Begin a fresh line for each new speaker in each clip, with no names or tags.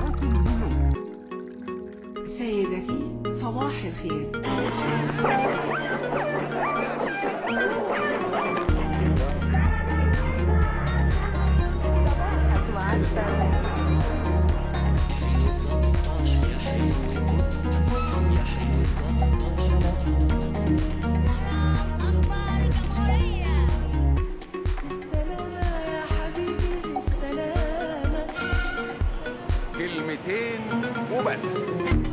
سيدتي صباح الخير
أخبار الجمهورية
سلامة يا حبيبي سلامة
كلمتين وبس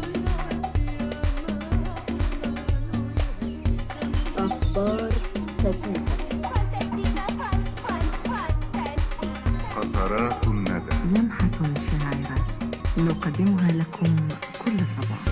قطرات الندى
لمحة شاعرة نقدمها لكم كل صباح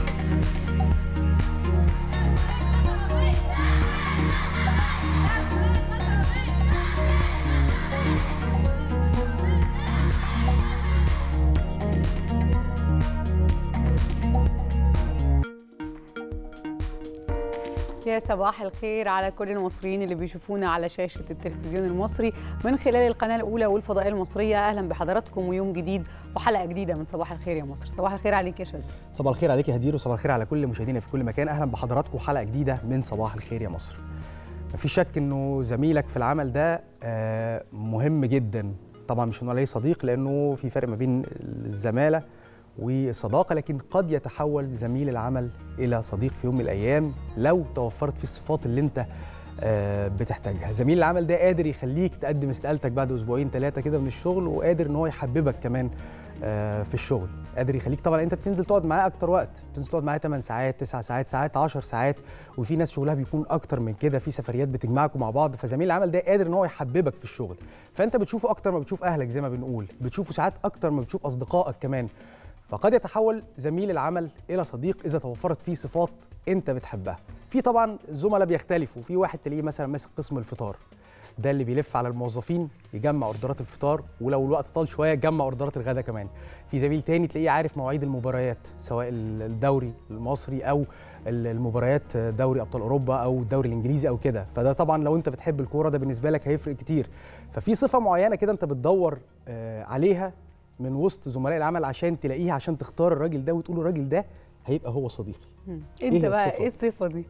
يا صباح الخير على كل المصريين اللي بيشوفونا على شاشة التلفزيون المصري من خلال القناة الأولى والفضائية المصرية أهلا بحضراتكم ويوم جديد وحلقة جديدة من صباح الخير يا مصر صباح الخير عليك يا شاذ
صباح الخير عليك يا هدير وصباح الخير على كل مشاهدينا في كل مكان اهلا بحضراتكم حلقه جديده من صباح الخير يا مصر مفيش شك انه زميلك في العمل ده آه، مهم جدا طبعا مش انه عليه صديق لانه في فرق ما بين الزماله والصداقه لكن قد يتحول زميل العمل الى صديق في يوم من الايام لو توفرت فيه الصفات اللي انت آه، بتحتاجها زميل العمل ده قادر يخليك تقدم استقالتك بعد اسبوعين ثلاثه كده من الشغل وقادر ان هو يحببك كمان آه، في الشغل قادر يخليك طبعا انت بتنزل تقعد معاه اكتر وقت بتنزل تقعد معاه 8 ساعات 9 ساعات ساعات 10 ساعات وفي ناس شغلها بيكون اكتر من كده في سفريات بتجمعكم مع بعض فزميل العمل ده قادر ان هو يحببك في الشغل فانت بتشوفه اكتر ما بتشوف اهلك زي ما بنقول بتشوفه ساعات اكتر ما بتشوف اصدقائك كمان فقد يتحول زميل العمل الى صديق اذا توفرت فيه صفات انت بتحبها في طبعا زملاء بيختلفوا في واحد تلاقيه مثلا ماسك قسم الفطار ده اللي بيلف على الموظفين يجمع اوردرات الفطار ولو الوقت طال شويه يجمع اوردرات الغداء كمان في زميل تاني تلاقيه عارف مواعيد المباريات سواء الدوري المصري او المباريات دوري ابطال اوروبا او الدوري الانجليزي او كده فده طبعا لو انت بتحب الكوره ده بالنسبه لك هيفرق كتير ففي صفه معينه كده انت بتدور آه، عليها من وسط زملاء العمل عشان تلاقيها عشان تختار الراجل ده وتقول الراجل ده هيبقى هو صديقي
انت
إيه
بقى
الصفة؟
ايه الصفة دي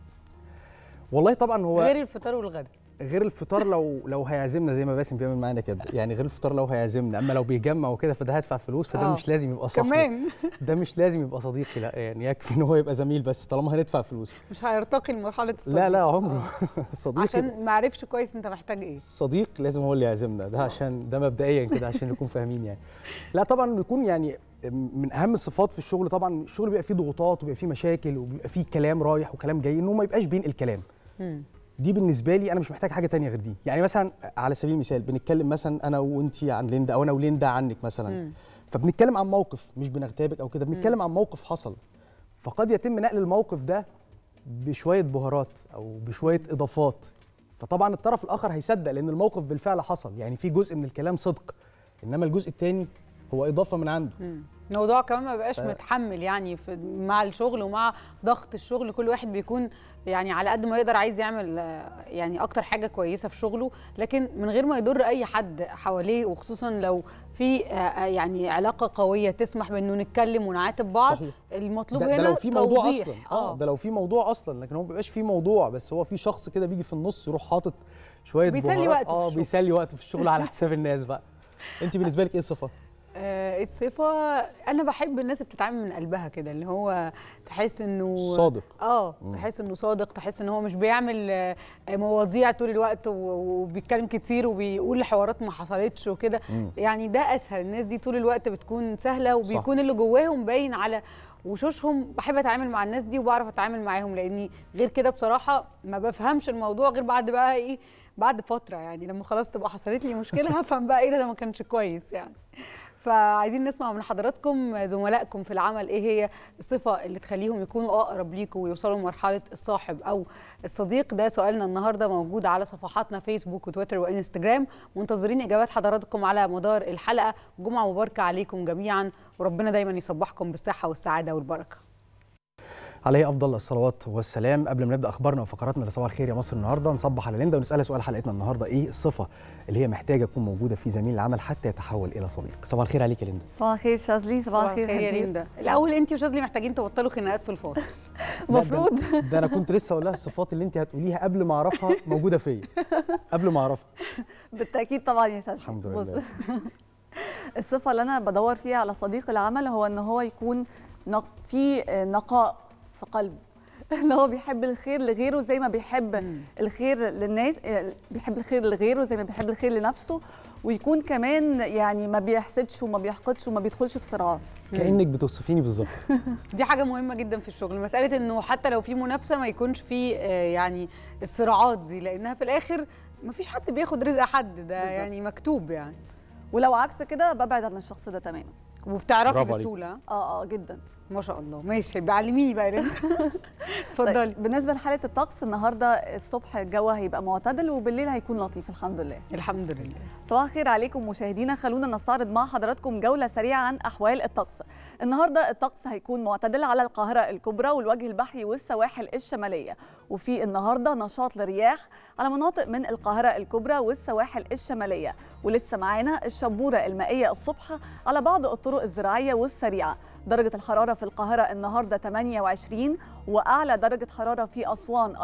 والله طبعا هو
غير الفطار والغدا
غير الفطار لو لو هيعزمنا زي ما باسم بيعمل معانا كده يعني غير الفطار لو هيعزمنا اما لو بيجمع وكده فده هدفع فلوس فده
آه.
مش لازم يبقى صاحبي
كمان
ده مش لازم يبقى صديقي لا يعني يكفي ان هو يبقى زميل بس طالما هندفع فلوس
مش هيرتقي لمرحلة الصديق
لا لا عمره صديقي
عشان ما عرفش كويس انت محتاج ايه
صديق لازم هو اللي يعزمنا ده عشان ده مبدئيا كده عشان نكون فاهمين يعني لا طبعا يكون يعني من اهم الصفات في الشغل طبعا الشغل بيبقى فيه ضغوطات وبيبقى فيه مشاكل وبيبقى فيه كلام رايح وكلام جاي انه ما يبقاش بين الكلام
مم.
دي بالنسبه لي انا مش محتاج حاجه تانية غير دي يعني مثلا على سبيل المثال بنتكلم مثلا انا وانت عن ليندا او انا وليندا عنك مثلا
مم.
فبنتكلم عن موقف مش بنغتابك او كده بنتكلم عن موقف حصل فقد يتم نقل الموقف ده بشويه بهارات او بشويه اضافات فطبعا الطرف الاخر هيصدق لان الموقف بالفعل حصل يعني في جزء من الكلام صدق انما الجزء الثاني هو اضافه من عنده
مم. الموضوع كمان ما بقاش
ف-
متحمل يعني في مع الشغل ومع ضغط الشغل كل واحد بيكون يعني على قد ما يقدر عايز يعمل آه، يعني اكتر حاجه كويسه في شغله لكن من غير ما يضر اي حد حواليه وخصوصا لو في آه، آه، يعني علاقه قويه تسمح بانه نتكلم ونعاتب بعض
صحيح.
المطلوب
ده,
هنا
ده لو في موضوع
توضيح.
اصلا اه ده لو في موضوع اصلا لكن هو ما بيبقاش في موضوع بس هو في شخص كده بيجي في النص يروح حاطط شويه
بيسلي
بهارات.
وقته في
اه
الشغل.
بيسلي وقته في الشغل على حساب الناس بقى انت بالنسبه لك ايه الصفه
آه، الصفة أنا بحب الناس اللي بتتعامل من قلبها كده اللي هو تحس إنه
صادق.
اه
مم.
تحس إنه صادق تحس إن هو مش بيعمل آه، مواضيع طول الوقت و- وبيتكلم كتير وبيقول حوارات ما حصلتش وكده
مم.
يعني ده أسهل الناس دي طول الوقت بتكون سهلة وبيكون اللي جواهم باين على وشوشهم بحب اتعامل مع الناس دي وبعرف اتعامل معاهم لاني غير كده بصراحه ما بفهمش الموضوع غير بعد بقى ايه بعد فتره يعني لما خلاص تبقى حصلت لي مشكله هفهم بقى ايه ده ده ما كانش كويس يعني فعايزين نسمع من حضراتكم زملائكم في العمل ايه هي الصفه اللي تخليهم يكونوا اقرب ليكم ويوصلوا لمرحله الصاحب او الصديق ده سؤالنا النهارده موجود على صفحاتنا فيسبوك وتويتر وانستجرام منتظرين اجابات حضراتكم على مدار الحلقه جمعه مباركه عليكم جميعا وربنا دايما يصبحكم بالصحه والسعاده والبركه
عليه افضل الصلوات والسلام قبل ما نبدا اخبارنا وفقراتنا لصباح الخير يا مصر النهارده نصبح على ليندا ونسالها سؤال حلقتنا النهارده ايه الصفه اللي هي محتاجه تكون موجوده في زميل العمل حتى يتحول الى صديق صباح الخير عليك يا ليندا
صباح الخير شاذلي صباح الخير
يا
هدير
ليندا الاول انت وشاذلي محتاجين تبطلوا خناقات في الفاصل
لا، ده-
المفروض
ده انا كنت لسه اقول لها الصفات اللي انت هتقوليها قبل ما اعرفها موجوده فيا قبل ما اعرفها
بالتاكيد طبعا يا شاذلي
الحمد
بص،
لله
الصفه اللي انا بدور فيها على صديق العمل هو ان هو يكون نق... في نقاء في قلبه اللي هو بيحب الخير لغيره زي ما بيحب الخير للناس بيحب الخير لغيره زي ما بيحب الخير لنفسه ويكون كمان يعني ما بيحسدش وما بيحقدش وما بيدخلش في صراعات
كانك بتوصفيني بالظبط
دي حاجه مهمه جدا في الشغل مساله انه حتى لو في منافسه ما يكونش في آه، يعني الصراعات دي لانها في الاخر ما فيش حد بياخد رزق حد ده
بالظبط.
يعني مكتوب يعني
ولو عكس كده ببعد عن الشخص ده تماما
وبتعرفي
برافو عليك.
بسهوله ها؟
اه اه جدا
ما شاء الله ماشي بعلميني بقى يا ليندا اتفضلي
طيب بالنسبه لحاله الطقس النهارده الصبح الجو هيبقى معتدل وبالليل هيكون لطيف الحمد لله
الحمد لله
صباح الخير عليكم مشاهدينا خلونا نستعرض مع حضراتكم جولة سريعة عن أحوال الطقس النهاردة الطقس هيكون معتدل على القاهرة الكبرى والوجه البحري والسواحل الشمالية وفي النهاردة نشاط لرياح على مناطق من القاهرة الكبرى والسواحل الشمالية ولسه معانا الشبورة المائية الصبح على بعض الطرق الزراعية والسريعة درجة الحرارة في القاهرة النهاردة 28 وأعلى درجة حرارة في أسوان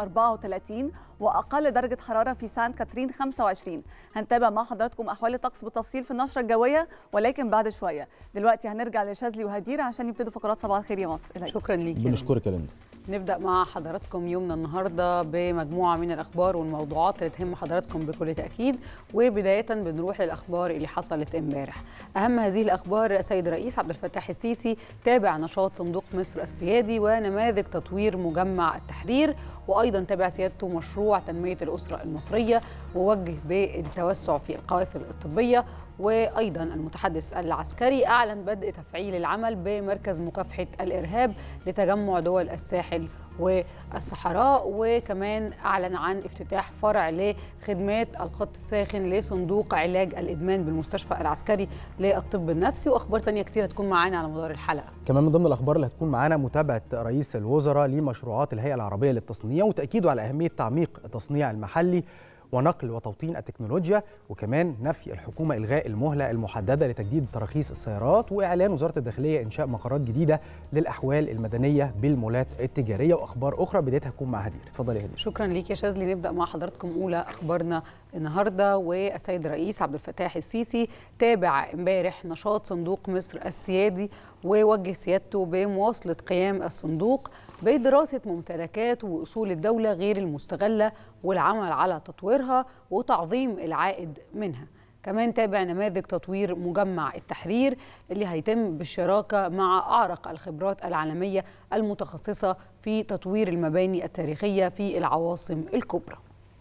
34 وأقل درجة حرارة في سان كاترين 25 هنتابع مع حضراتكم أحوال الطقس بالتفصيل في النشرة الجوية ولكن بعد شوية دلوقتي هنرجع لشاذلي وهدير عشان يبتدوا فقرات صباح الخير يا مصر إليك.
شكرا ليك يا ليندا.
بنشكرك يا ليندا
نبدأ مع حضراتكم يومنا النهاردة بمجموعة من الأخبار والموضوعات اللي تهم حضراتكم بكل تأكيد وبداية بنروح للأخبار اللي حصلت امبارح أهم هذه الأخبار السيد الرئيس عبد الفتاح السيسي تابع نشاط صندوق مصر السيادي ونماذج تطوير مجمع التحرير وأيضا تابع سيادته مشروع تنمية الأسرة المصرية ووجه بالتوسع في القوافل الطبية وايضا المتحدث العسكري اعلن بدء تفعيل العمل بمركز مكافحه الارهاب لتجمع دول الساحل والصحراء وكمان اعلن عن افتتاح فرع لخدمات الخط الساخن لصندوق علاج الادمان بالمستشفى العسكري للطب النفسي واخبار تانية كتير هتكون معانا على مدار الحلقه
كمان من ضمن الاخبار اللي هتكون معانا متابعه رئيس الوزراء لمشروعات الهيئه العربيه للتصنيع وتاكيده على اهميه تعميق التصنيع المحلي ونقل وتوطين التكنولوجيا وكمان نفي الحكومه الغاء المهله المحدده لتجديد تراخيص السيارات واعلان وزاره الداخليه انشاء مقرات جديده للاحوال المدنيه بالمولات التجاريه واخبار اخرى بدايتها هتكون مع هدير اتفضلي يا هدير
شكرا ليك يا شاذلي نبدا مع حضراتكم اولى اخبارنا النهارده والسيد الرئيس عبد الفتاح السيسي تابع امبارح نشاط صندوق مصر السيادي ووجه سيادته بمواصله قيام الصندوق بدراسه ممتلكات واصول الدوله غير المستغله والعمل على تطويرها وتعظيم العائد منها كمان تابع نماذج تطوير مجمع التحرير اللي هيتم بالشراكه مع اعرق الخبرات العالميه المتخصصه في تطوير المباني التاريخيه في العواصم الكبرى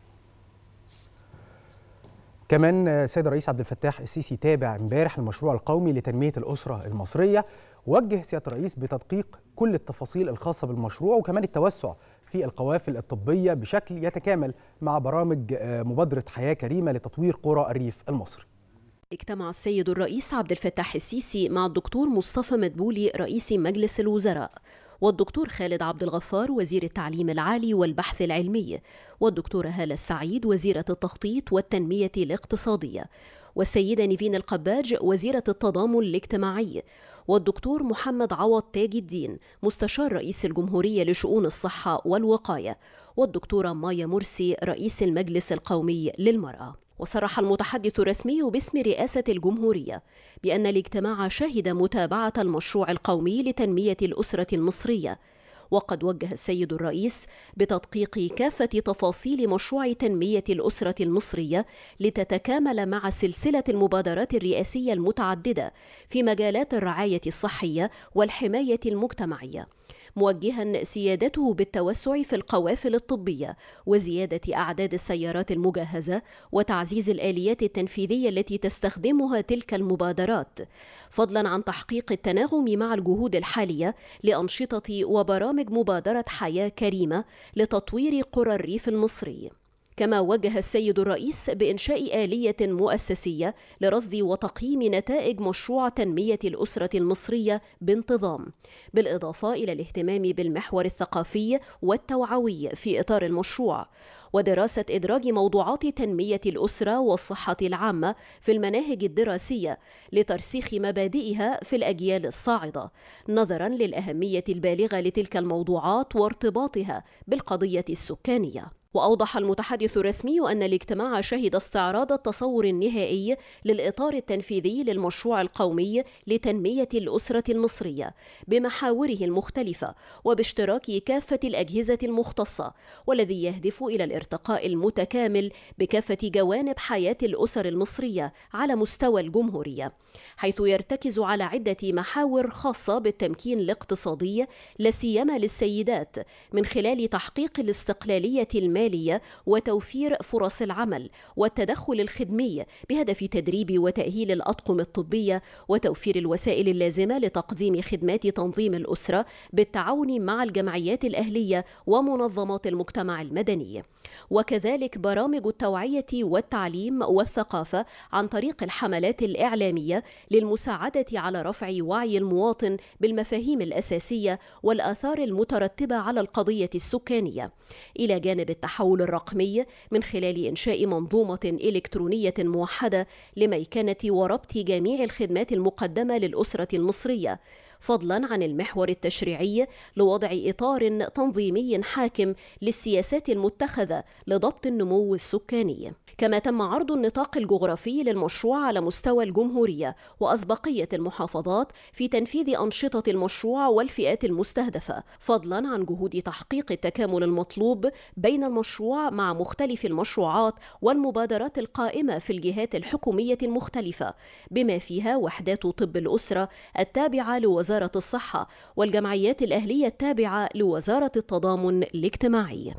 كمان السيد الرئيس عبد الفتاح السيسي تابع امبارح المشروع القومي لتنميه الاسره المصريه وجه سياده الرئيس بتدقيق كل التفاصيل الخاصه بالمشروع وكمان التوسع في القوافل الطبيه بشكل يتكامل مع برامج آه، مبادره حياه كريمه لتطوير قرى الريف المصري
اجتمع السيد الرئيس عبد الفتاح السيسي مع الدكتور مصطفى مدبولي رئيس مجلس الوزراء والدكتور خالد عبد الغفار وزير التعليم العالي والبحث العلمي والدكتورة هالة السعيد وزيرة التخطيط والتنمية الاقتصادية والسيدة نيفين القباج وزيرة التضامن الاجتماعي والدكتور محمد عوض تاج الدين مستشار رئيس الجمهورية لشؤون الصحة والوقاية والدكتورة مايا مرسي رئيس المجلس القومي للمرأة وصرح المتحدث الرسمي باسم رئاسة الجمهورية بأن الاجتماع شهد متابعة المشروع القومي لتنمية الأسرة المصرية وقد وجه السيد الرئيس بتدقيق كافة تفاصيل مشروع تنمية الأسرة المصرية لتتكامل مع سلسلة المبادرات الرئاسية المتعددة في مجالات الرعاية الصحية والحماية المجتمعية موجها سيادته بالتوسع في القوافل الطبيه وزياده اعداد السيارات المجهزه وتعزيز الاليات التنفيذيه التي تستخدمها تلك المبادرات فضلا عن تحقيق التناغم مع الجهود الحاليه لانشطه وبرامج مبادره حياه كريمه لتطوير قرى الريف المصري كما وجه السيد الرئيس بإنشاء آلية مؤسسية لرصد وتقييم نتائج مشروع تنمية الأسرة المصرية بانتظام بالإضافة إلى الاهتمام بالمحور الثقافي والتوعوي في إطار المشروع ودراسة إدراج موضوعات تنمية الأسرة والصحة العامة في المناهج الدراسية لترسيخ مبادئها في الأجيال الصاعدة نظرا للأهمية البالغة لتلك الموضوعات وارتباطها بالقضية السكانية وأوضح المتحدث الرسمي أن الاجتماع شهد استعراض التصور النهائي للإطار التنفيذي للمشروع القومي لتنمية الأسرة المصرية بمحاوره المختلفة وباشتراك كافة الأجهزة المختصة والذي يهدف إلى الارتقاء المتكامل بكافة جوانب حياة الأسر المصرية على مستوى الجمهورية حيث يرتكز على عدة محاور خاصة بالتمكين الاقتصادي لا سيما للسيدات من خلال تحقيق الاستقلالية المالية وتوفير فرص العمل والتدخل الخدمي بهدف تدريب وتأهيل الأطقم الطبية وتوفير الوسائل اللازمة لتقديم خدمات تنظيم الأسرة بالتعاون مع الجمعيات الأهلية ومنظمات المجتمع المدني وكذلك برامج التوعية والتعليم والثقافة عن طريق الحملات الإعلامية للمساعدة على رفع وعي المواطن بالمفاهيم الأساسية والآثار المترتبة على القضية السكانية إلى جانب التحول الرقمي من خلال إنشاء منظومة إلكترونية موحدة لميكنة وربط جميع الخدمات المقدمة للأسرة المصرية فضلا عن المحور التشريعي لوضع اطار تنظيمي حاكم للسياسات المتخذه لضبط النمو السكاني كما تم عرض النطاق الجغرافي للمشروع على مستوى الجمهوريه واسبقيه المحافظات في تنفيذ انشطه المشروع والفئات المستهدفه فضلا عن جهود تحقيق التكامل المطلوب بين المشروع مع مختلف المشروعات والمبادرات القائمه في الجهات الحكوميه المختلفه بما فيها وحدات طب الاسره التابعه لوزاره وزارة الصحة والجمعيات الأهلية التابعة لوزارة التضامن الاجتماعي.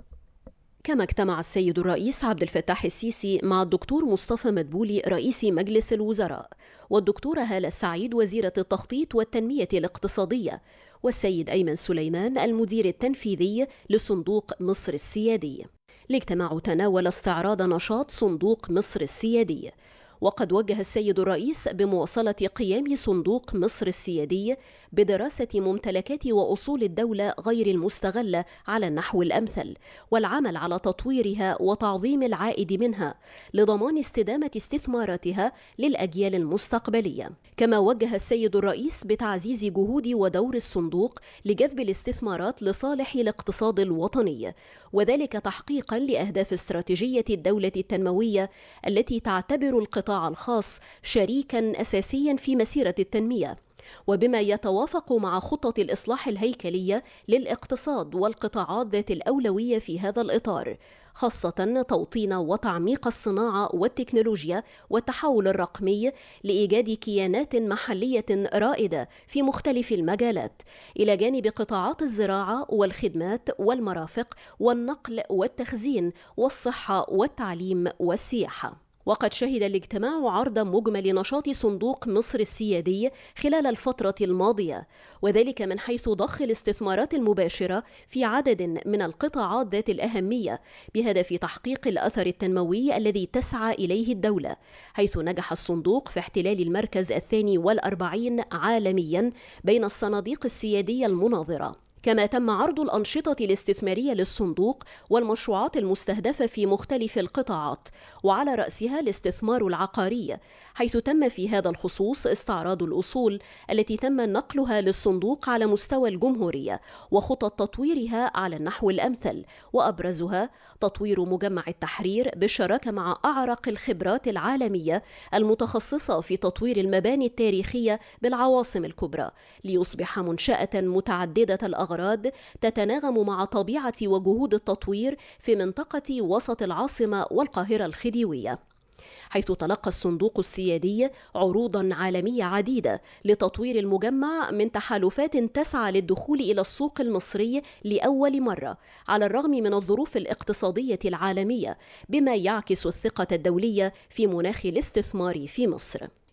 كما اجتمع السيد الرئيس عبد الفتاح السيسي مع الدكتور مصطفى مدبولي رئيس مجلس الوزراء والدكتورة هالة السعيد وزيرة التخطيط والتنمية الاقتصادية والسيد أيمن سليمان المدير التنفيذي لصندوق مصر السيادي. الاجتماع تناول استعراض نشاط صندوق مصر السيادي وقد وجه السيد الرئيس بمواصلة قيام صندوق مصر السيادي بدراسة ممتلكات وأصول الدولة غير المستغلة على النحو الأمثل والعمل على تطويرها وتعظيم العائد منها لضمان استدامة استثماراتها للأجيال المستقبلية كما وجه السيد الرئيس بتعزيز جهود ودور الصندوق لجذب الاستثمارات لصالح الاقتصاد الوطني وذلك تحقيقا لأهداف استراتيجية الدولة التنموية التي تعتبر القطاع الخاص شريكا أساسيا في مسيرة التنمية وبما يتوافق مع خطط الإصلاح الهيكلية للاقتصاد والقطاعات ذات الأولوية في هذا الإطار خاصة توطين وتعميق الصناعة والتكنولوجيا والتحول الرقمي لإيجاد كيانات محلية رائدة في مختلف المجالات إلى جانب قطاعات الزراعة والخدمات والمرافق والنقل والتخزين والصحة والتعليم والسياحة وقد شهد الاجتماع عرض مجمل نشاط صندوق مصر السيادي خلال الفترة الماضية وذلك من حيث ضخ الاستثمارات المباشرة في عدد من القطاعات ذات الأهمية بهدف تحقيق الأثر التنموي الذي تسعى إليه الدولة حيث نجح الصندوق في احتلال المركز الثاني والأربعين عالميا بين الصناديق السيادية المناظرة كما تم عرض الأنشطة الاستثمارية للصندوق والمشروعات المستهدفة في مختلف القطاعات وعلى رأسها الاستثمار العقاري حيث تم في هذا الخصوص استعراض الأصول التي تم نقلها للصندوق على مستوى الجمهورية وخطط تطويرها على النحو الأمثل وأبرزها تطوير مجمع التحرير بالشراكة مع أعرق الخبرات العالمية المتخصصة في تطوير المباني التاريخية بالعواصم الكبرى ليصبح منشأة متعددة الأغراض الأغراض تتناغم مع طبيعة وجهود التطوير في منطقة وسط العاصمة والقاهرة الخديوية. حيث تلقى الصندوق السيادي عروضا عالمية عديدة لتطوير المجمع من تحالفات تسعى للدخول إلى السوق المصري لأول مرة على الرغم من الظروف الاقتصادية العالمية بما يعكس الثقة الدولية في مناخ الاستثمار في مصر.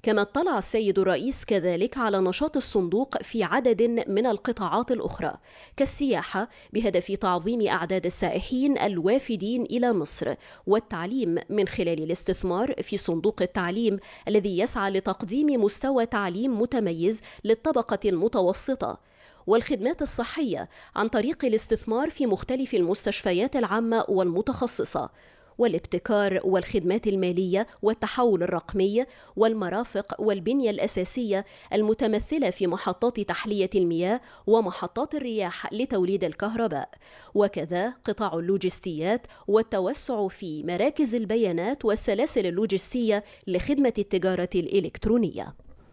كما اطلع السيد الرئيس كذلك على نشاط الصندوق في عدد من القطاعات الأخرى كالسياحة بهدف تعظيم أعداد السائحين الوافدين إلى مصر والتعليم من خلال الاستثمار في صندوق التعليم الذي يسعى لتقديم مستوى تعليم متميز للطبقة المتوسطة والخدمات الصحية عن طريق الاستثمار في مختلف المستشفيات العامة والمتخصصة والابتكار والخدمات المالية والتحول الرقمي والمرافق والبنية الأساسية المتمثلة في محطات تحلية المياه ومحطات الرياح لتوليد الكهرباء وكذا قطاع اللوجستيات والتوسع في مراكز البيانات والسلاسل اللوجستية لخدمة التجارة الإلكترونية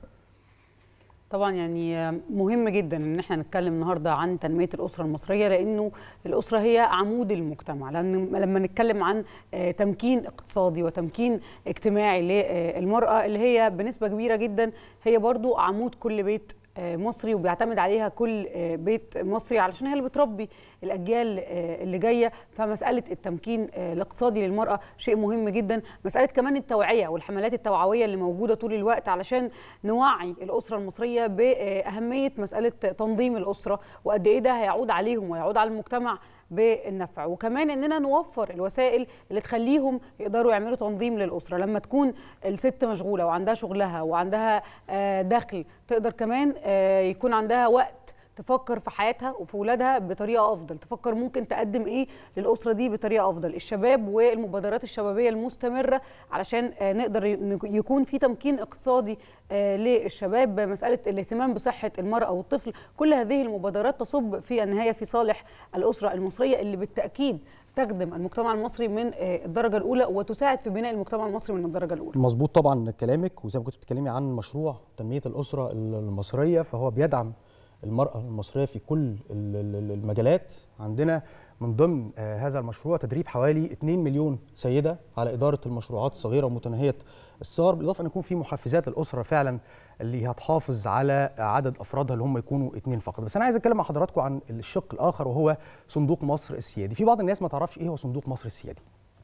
طبعا يعني مهم جدا ان احنا نتكلم النهارده عن تنميه الاسره المصريه لانه الاسره هي عمود المجتمع لان لما نتكلم عن آه، تمكين اقتصادي وتمكين اجتماعي للمراه اللي هي بنسبه كبيره جدا هي برضو عمود كل بيت آه، مصري وبيعتمد عليها كل آه، بيت مصري علشان هي اللي بتربي الاجيال آه، اللي جايه فمساله التمكين آه، الاقتصادي للمراه شيء مهم جدا مساله كمان التوعيه والحملات التوعويه اللي موجوده طول الوقت علشان نوعي الاسره المصريه باهميه مساله تنظيم الاسره وقد ايه ده هيعود عليهم ويعود على المجتمع بالنفع وكمان اننا نوفر الوسائل اللي تخليهم يقدروا يعملوا تنظيم للاسره لما تكون الست مشغوله وعندها شغلها وعندها آه، دخل تقدر كمان آه، يكون عندها وقت تفكر في حياتها وفي ولادها بطريقه افضل تفكر ممكن تقدم ايه للاسره دي بطريقه افضل الشباب والمبادرات الشبابيه المستمره علشان آه، نقدر ي- يكون في تمكين اقتصادي آه، للشباب مساله الاهتمام بصحه المراه والطفل كل هذه المبادرات تصب في النهايه في صالح الاسره المصريه اللي بالتاكيد تخدم المجتمع المصري من آه، الدرجه الاولى وتساعد في بناء المجتمع المصري من الدرجه الاولى
مظبوط طبعا كلامك وزي ما كنت بتتكلمي عن مشروع تنميه الاسره المصريه فهو بيدعم المراه المصريه في كل ال- ال- المجالات عندنا من ضمن آه، هذا المشروع تدريب حوالي 2 مليون سيده على اداره المشروعات الصغيره ومتناهيه الصغر بالاضافه ان يكون في محفزات الاسره فعلا اللي هتحافظ على عدد افرادها اللي هم يكونوا اثنين فقط بس انا عايز اتكلم مع حضراتكم عن الشق الاخر وهو صندوق مصر السيادي في بعض الناس ما تعرفش ايه هو صندوق مصر السيادي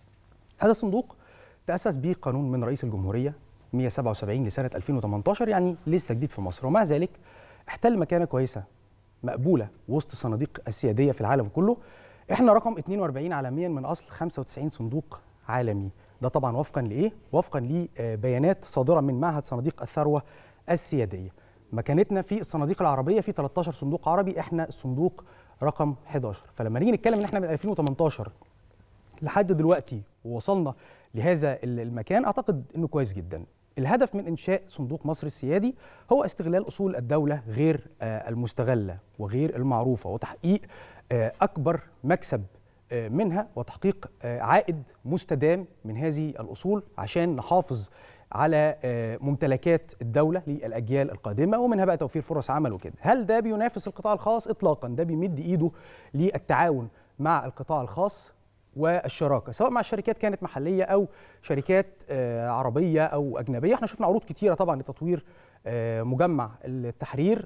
هذا الصندوق تأسس به قانون من رئيس الجمهورية 177 لسنة 2018 يعني لسه جديد في مصر ومع ذلك احتل مكانة كويسة مقبولة وسط الصناديق السيادية في العالم كله احنا رقم 42 عالميا من أصل 95 صندوق عالمي ده طبعا وفقا لإيه؟ وفقا لبيانات صادرة من معهد صناديق الثروة السيادية مكانتنا في الصناديق العربية في 13 صندوق عربي احنا الصندوق رقم 11 فلما نيجي نتكلم ان احنا من 2018 لحد دلوقتي ووصلنا لهذا المكان اعتقد انه كويس جدا الهدف من انشاء صندوق مصر السيادي هو استغلال اصول الدوله غير آه، المستغله وغير المعروفه وتحقيق آه، اكبر مكسب آه، منها وتحقيق آه، عائد مستدام من هذه الاصول عشان نحافظ على آه، ممتلكات الدوله للاجيال القادمه ومنها بقى توفير فرص عمل وكده هل ده بينافس القطاع الخاص اطلاقا ده بيمد ايده للتعاون مع القطاع الخاص والشراكه سواء مع الشركات كانت محليه او شركات آه، عربيه او اجنبيه احنا شفنا عروض كتيره طبعا لتطوير آه، مجمع التحرير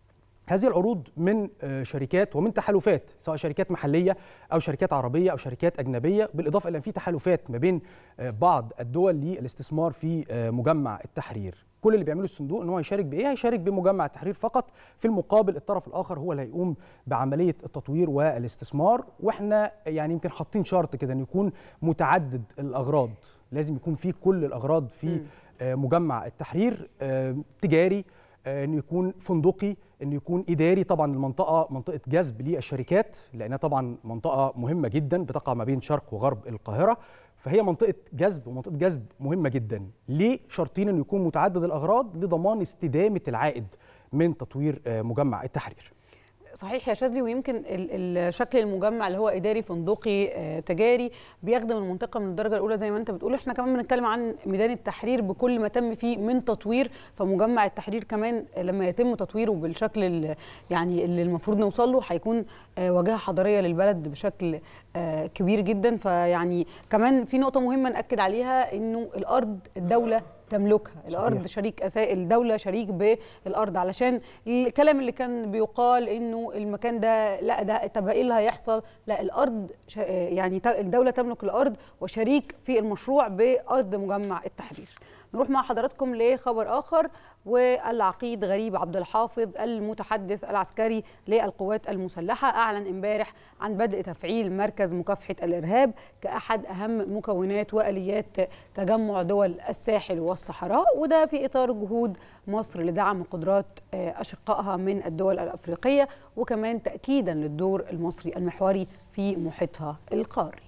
هذه العروض من آه، شركات ومن تحالفات سواء شركات محليه او شركات عربيه او شركات اجنبيه بالاضافه الى ان في تحالفات ما بين آه، بعض الدول للاستثمار في آه، مجمع التحرير كل اللي بيعمله الصندوق ان هو يشارك بايه هيشارك بمجمع التحرير فقط في المقابل الطرف الاخر هو اللي هيقوم بعمليه التطوير والاستثمار واحنا يعني يمكن حاطين شرط كده ان يكون متعدد الاغراض لازم يكون في كل الاغراض في آه، مجمع التحرير آه، تجاري آه، انه يكون فندقي انه يكون اداري طبعا المنطقه منطقه جذب للشركات لانها طبعا منطقه مهمه جدا بتقع ما بين شرق وغرب القاهره فهي منطقه جذب ومنطقه جذب مهمه جدا ليه شرطين انه يكون متعدد الاغراض لضمان استدامه العائد من تطوير آه، مجمع التحرير
صحيح يا شاذلي ويمكن ال- الشكل المجمع اللي هو اداري فندقي آه، تجاري بيخدم المنطقه من الدرجه الاولى زي ما انت بتقول احنا كمان بنتكلم عن ميدان التحرير بكل ما تم فيه من تطوير فمجمع التحرير كمان لما يتم تطويره بالشكل ال- يعني اللي المفروض نوصل له هيكون آه، واجهه حضاريه للبلد بشكل آه، كبير جدا فيعني كمان في نقطه مهمه ناكد عليها انه الارض الدوله تملكها الارض
صحيح.
شريك أسا... الدوله شريك بالارض علشان الكلام اللي كان بيقال انه المكان ده لا ده طب ايه اللي هيحصل لا الارض ش... يعني ت- الدوله تملك الارض وشريك في المشروع بارض مجمع التحرير نروح مع حضراتكم لخبر اخر والعقيد غريب عبد الحافظ المتحدث العسكري للقوات المسلحه اعلن امبارح عن بدء تفعيل مركز مكافحه الارهاب كاحد اهم مكونات واليات تجمع دول الساحل والصحراء وده في اطار جهود مصر لدعم قدرات اشقائها من الدول الافريقيه وكمان تاكيدا للدور المصري المحوري في محيطها القاري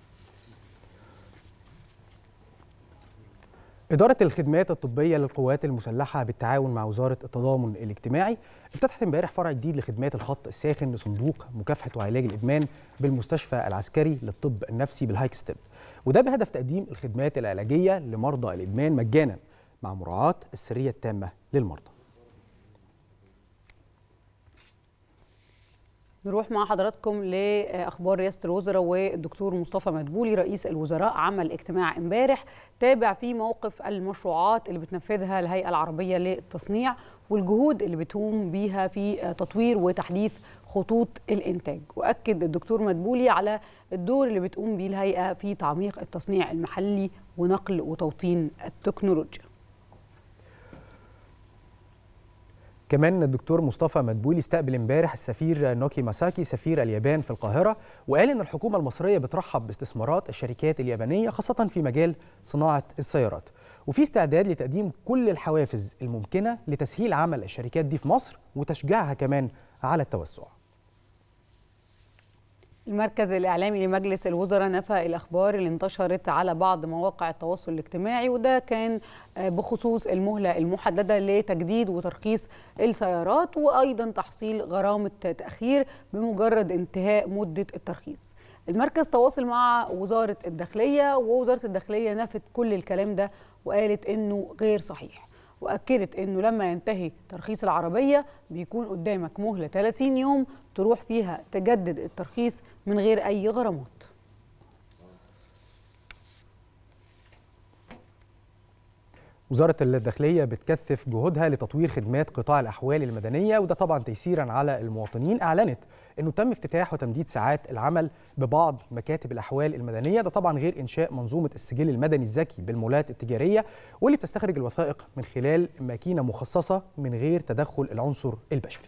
إدارة الخدمات الطبية للقوات المسلحة بالتعاون مع وزارة التضامن الاجتماعي افتتحت امبارح فرع جديد لخدمات الخط الساخن لصندوق مكافحة وعلاج الإدمان بالمستشفى العسكري للطب النفسي بالهايك ستيب وده بهدف تقديم الخدمات العلاجية لمرضى الإدمان مجانا مع مراعاة السرية التامة للمرضى
نروح مع حضراتكم لاخبار رئاسه الوزراء والدكتور مصطفى مدبولي رئيس الوزراء عمل اجتماع امبارح تابع فيه موقف المشروعات اللي بتنفذها الهيئه العربيه للتصنيع والجهود اللي بتقوم بيها في تطوير وتحديث خطوط الانتاج واكد الدكتور مدبولي على الدور اللي بتقوم بيه الهيئه في تعميق التصنيع المحلي ونقل وتوطين التكنولوجيا
كمان الدكتور مصطفى مدبولي استقبل امبارح السفير نوكي ماساكي سفير اليابان في القاهرة وقال ان الحكومة المصرية بترحب باستثمارات الشركات اليابانية خاصة في مجال صناعة السيارات وفي استعداد لتقديم كل الحوافز الممكنة لتسهيل عمل الشركات دي في مصر وتشجيعها كمان على التوسع
المركز الإعلامي لمجلس الوزراء نفى الأخبار اللي انتشرت على بعض مواقع التواصل الاجتماعي وده كان بخصوص المهلة المحددة لتجديد وترخيص السيارات وأيضا تحصيل غرامة تأخير بمجرد انتهاء مدة الترخيص المركز تواصل مع وزارة الداخلية ووزارة الداخلية نفت كل الكلام ده وقالت إنه غير صحيح واكدت انه لما ينتهي ترخيص العربيه بيكون قدامك مهله 30 يوم تروح فيها تجدد الترخيص من غير اي غرامات
وزارة الداخلية بتكثف جهودها لتطوير خدمات قطاع الأحوال المدنية وده طبعا تيسيرا على المواطنين أعلنت أنه تم افتتاح وتمديد ساعات العمل ببعض مكاتب الأحوال المدنية ده طبعا غير إنشاء منظومة السجل المدني الذكي بالمولات التجارية واللي بتستخرج الوثائق من خلال ماكينة مخصصة من غير تدخل العنصر البشري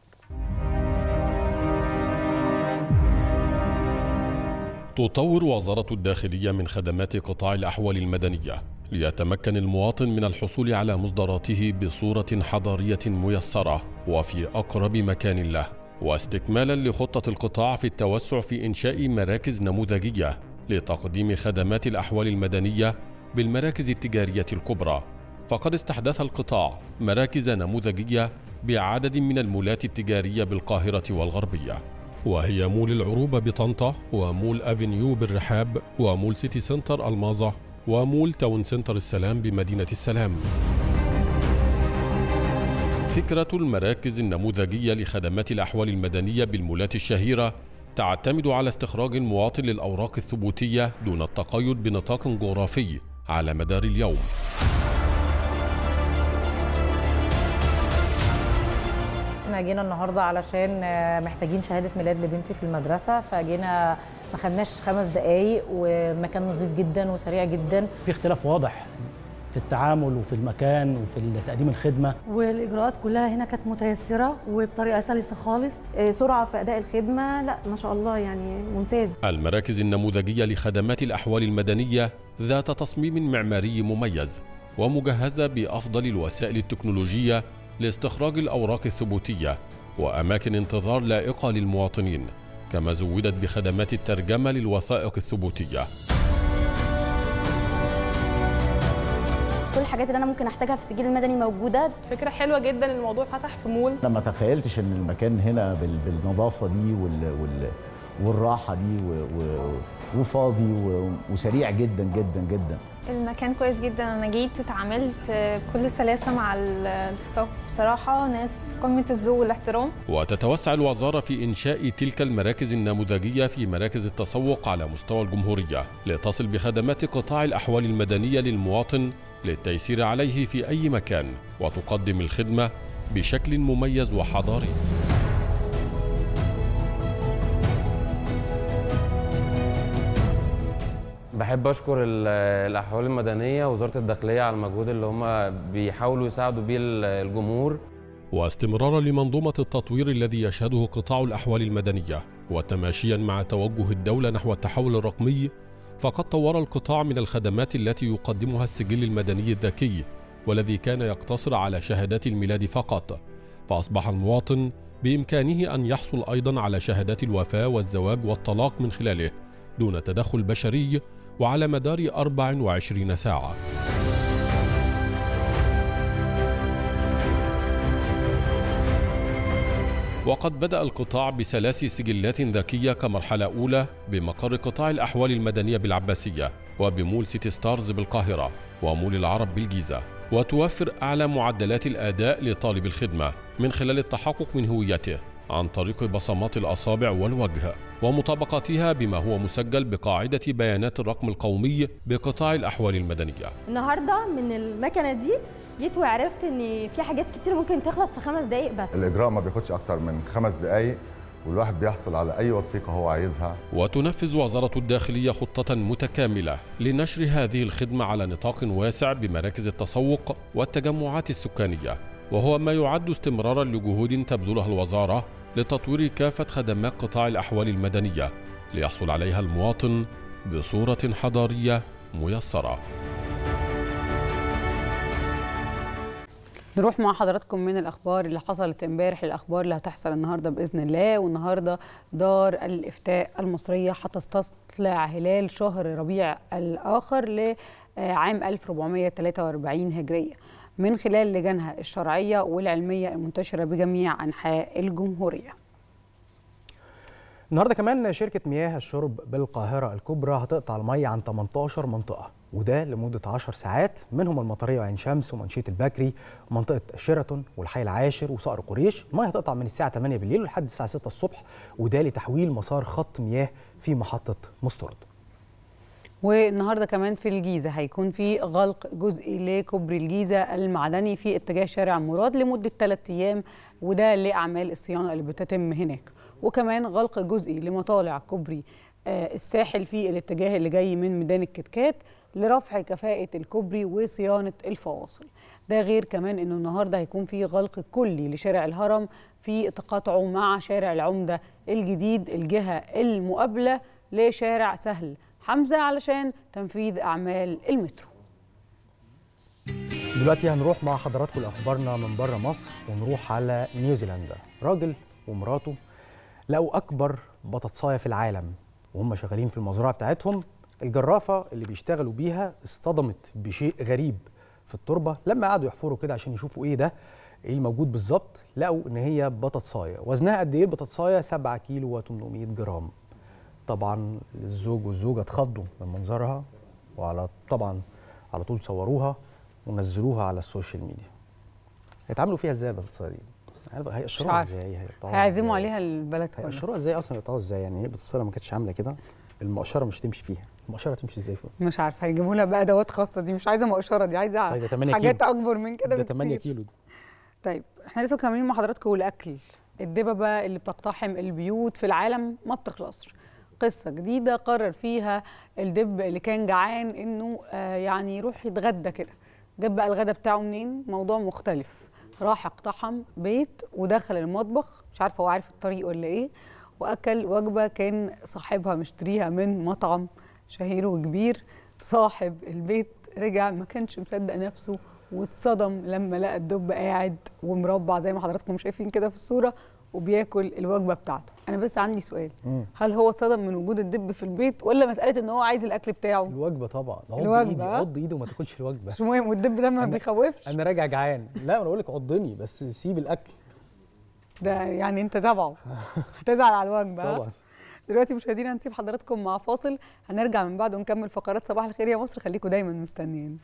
تطور وزارة الداخلية من خدمات قطاع الأحوال المدنية ليتمكن المواطن من الحصول على مصدراته بصورة حضارية ميسرة وفي أقرب مكان له واستكمالا لخطة القطاع في التوسع في إنشاء مراكز نموذجية لتقديم خدمات الأحوال المدنية بالمراكز التجارية الكبرى فقد استحدث القطاع مراكز نموذجية بعدد من المولات التجارية بالقاهرة والغربية وهي مول العروبة بطنطا ومول أفينيو بالرحاب ومول سيتي سنتر الماظة ومول تاون سنتر السلام بمدينة السلام فكرة المراكز النموذجية لخدمات الأحوال المدنية بالمولات الشهيرة تعتمد على استخراج المواطن للأوراق الثبوتية دون التقيد بنطاق جغرافي على مدار اليوم
احنا جينا النهارده علشان محتاجين شهاده ميلاد لبنتي في المدرسه فجينا ما خدناش خمس دقايق ومكان نظيف جدا وسريع جدا
في اختلاف واضح في التعامل وفي المكان وفي تقديم الخدمه
والاجراءات كلها هنا كانت متيسره وبطريقه سلسه خالص
سرعه في اداء الخدمه لا ما شاء الله يعني ممتاز
المراكز النموذجيه لخدمات الاحوال المدنيه ذات تصميم معماري مميز ومجهزه بافضل الوسائل التكنولوجيه لاستخراج الاوراق الثبوتيه واماكن انتظار لائقه للمواطنين كما زودت بخدمات الترجمه للوثائق الثبوتيه
كل الحاجات اللي انا ممكن احتاجها في السجل المدني موجوده
فكره حلوه جدا الموضوع فتح في مول
انا ما تخيلتش ان المكان هنا بالنظافه دي وال... وال... والراحه دي و... و... وفاضي و... وسريع جدا جدا جدا
المكان كويس جدا انا جيت اتعاملت بكل سلاسه مع الستاف بصراحه ناس في قمه الذوق والاحترام
وتتوسع الوزاره في انشاء تلك المراكز النموذجيه في مراكز التسوق على مستوى الجمهوريه لتصل بخدمات قطاع الاحوال المدنيه للمواطن للتيسير عليه في اي مكان وتقدم الخدمه بشكل مميز وحضاري
بحب اشكر ال- الاحوال المدنيه ووزاره الداخليه على المجهود اللي هم بيحاولوا يساعدوا بيه ال- الجمهور
واستمرارا لمنظومة التطوير الذي يشهده قطاع الأحوال المدنية وتماشيا مع توجه الدولة نحو التحول الرقمي فقد طور القطاع من الخدمات التي يقدمها السجل المدني الذكي والذي كان يقتصر على شهادات الميلاد فقط فأصبح المواطن بإمكانه أن يحصل أيضا على شهادات الوفاة والزواج والطلاق من خلاله دون تدخل بشري وعلى مدار 24 ساعة وقد بدأ القطاع بثلاث سجلات ذكية كمرحلة أولى بمقر قطاع الأحوال المدنية بالعباسية وبمول سيتي ستارز بالقاهرة ومول العرب بالجيزة وتوفر أعلى معدلات الأداء لطالب الخدمة من خلال التحقق من هويته عن طريق بصمات الأصابع والوجه ومطابقتها بما هو مسجل بقاعدة بيانات الرقم القومي بقطاع الأحوال المدنية
النهارده من المكنه دي جيت وعرفت ان في حاجات كتير ممكن تخلص في خمس دقايق بس
الاجراء ما بياخدش اكتر من خمس دقائق والواحد بيحصل على اي وثيقه هو عايزها
وتنفذ وزارة الداخلية خطة متكاملة لنشر هذه الخدمة على نطاق واسع بمراكز التسوق والتجمعات السكانية وهو ما يعد استمرارا لجهود تبذلها الوزارة لتطوير كافة خدمات قطاع الأحوال المدنية ليحصل عليها المواطن بصورة حضارية ميسرة
نروح مع حضراتكم من الاخبار اللي حصلت امبارح الاخبار اللي هتحصل النهارده باذن الله والنهارده دار الافتاء المصريه هتستطلع هلال شهر ربيع الاخر لعام 1443 هجريه من خلال لجانها الشرعيه والعلميه المنتشره بجميع انحاء الجمهوريه
النهارده كمان شركة مياه الشرب بالقاهرة الكبرى هتقطع المية عن 18 منطقة وده لمدة 10 ساعات منهم المطرية وعين شمس ومنشية البكري ومنطقة شيراتون والحي العاشر وصقر قريش المية هتقطع من الساعة 8 بالليل لحد الساعة 6 الصبح وده لتحويل مسار خط مياه في محطة مسترد
والنهارده كمان في الجيزه هيكون في غلق جزئي لكوبري الجيزه المعدني في اتجاه شارع مراد لمده ثلاث ايام وده لاعمال الصيانه اللي بتتم هناك وكمان غلق جزئي لمطالع كوبري آه، الساحل في الاتجاه اللي جاي من ميدان الكتكات لرفع كفاءه الكوبري وصيانه الفواصل ده غير كمان انه النهارده هيكون في غلق كلي لشارع الهرم في تقاطعه مع شارع العمده الجديد الجهه المقابله لشارع سهل حمزه علشان تنفيذ اعمال المترو
دلوقتي هنروح مع حضراتكم لاخبارنا من بره مصر ونروح على نيوزيلندا راجل ومراته لقوا اكبر بطاطسايه في العالم وهم شغالين في المزرعه بتاعتهم الجرافه اللي بيشتغلوا بيها اصطدمت بشيء غريب في التربه لما قعدوا يحفروا كده عشان يشوفوا ايه ده ايه الموجود بالظبط لقوا ان هي بطاطسايه وزنها قد ايه البطاطسايه 7 كيلو و800 جرام طبعا الزوج والزوجه اتخضوا من منظرها وعلى طبعا على طول صوروها ونزلوها على السوشيال ميديا هيتعاملوا فيها ازاي البطاطسايه دي عارف هيقشروها
عارفة.
ازاي هيقطعوها
هيعزموا
إزاي؟
عليها البلد كلها
هيقشروها ازاي اصلا يقطعوها ازاي يعني هي البطاطسايه ما كانتش عامله كده المقشره مش هتمشي فيها المقشره هتمشي ازاي فوق
مش عارفه هيجيبوا لها بقى ادوات خاصه دي مش عايزه مقشره دي عايزه
صحيح، ده 8
حاجات
كيلو.
اكبر من كده
ده 8
بكتير.
كيلو
طيب احنا لسه مكملين مع حضراتكم الاكل الدببه اللي بتقتحم البيوت في العالم ما بتخلصش قصه جديده قرر فيها الدب اللي كان جعان انه آه يعني يروح يتغدى كده جاب بقى الغدا بتاعه منين موضوع مختلف راح اقتحم بيت ودخل المطبخ مش عارفه هو عارف الطريق ولا ايه واكل وجبه كان صاحبها مشتريها من مطعم شهير وكبير صاحب البيت رجع ما كانش مصدق نفسه واتصدم لما لقى الدب قاعد ومربع زي ما حضراتكم شايفين كده في الصوره وبياكل الوجبه بتاعته انا بس عندي سؤال
مم.
هل هو اتصدم من وجود الدب في البيت ولا مساله ان هو عايز الاكل بتاعه
الوجبه طبعا عض
الوجبة،
ايدي
ها؟
عض ايدي وما تاكلش الوجبه
مش مهم والدب ده ما
أنا-
بيخوفش
انا راجع جعان لا انا بقول لك عضني بس سيب الاكل
ده يعني انت تبعه هتزعل على الوجبه ها؟
طبعا
دلوقتي مشاهدينا هنسيب حضراتكم مع فاصل هنرجع من بعده ونكمل فقرات صباح الخير يا مصر خليكم دايما مستنيين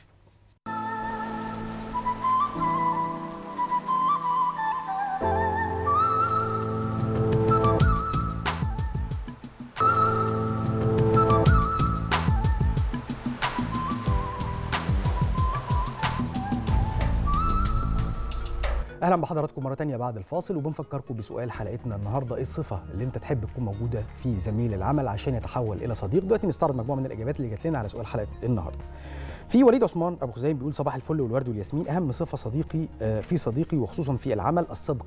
اهلا بحضراتكم مره تانية بعد الفاصل وبنفكركم بسؤال حلقتنا النهارده ايه الصفه اللي انت تحب تكون موجوده في زميل العمل عشان يتحول الى صديق دلوقتي نستعرض مجموعه من الاجابات اللي جات لنا على سؤال حلقه النهارده في وليد عثمان ابو خزايم بيقول صباح الفل والورد والياسمين اهم صفه صديقي آه، في صديقي وخصوصا في العمل الصدق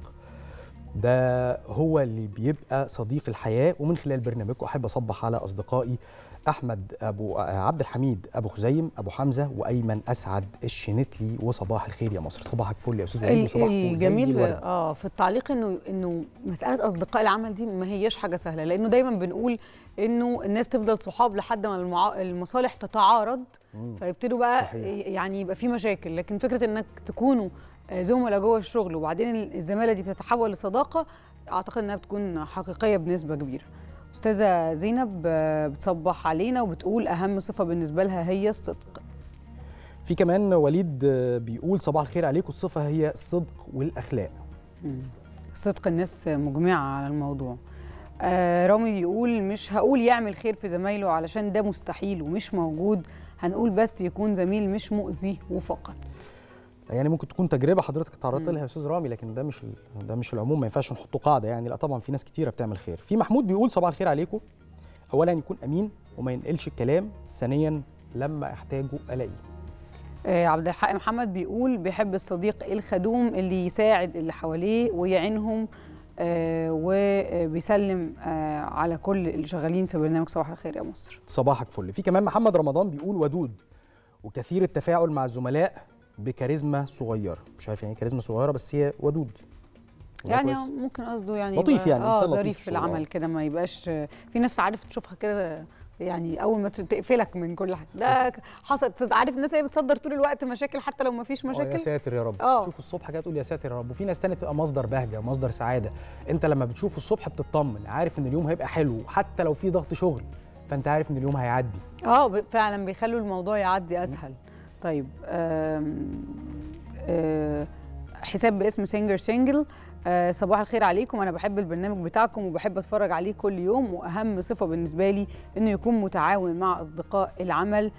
ده هو اللي بيبقى صديق الحياه ومن خلال برنامجكم احب اصبح على اصدقائي احمد ابو آه، عبد الحميد ابو خزيم ابو حمزه وايمن اسعد الشنتلي وصباح الخير يا مصر صباحك فل يا استاذ وليد
ال-
وصباحكم زي
الجميل
الورد.
اه في التعليق انه انه مساله اصدقاء العمل دي ما هياش حاجه سهله لانه دايما بنقول انه الناس تفضل صحاب لحد ما المعا... المصالح تتعارض
مم.
فيبتدوا بقى
صحيح.
يعني يبقى في مشاكل لكن فكره انك تكونوا آه، زملاء جوه الشغل وبعدين الزماله دي تتحول لصداقه اعتقد انها بتكون حقيقيه بنسبه كبيره استاذه زينب آه، بتصبح علينا وبتقول اهم صفه بالنسبه لها هي الصدق
في كمان وليد آه، بيقول صباح الخير عليكم الصفه هي الصدق والاخلاق
مم. صدق الناس مجمعة على الموضوع آه رامي بيقول مش هقول يعمل خير في زمايله علشان ده مستحيل ومش موجود هنقول بس يكون زميل مش مؤذي وفقط
يعني ممكن تكون تجربه حضرتك تعرضت لها يا استاذ رامي لكن ده مش ال- ده مش العموم ما ينفعش نحطه قاعده يعني لا طبعا في ناس كتيره بتعمل خير في محمود بيقول صباح الخير عليكم اولا يكون امين وما ينقلش الكلام ثانيا لما احتاجه الاقيه
آه عبد الحق محمد بيقول بيحب الصديق الخدوم اللي يساعد اللي حواليه ويعينهم آه وبيسلم آه على كل اللي شغالين في برنامج صباح الخير يا مصر
صباحك فل في كمان محمد رمضان بيقول ودود وكثير التفاعل مع الزملاء بكاريزما صغيره مش عارف يعني إيه كاريزما صغيره بس هي ودود والله
يعني
كويس.
ممكن قصده يعني
لطيف
يبقى-
يعني،
اه
إنسان لطيف
ظريف
في
في
الشغل،
العمل
آه.
كده ما يبقاش في ناس عارف تشوفها كده يعني اول ما تقفلك من كل حاجه ده حصل عارف الناس اللي بتصدر طول الوقت مشاكل حتى لو ما فيش
آه،
مشاكل
يا ساتر يا رب
آه.
تشوف الصبح كده تقول يا ساتر يا رب وفي ناس تانية تبقى مصدر بهجه مصدر سعاده انت لما بتشوفه الصبح بتطمن عارف ان اليوم هيبقى حلو حتى لو في ضغط شغل فانت عارف ان اليوم هيعدي
اه ب- فعلا بيخلوا الموضوع يعدي اسهل طيب آم، آه، حساب باسم سينجر سينجل آه، صباح الخير عليكم انا بحب البرنامج بتاعكم وبحب اتفرج عليه كل يوم واهم صفه بالنسبه لي انه يكون متعاون مع اصدقاء العمل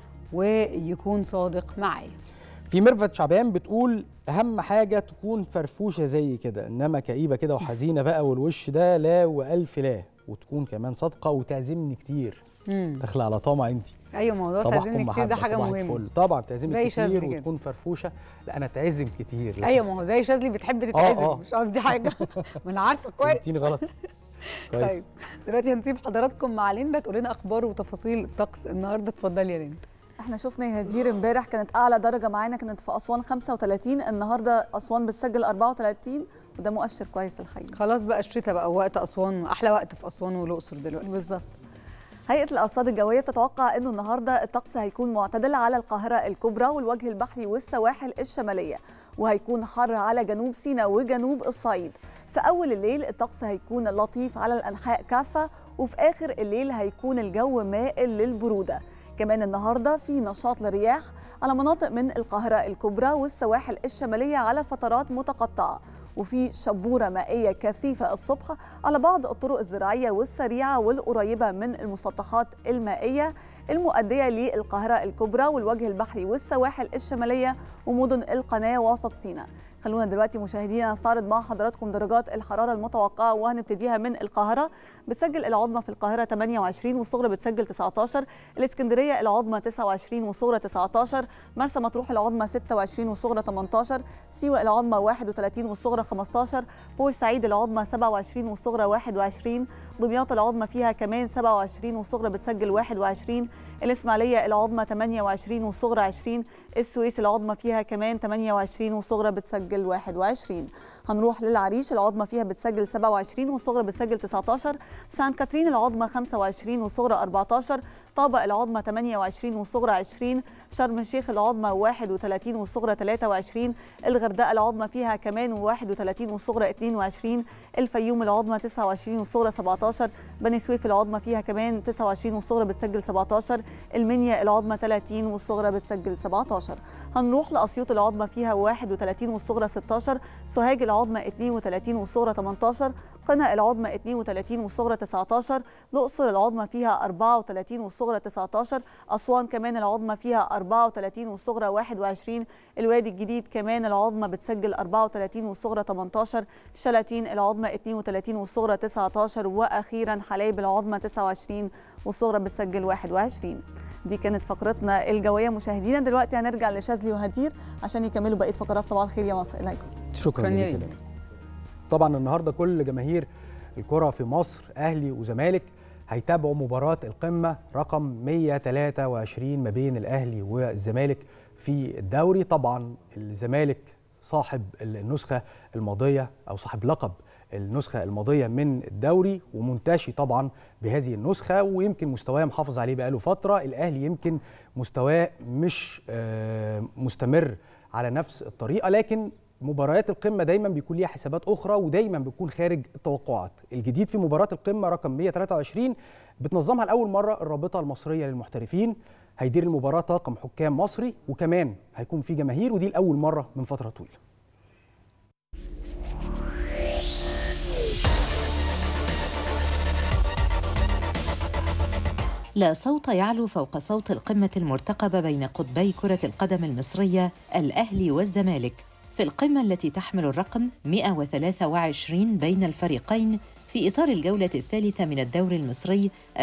ويكون صادق معايا
في ميرفت شعبان بتقول اهم حاجه تكون فرفوشه زي كده انما كئيبه كده وحزينه بقى والوش ده لا والف لا وتكون كمان صادقه وتعزمني كتير
مم.
داخله على طمع انت
ايوه موضوع
صباحكم
تعزيمني كتير ده
محبة،
حاجه
صباحك
مهمه
فل. طبعا
زي
تعزمي
شاذلي
كتير
كده.
وتكون فرفوشه لا انا تعزم كتير لا.
ايوه ما هو زي شاذلي بتحب تتعزم
آه.
مش قصدي حاجه ما انا عارفه كويس
فهمتيني غلط كويس
طيب دلوقتي هنسيب حضراتكم مع ليندا تقول لنا اخبار وتفاصيل الطقس النهارده اتفضلي يا ليندا
احنا شفنا يا هدير امبارح كانت اعلى درجه معانا كانت في اسوان 35 النهارده اسوان بتسجل 34 وده مؤشر كويس الحقيقه
خلاص بقى الشتاء بقى وقت اسوان احلى وقت في اسوان والاقصر دلوقتي
بالظبط هيئة الأرصاد الجوية تتوقع أنه النهاردة الطقس هيكون معتدل على القاهرة الكبرى والوجه البحري والسواحل الشمالية وهيكون حر على جنوب سيناء وجنوب الصعيد في أول الليل الطقس هيكون لطيف على الأنحاء كافة وفي آخر الليل هيكون الجو مائل للبرودة كمان النهاردة في نشاط للرياح على مناطق من القاهرة الكبرى والسواحل الشمالية على فترات متقطعة وفي شبورة مائية كثيفة الصبح على بعض الطرق الزراعية والسريعة والقريبة من المسطحات المائية المؤدية للقاهرة الكبرى والوجه البحري والسواحل الشمالية ومدن القناة وسط سيناء خلونا دلوقتي مشاهدينا نستعرض مع حضراتكم درجات الحرارة المتوقعة وهنبتديها من القاهرة بتسجل العظمى في القاهرة 28 والصغرى بتسجل 19 الإسكندرية العظمى 29 والصغرى 19 مرسى مطروح العظمى 26 والصغرى 18 سيوة العظمى 31 والصغرى 15 بورسعيد العظمى 27 والصغرى 21 دمياط العظمى فيها كمان 27 والصغرى بتسجل 21 الإسماعيلية العظمى 28 والصغرى 20 السويس العظمى فيها كمان 28 والصغرى بتسجل 21 هنروح للعريش العظمى فيها بتسجل 27 والصغرى بتسجل 19 سانت كاترين العظمى 25 والصغرى 14 طابة العظمى 28 والصغرى 20 شرم الشيخ العظمى 31 والصغرى 23 الغردقة العظمى فيها كمان 31 والصغرى 22 الفيوم العظمى 29 والصغرى 17 بني سويف العظمى فيها كمان 29 والصغرى بتسجل 17 المنيا العظمى 30 والصغرى بتسجل 17 هنروح لأسيوط العظمى فيها 31 والصغرى 16 سوهاج العظمى العظمى 32 والصغرى 18 قنا العظمى 32 والصغرى 19 الأقصر العظمى فيها 34 والصغرى 19 أسوان كمان العظمى فيها 34 والصغرى 21 الوادي الجديد كمان العظمى بتسجل 34 والصغرى 18 شلاتين العظمى 32 والصغرى 19 وأخيرا حلايب العظمى 29 والصغرى بتسجل 21 دي كانت فقرتنا الجويه مشاهدينا دلوقتي هنرجع لشاذلي وهدير عشان يكملوا بقيه فقرات صباح الخير يا مصر اليكم
شكرا لك طبعا النهارده كل جماهير الكره في مصر اهلي وزمالك هيتابعوا مباراه القمه رقم 123 ما بين الاهلي والزمالك في الدوري طبعا الزمالك صاحب النسخه الماضيه او صاحب لقب النسخه الماضيه من الدوري ومنتشي طبعا بهذه النسخه ويمكن مستواه محافظ عليه بقاله فتره الاهلي يمكن مستواه مش مستمر على نفس الطريقه لكن مباريات القمه دايما بيكون ليها حسابات اخرى ودايما بتكون خارج التوقعات الجديد في مباراه القمه رقم 123 بتنظمها لاول مره الرابطه المصريه للمحترفين هيدير المباراه طاقم حكام مصري وكمان هيكون في جماهير ودي لاول مره من فتره طويله
لا صوت يعلو فوق صوت القمة المرتقبة بين قطبي كرة القدم المصرية الأهلي والزمالك في القمة التي تحمل الرقم 123 بين الفريقين في إطار الجولة الثالثة من الدوري المصري 2021-2022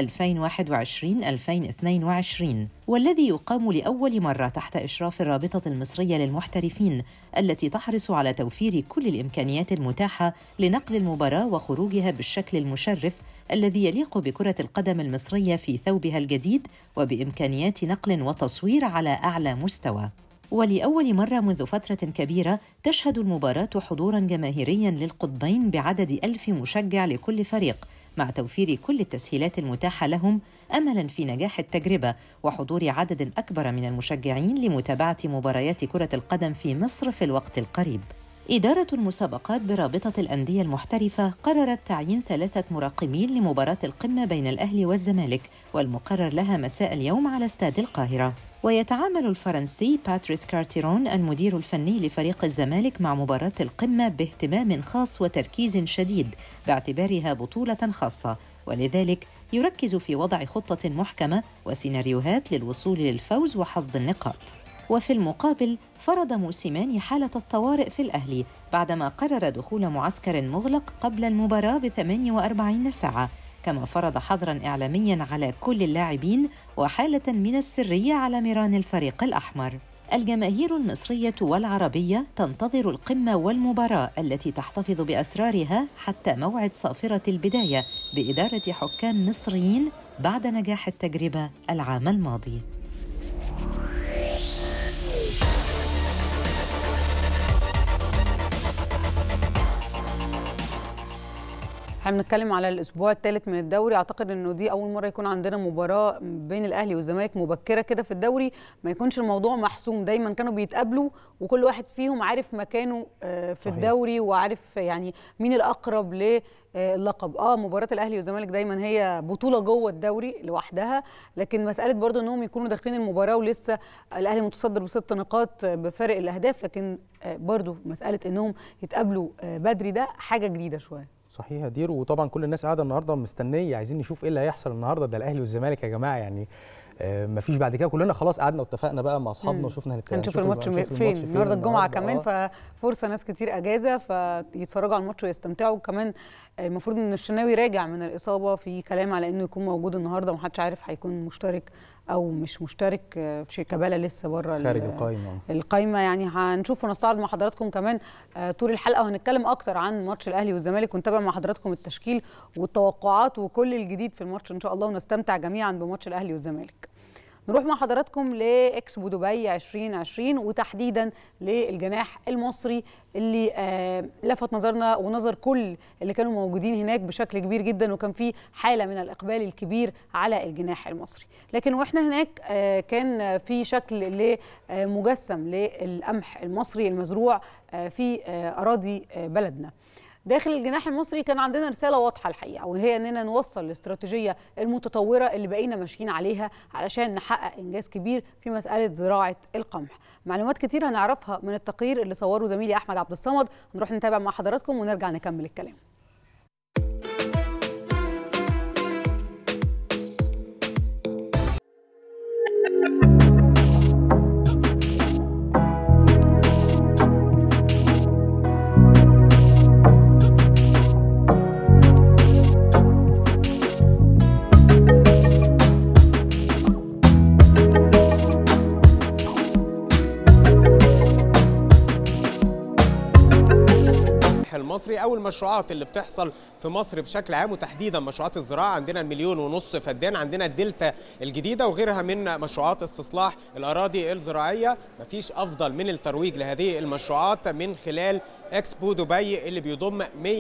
والذي يقام لأول مرة تحت إشراف الرابطة المصرية للمحترفين التي تحرص على توفير كل الإمكانيات المتاحة لنقل المباراة وخروجها بالشكل المشرف الذي يليق بكرة القدم المصرية في ثوبها الجديد وبإمكانيات نقل وتصوير على أعلى مستوى. ولأول مرة منذ فترة كبيرة تشهد المباراة حضورا جماهيريا للقطبين بعدد ألف مشجع لكل فريق مع توفير كل التسهيلات المتاحة لهم أملا في نجاح التجربة وحضور عدد أكبر من المشجعين لمتابعة مباريات كرة القدم في مصر في الوقت القريب. إدارة المسابقات برابطة الأندية المحترفة قررت تعيين ثلاثة مراقمين لمباراة القمة بين الأهلي والزمالك والمقرر لها مساء اليوم على استاد القاهرة. ويتعامل الفرنسي باتريس كارتيرون المدير الفني لفريق الزمالك مع مباراة القمة باهتمام خاص وتركيز شديد باعتبارها بطولة خاصة ولذلك يركز في وضع خطة محكمة وسيناريوهات للوصول للفوز وحصد النقاط وفي المقابل فرض موسيماني حالة الطوارئ في الأهلي بعدما قرر دخول معسكر مغلق قبل المباراة ب 48 ساعة كما فرض حظرا إعلاميا على كل اللاعبين وحالة من السرية على ميران الفريق الأحمر الجماهير المصرية والعربية تنتظر القمة والمباراة التي تحتفظ بأسرارها حتى موعد صافرة البداية بإدارة حكام مصريين بعد نجاح التجربة العام الماضي
احنا بنتكلم على الاسبوع الثالث من الدوري اعتقد انه دي اول مره يكون عندنا مباراه بين الاهلي والزمالك مبكره كده في الدوري ما يكونش الموضوع محسوم دايما كانوا بيتقابلوا وكل واحد فيهم عارف مكانه في صحيح. الدوري وعارف يعني مين الاقرب للقب اه مباراه الاهلي والزمالك دايما هي بطوله جوه الدوري لوحدها لكن مساله برضو انهم يكونوا داخلين المباراه ولسه الاهلي متصدر بست نقاط بفارق الاهداف لكن برضو مساله انهم يتقابلوا بدري ده حاجه جديده شويه
صحيح دير وطبعا كل الناس قاعده النهارده مستنيه عايزين نشوف ايه اللي هيحصل النهارده ده الاهلي والزمالك يا جماعه يعني آه مفيش بعد كده كلنا خلاص قعدنا واتفقنا بقى مع اصحابنا وشفنا
هنشوف الماتش فين النهارده الجمعه كمان ففرصه ناس كتير اجازه فيتفرجوا على الماتش ويستمتعوا كمان المفروض ان الشناوي راجع من الاصابه في كلام على انه يكون موجود النهارده ومحدش عارف هيكون مشترك او مش مشترك في شيكابالا لسه بره
خارج القايمه
القايمه يعني هنشوف ونستعرض مع حضراتكم كمان طول الحلقه وهنتكلم اكتر عن ماتش الاهلي والزمالك ونتابع مع حضراتكم التشكيل والتوقعات وكل الجديد في الماتش ان شاء الله ونستمتع جميعا بماتش الاهلي والزمالك نروح مع حضراتكم لاكسبو دبي 2020 وتحديدا للجناح المصري اللي آه لفت نظرنا ونظر كل اللي كانوا موجودين هناك بشكل كبير جدا وكان في حاله من الاقبال الكبير على الجناح المصري لكن واحنا هناك آه كان في شكل مجسم للقمح المصري المزروع آه في اراضي بلدنا داخل الجناح المصري كان عندنا رساله واضحه الحقيقه وهي اننا نوصل الاستراتيجيه المتطوره اللي بقينا ماشيين عليها علشان نحقق انجاز كبير في مساله زراعه القمح معلومات كتير هنعرفها من التقرير اللي صوره زميلي احمد عبد الصمد نروح نتابع مع حضراتكم ونرجع نكمل الكلام
المصري او المشروعات اللي بتحصل في مصر بشكل عام وتحديدا مشروعات الزراعه عندنا المليون ونص فدان عندنا الدلتا الجديده وغيرها من مشروعات استصلاح الاراضي الزراعيه مفيش افضل من الترويج لهذه المشروعات من خلال اكسبو دبي اللي بيضم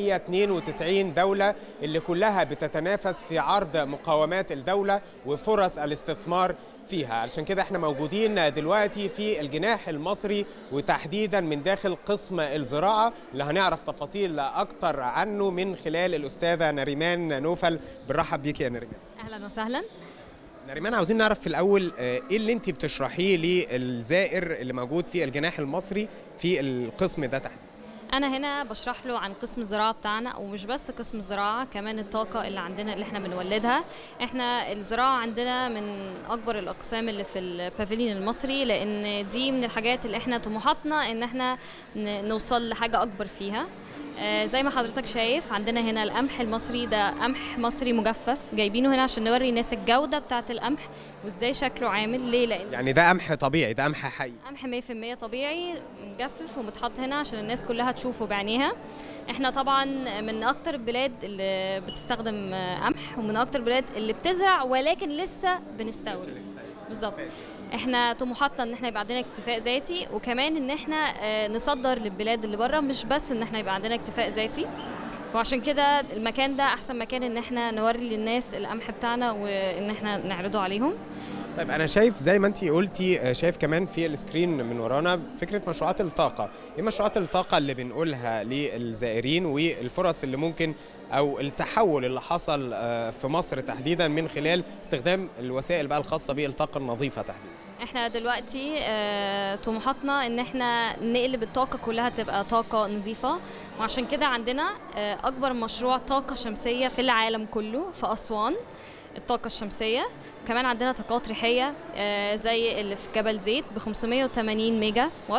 192 دوله اللي كلها بتتنافس في عرض مقاومات الدوله وفرص الاستثمار فيها علشان كده احنا موجودين دلوقتي في الجناح المصري وتحديدا من داخل قسم الزراعه اللي هنعرف تفاصيل اكتر عنه من خلال الاستاذه نريمان نوفل بنرحب بيك يا نريمان
اهلا وسهلا
نريمان عاوزين نعرف في الاول آه، ايه اللي انت بتشرحيه للزائر اللي موجود في الجناح المصري في القسم ده تحديدا
انا هنا بشرح له عن قسم الزراعه بتاعنا ومش بس قسم الزراعه كمان الطاقه اللي عندنا اللي احنا بنولدها احنا الزراعه عندنا من اكبر الاقسام اللي في البافيليون المصري لان دي من الحاجات اللي احنا طموحاتنا ان احنا ن- نوصل لحاجه اكبر فيها آه، زي ما حضرتك شايف عندنا هنا القمح المصري ده قمح مصري مجفف جايبينه هنا عشان نوري الناس الجوده بتاعه القمح وازاي شكله عامل ليه لان
يعني ده قمح طبيعي ده قمح حقيقي
قمح 100% طبيعي مجفف ومتحط هنا عشان الناس كلها تشوفه بعينيها احنا طبعا من اكتر البلاد اللي بتستخدم قمح ومن اكتر البلاد اللي بتزرع ولكن لسه بنستورد بالظبط احنا طموحاتنا ان احنا يبقى عندنا اكتفاء ذاتي وكمان ان احنا آه، نصدر للبلاد اللي بره مش بس ان احنا يبقى عندنا اكتفاء ذاتي وعشان كده المكان ده احسن مكان ان احنا نوري للناس القمح بتاعنا وان احنا نعرضه عليهم
طيب انا شايف زي ما انت قلتي آه، شايف كمان في السكرين من ورانا فكره مشروعات الطاقه ايه مشروعات الطاقه اللي بنقولها للزائرين والفرص اللي ممكن او التحول اللي حصل آه، في مصر تحديدا من خلال استخدام الوسائل بقى الخاصه بالطاقه النظيفه تحديدا
احنا دلوقتي آه، طموحاتنا ان احنا نقلب الطاقة كلها تبقى طاقة نظيفة وعشان كده عندنا آه، اكبر مشروع طاقة شمسية في العالم كله في اسوان الطاقة الشمسية كمان عندنا طاقات ريحية آه، زي اللي في جبل زيت ب 580 ميجا وات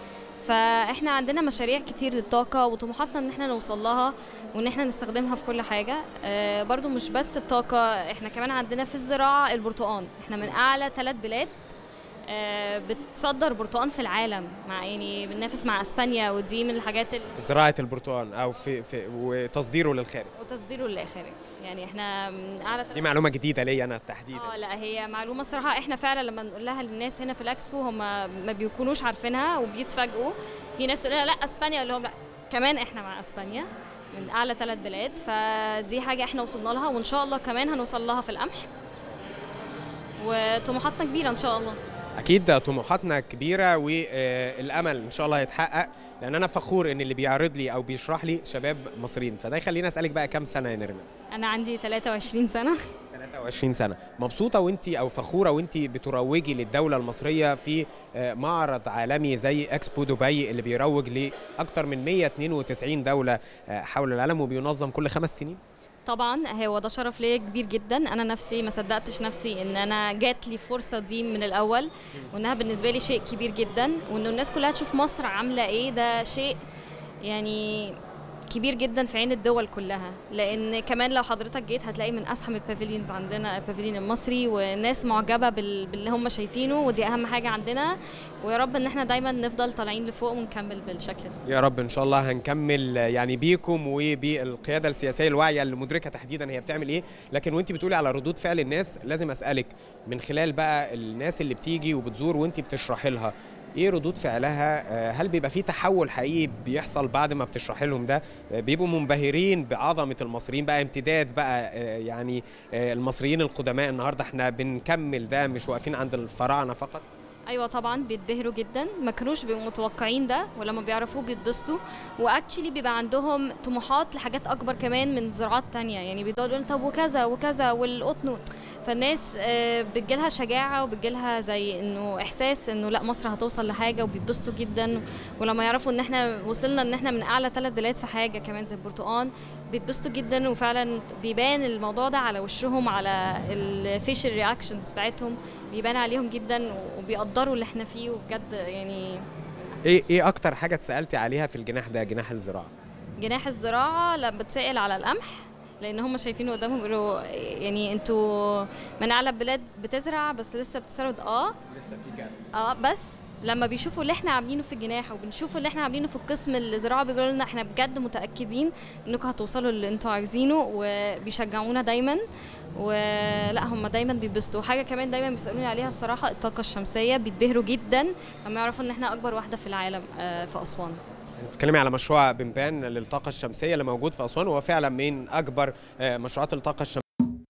فاحنا عندنا مشاريع كتير للطاقة وطموحاتنا ان احنا نوصل لها وان احنا نستخدمها في كل حاجة آه، برضو مش بس الطاقة احنا كمان عندنا في الزراعة البرتقال احنا من اعلى ثلاث بلاد آه، بتصدر برتقال في العالم مع يعني بننافس مع اسبانيا ودي من الحاجات ال...
في زراعه البرتقال او في, في وتصديره للخارج
وتصديره للخارج يعني احنا من اعلى
دي معلومه جديده ليا انا تحديدا
اه لا هي معلومه صراحه احنا فعلا لما نقول لها للناس هنا في الاكسبو هم ما بيكونوش عارفينها وبيتفاجئوا في ناس تقول لنا لا اسبانيا اقول لهم لا كمان احنا مع اسبانيا من اعلى ثلاث بلاد فدي حاجه احنا وصلنا لها وان شاء الله كمان هنوصل لها في القمح وطموحاتنا كبيره ان شاء الله
اكيد طموحاتنا كبيره والامل ان شاء الله هيتحقق لان انا فخور ان اللي بيعرض لي او بيشرح لي شباب مصريين فده يخليني اسالك بقى كام سنه يا نرمين
انا عندي 23 سنه
23 سنه مبسوطه وانت او فخوره وانت بتروجي للدوله المصريه في آه، معرض عالمي زي اكسبو دبي اللي بيروج لاكثر من 192 دوله آه، حول العالم وبينظم كل خمس سنين
طبعا هو ده شرف ليا كبير جدا انا نفسي ما صدقتش نفسي ان انا جات لي الفرصه دي من الاول وانها بالنسبه لي شيء كبير جدا وان الناس كلها تشوف مصر عامله ايه ده شيء يعني كبير جدا في عين الدول كلها لان كمان لو حضرتك جيت هتلاقي من ازحم البافيليونز عندنا البافيليون المصري والناس معجبه بال- باللي هم شايفينه ودي اهم حاجه عندنا ويا رب ان احنا دايما نفضل طالعين لفوق ونكمل بالشكل ده
يا رب ان شاء الله هنكمل آه، يعني بيكم وبالقياده السياسيه الواعيه اللي مدركه تحديدا هي بتعمل ايه لكن وانت بتقولي على ردود فعل الناس لازم اسالك من خلال بقى الناس اللي بتيجي وبتزور وانت بتشرحي لها ايه ردود فعلها آه، هل بيبقى في تحول حقيقي بيحصل بعد ما بتشرحي لهم ده آه، بيبقوا منبهرين بعظمه المصريين بقى امتداد بقى آه، يعني آه، المصريين القدماء النهارده احنا بنكمل ده مش واقفين عند الفراعنه فقط
ايوه طبعا بيتبهروا جدا ما كانوش بيبقوا متوقعين ده ولما بيعرفوه بيتبسطوا واكشلي بيبقى عندهم طموحات لحاجات اكبر كمان من زراعات تانية يعني بيقعدوا يقولوا طب وكذا وكذا والقطن فالناس آه، بتجيلها شجاعه وبتجيلها زي انه احساس انه لا مصر هتوصل لحاجه وبيتبسطوا جدا ولما يعرفوا ان احنا وصلنا ان احنا من اعلى ثلاث بلاد في حاجه كمان زي البرتقال بيتبسطوا جدا وفعلا بيبان الموضوع ده على وشهم على الفيشل رياكشنز بتاعتهم بيبان عليهم جدا وبيقدروا اللي احنا فيه وبجد يعني
ايه ايه اكتر حاجه اتسالتي عليها في الجناح ده جناح الزراعه
جناح الزراعه لما بتسأل على القمح لان هم شايفينه قدامهم بيقولوا يعني انتوا من اعلى البلاد بتزرع بس لسه بتسرد اه
لسه في جنب
اه بس لما بيشوفوا اللي احنا عاملينه في الجناح وبنشوف اللي احنا عاملينه في القسم الزراعه بيقولوا لنا احنا بجد متاكدين انكم هتوصلوا اللي انتوا عايزينه وبيشجعونا دايما ولا هم دايما بيتبسطوا حاجه كمان دايما بيسالوني عليها الصراحه الطاقه الشمسيه بيتبهروا جدا لما يعرفوا ان احنا اكبر واحده في العالم آه، في اسوان
بتتكلمي على مشروع بنبان للطاقه الشمسيه اللي موجود في اسوان وهو فعلا من اكبر آه، مشروعات الطاقه الشمسيه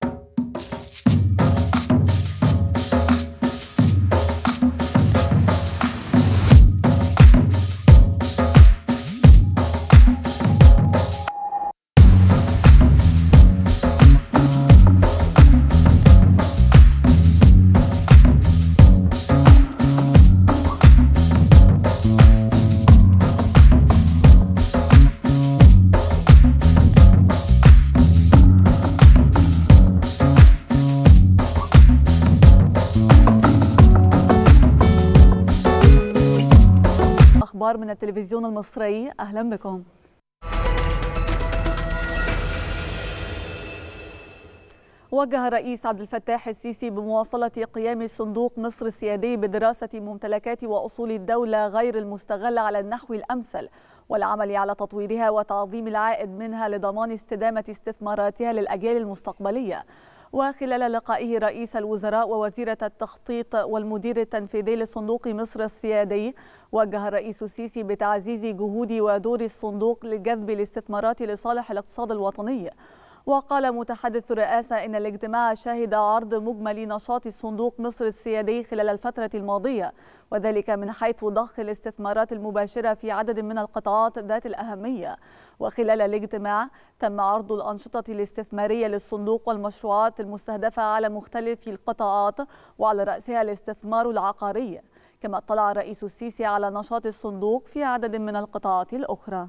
أخبار من التلفزيون المصري أهلا بكم وجه الرئيس عبد الفتاح السيسي بمواصلة قيام صندوق مصر السيادي بدراسة ممتلكات وأصول الدولة غير المستغلة على النحو الأمثل والعمل على تطويرها وتعظيم العائد منها لضمان استدامة استثماراتها للأجيال المستقبلية وخلال لقائه رئيس الوزراء ووزيرة التخطيط والمدير التنفيذي لصندوق مصر السيادي وجه الرئيس السيسي بتعزيز جهود ودور الصندوق لجذب الاستثمارات لصالح الاقتصاد الوطني وقال متحدث الرئاسة إن الاجتماع شهد عرض مجمل نشاط صندوق مصر السيادي خلال الفترة الماضية وذلك من حيث ضخ الاستثمارات المباشرة في عدد من القطاعات ذات الأهمية وخلال الاجتماع تم عرض الأنشطة الاستثمارية للصندوق والمشروعات المستهدفة على مختلف القطاعات وعلى رأسها الاستثمار العقاري كما اطلع الرئيس السيسي على نشاط الصندوق في عدد من القطاعات الأخرى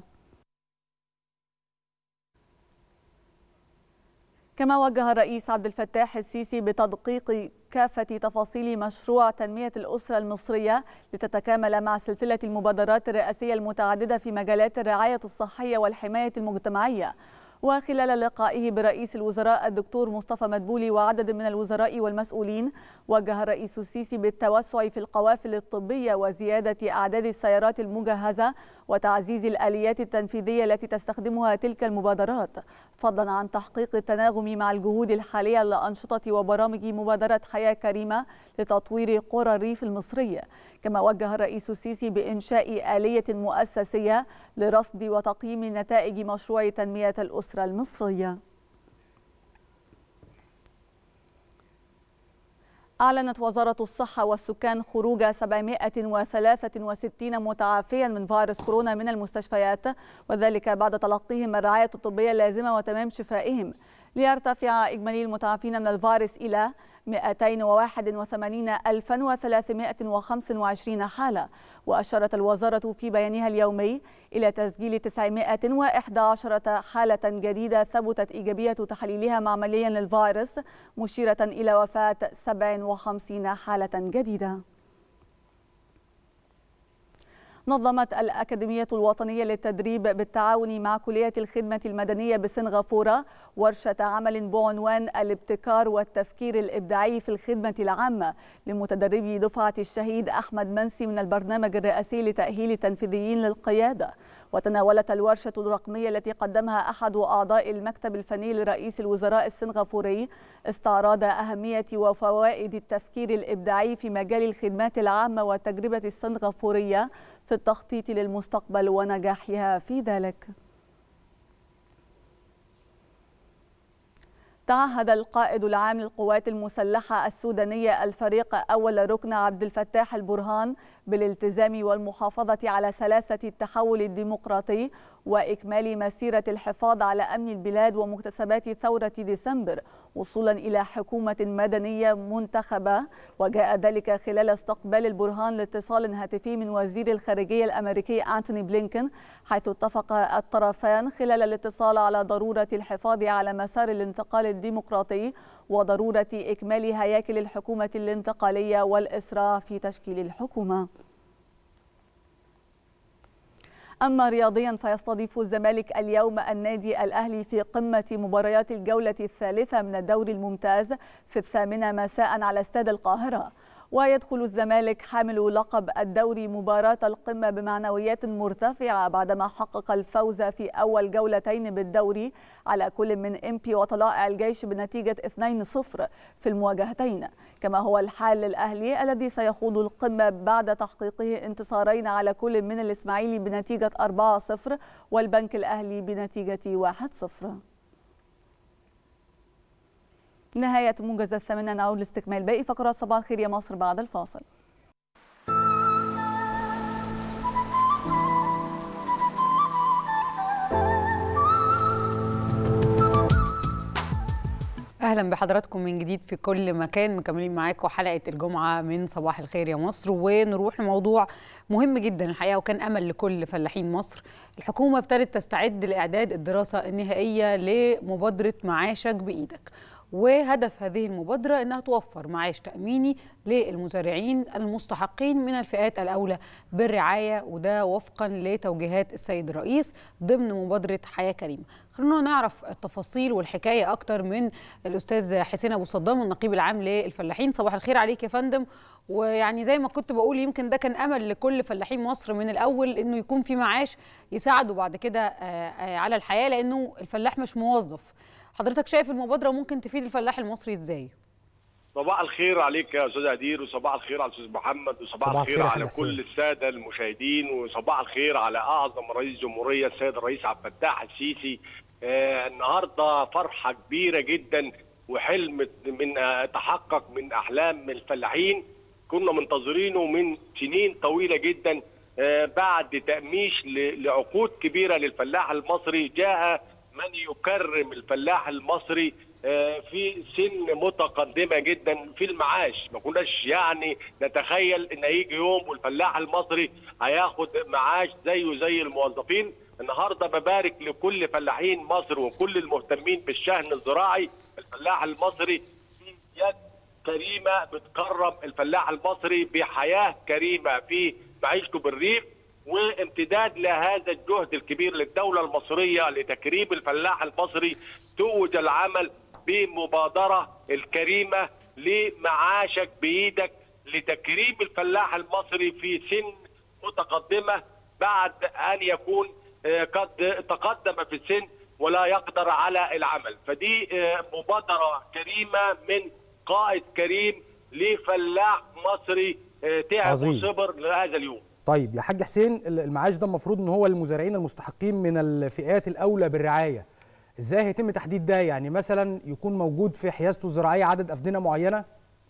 كما وجه الرئيس عبد الفتاح السيسي بتدقيق كافة تفاصيل مشروع تنمية الأسرة المصرية لتتكامل مع سلسلة المبادرات الرئاسية المتعددة في مجالات الرعاية الصحية والحماية المجتمعية وخلال لقائه برئيس الوزراء الدكتور مصطفى مدبولي وعدد من الوزراء والمسؤولين وجه الرئيس السيسي بالتوسع في القوافل الطبية وزيادة أعداد السيارات المجهزة وتعزيز الآليات التنفيذية التي تستخدمها تلك المبادرات فضلا عن تحقيق التناغم مع الجهود الحالية لأنشطة وبرامج مبادرة حياة كريمة لتطوير قرى الريف المصرية كما وجه الرئيس السيسي بإنشاء آلية مؤسسية لرصد وتقييم نتائج مشروع تنمية الأسرة المصرية أعلنت وزارة الصحة والسكان خروج 763 متعافيا من فيروس كورونا من المستشفيات وذلك بعد تلقيهم الرعاية الطبية اللازمة وتمام شفائهم ليرتفع إجمالي المتعافين من الفيروس إلى 281325 حالة وأشارت الوزارة في بيانها اليومي إلى تسجيل 911 حالة جديدة ثبتت إيجابية تحليلها معمليا للفيروس مشيرة إلى وفاة 57 حالة جديدة نظمت الأكاديمية الوطنية للتدريب بالتعاون مع كلية الخدمة المدنية بسنغافورة ورشة عمل بعنوان الابتكار والتفكير الإبداعي في الخدمة العامة لمتدربي دفعة الشهيد أحمد منسي من البرنامج الرئاسي لتأهيل التنفيذيين للقيادة وتناولت الورشة الرقمية التي قدمها أحد أعضاء المكتب الفني لرئيس الوزراء السنغافوري استعراض أهمية وفوائد التفكير الإبداعي في مجال الخدمات العامة والتجربة السنغافورية في التخطيط للمستقبل ونجاحها في ذلك تعهد القائد العام للقوات المسلحة السودانية الفريق أول ركن عبد الفتاح البرهان بالالتزام والمحافظة على سلاسة التحول الديمقراطي وإكمال مسيرة الحفاظ على أمن البلاد ومكتسبات ثورة ديسمبر وصولا إلى حكومة مدنية منتخبة وجاء ذلك خلال استقبال البرهان لاتصال هاتفي من وزير الخارجية الأمريكي أنتوني بلينكن حيث اتفق الطرفان خلال الاتصال على ضرورة الحفاظ على مسار الانتقال الديمقراطي وضرورة إكمال هياكل الحكومة الانتقالية والإسراع في تشكيل الحكومة أما رياضيا فيستضيف الزمالك اليوم النادي الأهلي في قمة مباريات الجولة الثالثة من الدوري الممتاز في الثامنة مساء على استاد القاهرة ويدخل الزمالك حامل لقب الدوري مباراة القمة بمعنويات مرتفعة بعدما حقق الفوز في أول جولتين بالدوري على كل من إمبي وطلائع الجيش بنتيجة 2-0 في المواجهتين كما هو الحال للأهلي الذي سيخوض القمة بعد تحقيقه انتصارين على كل من الإسماعيلي بنتيجة 4-0 والبنك الأهلي بنتيجة 1-0 نهاية موجز الثامنة نعود لاستكمال باقي فقرات صباح الخير يا مصر بعد الفاصل
اهلا بحضراتكم من جديد في كل مكان مكملين معاكم حلقه الجمعه من صباح الخير يا مصر ونروح لموضوع مهم جدا الحقيقه وكان امل لكل فلاحين مصر الحكومه ابتدت تستعد لاعداد الدراسه النهائيه لمبادره معاشك بايدك وهدف هذه المبادرة أنها توفر معاش تأميني للمزارعين المستحقين من الفئات الأولى بالرعاية وده وفقا لتوجيهات السيد الرئيس ضمن مبادرة حياة كريمة خلونا نعرف التفاصيل والحكاية أكتر من الأستاذ حسين أبو صدام النقيب العام للفلاحين صباح الخير عليك يا فندم ويعني زي ما كنت بقول يمكن ده كان أمل لكل فلاحين مصر من الأول أنه يكون في معاش يساعده بعد كده على الحياة لأنه الفلاح مش موظف حضرتك شايف المبادره ممكن تفيد الفلاح المصري ازاي
صباح الخير عليك يا استاذ ادير وصباح الخير على الاستاذ محمد وصباح
صباح
الخير
الخير
على
حسين.
كل الساده المشاهدين وصباح الخير على اعظم رئيس جمهوريه السيد الرئيس عبد الفتاح السيسي آه النهارده فرحه كبيره جدا وحلم من آه تحقق من احلام الفلاحين كنا منتظرينه من سنين طويله جدا آه بعد تأميش ل- لعقود كبيره للفلاح المصري جاء من يكرم الفلاح المصري آه، في سن متقدمه جدا في المعاش ما كناش يعني نتخيل ان هيجي يوم والفلاح المصري هياخد معاش زيه زي الموظفين النهارده ببارك لكل فلاحين مصر وكل المهتمين بالشأن الزراعي الفلاح المصري في يد كريمه بتكرم الفلاح المصري بحياه كريمه في معيشته بالريف وامتداد لهذا الجهد الكبير للدولة المصرية لتكريم الفلاح المصري توج العمل بمبادرة الكريمة لمعاشك بإيدك لتكريم الفلاح المصري في سن متقدمة بعد أن يكون آه، قد تقدم في السن ولا يقدر على العمل فدي آه، مبادرة كريمة من قائد كريم لفلاح مصري آه، تعب
عظيم.
وصبر لهذا اليوم
طيب يا حاج حسين المعاش ده المفروض ان هو للمزارعين المستحقين من الفئات الاولى بالرعايه ازاي هيتم تحديد ده يعني مثلا يكون موجود في حيازته الزراعيه عدد افدنه معينه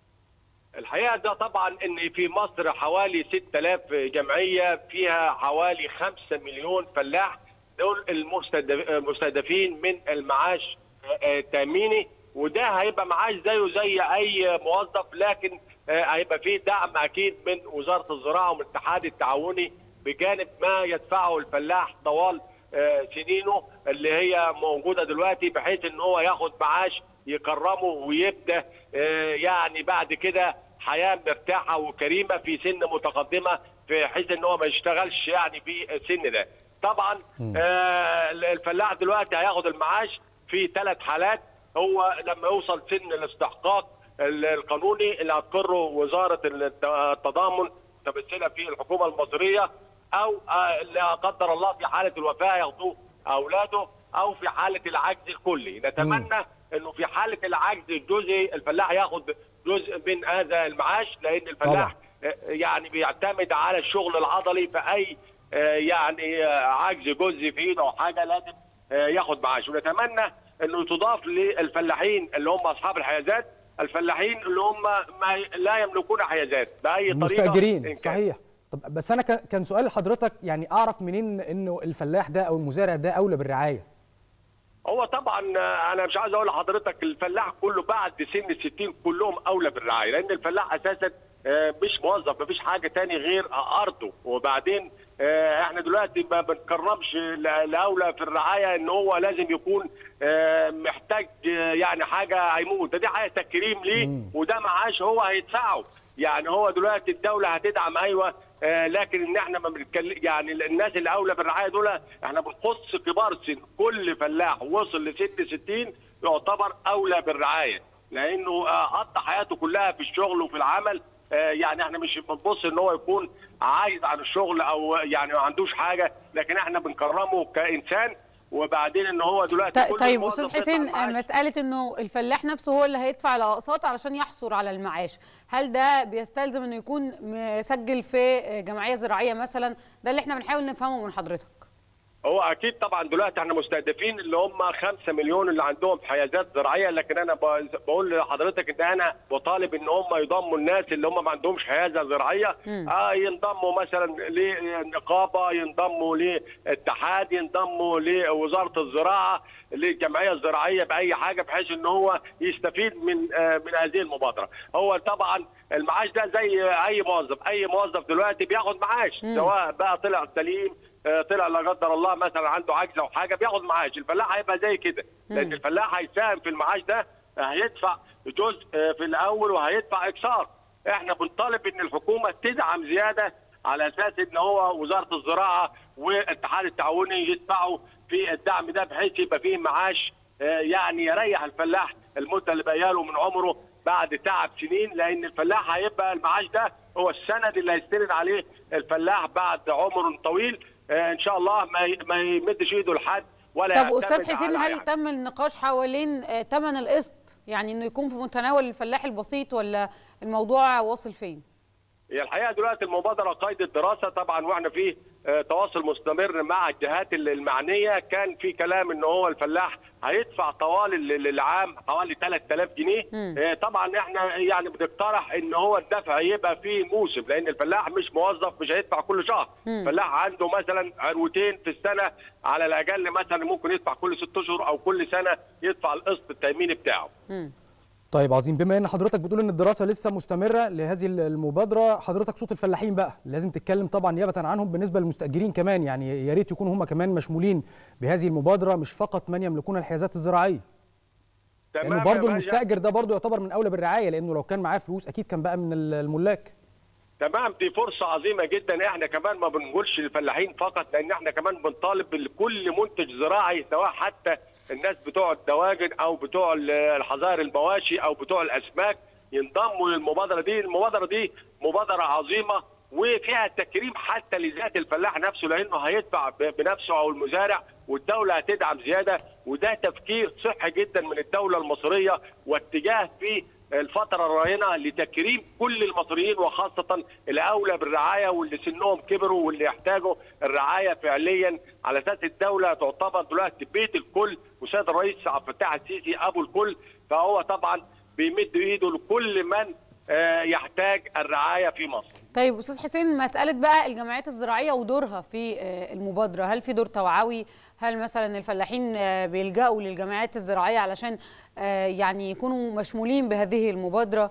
الحقيقه ده طبعا ان في مصر حوالي 6000 جمعيه فيها حوالي 5 مليون فلاح دول المستهدف- المستهدفين من المعاش آه، التاميني وده هيبقى معاش زيه زي اي موظف لكن آه، هيبقى فيه دعم اكيد من وزاره الزراعه ومن الاتحاد التعاوني بجانب ما يدفعه الفلاح طوال آه، سنينه اللي هي موجوده دلوقتي بحيث ان هو ياخد معاش يكرمه ويبدا آه، يعني بعد كده حياه مرتاحه وكريمه في سن متقدمه في حيث ان هو ما يشتغلش يعني في السن ده. طبعا آه، الفلاح دلوقتي هياخد المعاش في ثلاث حالات هو لما يوصل سن الاستحقاق ال- القانوني اللي هتقره وزاره الت- التضامن متمثله في الحكومه المصريه او آه، لا قدر الله في حاله الوفاه ياخدوه اولاده او في حاله العجز الكلي نتمنى انه في حاله العجز الجزئي الفلاح ياخد جزء من هذا المعاش لان الفلاح آه، يعني بيعتمد على الشغل العضلي فاي آه، يعني آه، عجز جزئي في ايده او حاجه لازم آه، ياخد معاش ونتمنى انه تضاف للفلاحين اللي هم اصحاب الحيازات الفلاحين اللي هم ما لا يملكون حيازات باي طريقه
المستاجرين
إن كان.
صحيح طب بس انا كان كان سؤال لحضرتك يعني اعرف منين انه الفلاح ده او المزارع ده اولى بالرعايه
هو طبعا انا مش عايز اقول لحضرتك الفلاح كله بعد سن ال 60 كلهم اولى بالرعايه لان الفلاح اساسا آه، مش موظف مفيش حاجه تاني غير ارضه وبعدين آه، احنا دلوقتي ما بنكرمش ل- الاولى في الرعايه ان هو لازم يكون آه، محتاج آه، يعني حاجه هيموت ده دي حاجه تكريم ليه وده معاش هو هيدفعه يعني هو دلوقتي الدوله هتدعم ايوه آه، لكن ان احنا ما بنتكلم يعني الناس اللي اولى بالرعايه دول احنا بنخص كبار السن كل فلاح وصل لسن 60 يعتبر اولى بالرعايه لانه آه، قضى حياته كلها في الشغل وفي العمل آه، يعني احنا مش بنبص ان هو يكون عايز عن الشغل او يعني ما عندوش حاجه لكن احنا بنكرمه كانسان وبعدين ان هو دلوقتي
ط-
كل
طيب
موظف
استاذ
يطلع
حسين
معاش.
مساله انه الفلاح نفسه هو اللي هيدفع الاقساط علشان يحصل على المعاش هل ده بيستلزم انه يكون مسجل في جمعيه زراعيه مثلا ده اللي احنا بنحاول نفهمه من حضرتك
هو اكيد طبعا دلوقتي احنا مستهدفين اللي هم 5 مليون اللي عندهم حيازات زراعيه لكن انا ب- بقول لحضرتك ان انا بطالب ان هم يضموا الناس اللي هم ما عندهمش حيازه زراعيه
مم.
آه ينضموا مثلا للنقابه ينضموا لاتحاد ينضموا لوزاره الزراعه للجمعيه الزراعيه باي حاجه بحيث ان هو يستفيد من آه من هذه المبادره هو طبعا المعاش ده زي اي موظف اي موظف دلوقتي بياخد معاش
مم.
سواء بقى طلع سليم آه، طلع لا قدر الله مثلا عنده عجز او حاجه بياخد معاش الفلاح هيبقى زي كده لان الفلاح هيساهم في المعاش ده آه، هيدفع جزء آه، في الاول وهيدفع اكثار احنا بنطالب ان الحكومه تدعم زياده على اساس ان هو وزاره الزراعه والاتحاد التعاوني يدفعوا في الدعم ده بحيث يبقى فيه معاش آه، يعني يريح الفلاح المده اللي باقيه له من عمره بعد تعب سنين لان الفلاح هيبقى المعاش ده هو السند اللي هيستند عليه الفلاح بعد عمر طويل آه، ان شاء الله ما ي- ما يمدش ايده لحد ولا
طب
يعتمد
استاذ حسين
على أي
هل
حد.
تم النقاش حوالين آه، ثمن القسط يعني انه يكون في متناول الفلاح البسيط ولا الموضوع واصل فين
هي الحقيقه دلوقتي المبادره قيد الدراسه طبعا واحنا في آه، تواصل مستمر مع الجهات ال- المعنيه كان في كلام ان هو الفلاح هيدفع طوال ال- العام حوالي 3000 جنيه
مم.
آه، طبعا احنا يعني بنقترح ان هو الدفع يبقى في موسم لان الفلاح مش موظف مش هيدفع كل شهر
مم.
الفلاح عنده مثلا عروتين في السنه على الاقل مثلا ممكن يدفع كل ست اشهر او كل سنه يدفع القسط التاميني بتاعه
طيب عظيم بما ان حضرتك بتقول ان الدراسه لسه مستمره لهذه المبادره حضرتك صوت الفلاحين بقى لازم تتكلم طبعا نيابه عنهم بالنسبه للمستاجرين كمان يعني يا ريت يكونوا هم كمان مشمولين بهذه المبادره مش فقط من يملكون الحيازات الزراعيه
تمام
لانه
يا
برضه
باشا.
المستاجر ده برضه يعتبر من اولى بالرعايه لانه لو كان معاه فلوس اكيد كان بقى من الملاك
تمام دي فرصة عظيمة جدا احنا كمان ما بنقولش للفلاحين فقط لان احنا كمان بنطالب بكل منتج زراعي سواء حتى الناس بتوع الدواجن او بتوع الحظائر المواشي او بتوع الاسماك ينضموا للمبادرة دي المبادرة دي مبادرة عظيمة وفيها تكريم حتى لذات الفلاح نفسه لانه هيدفع ب- بنفسه او المزارع والدولة هتدعم زيادة وده تفكير صحي جدا من الدولة المصرية واتجاه في الفترة الراهنة لتكريم كل المصريين وخاصة الأولى بالرعاية واللي سنهم كبروا واللي يحتاجوا الرعاية فعليا على أساس الدولة تعتبر دلوقتي بيت الكل وسيد الرئيس عبد الفتاح السيسي أبو الكل فهو طبعا بيمد إيده لكل من آه، يحتاج الرعاية في مصر
طيب استاذ حسين مساله بقى الجمعيات الزراعيه ودورها في آه، المبادره هل في دور توعوي هل مثلا الفلاحين آه، بيلجأوا للجمعيات الزراعيه علشان آه، يعني يكونوا مشمولين بهذه المبادره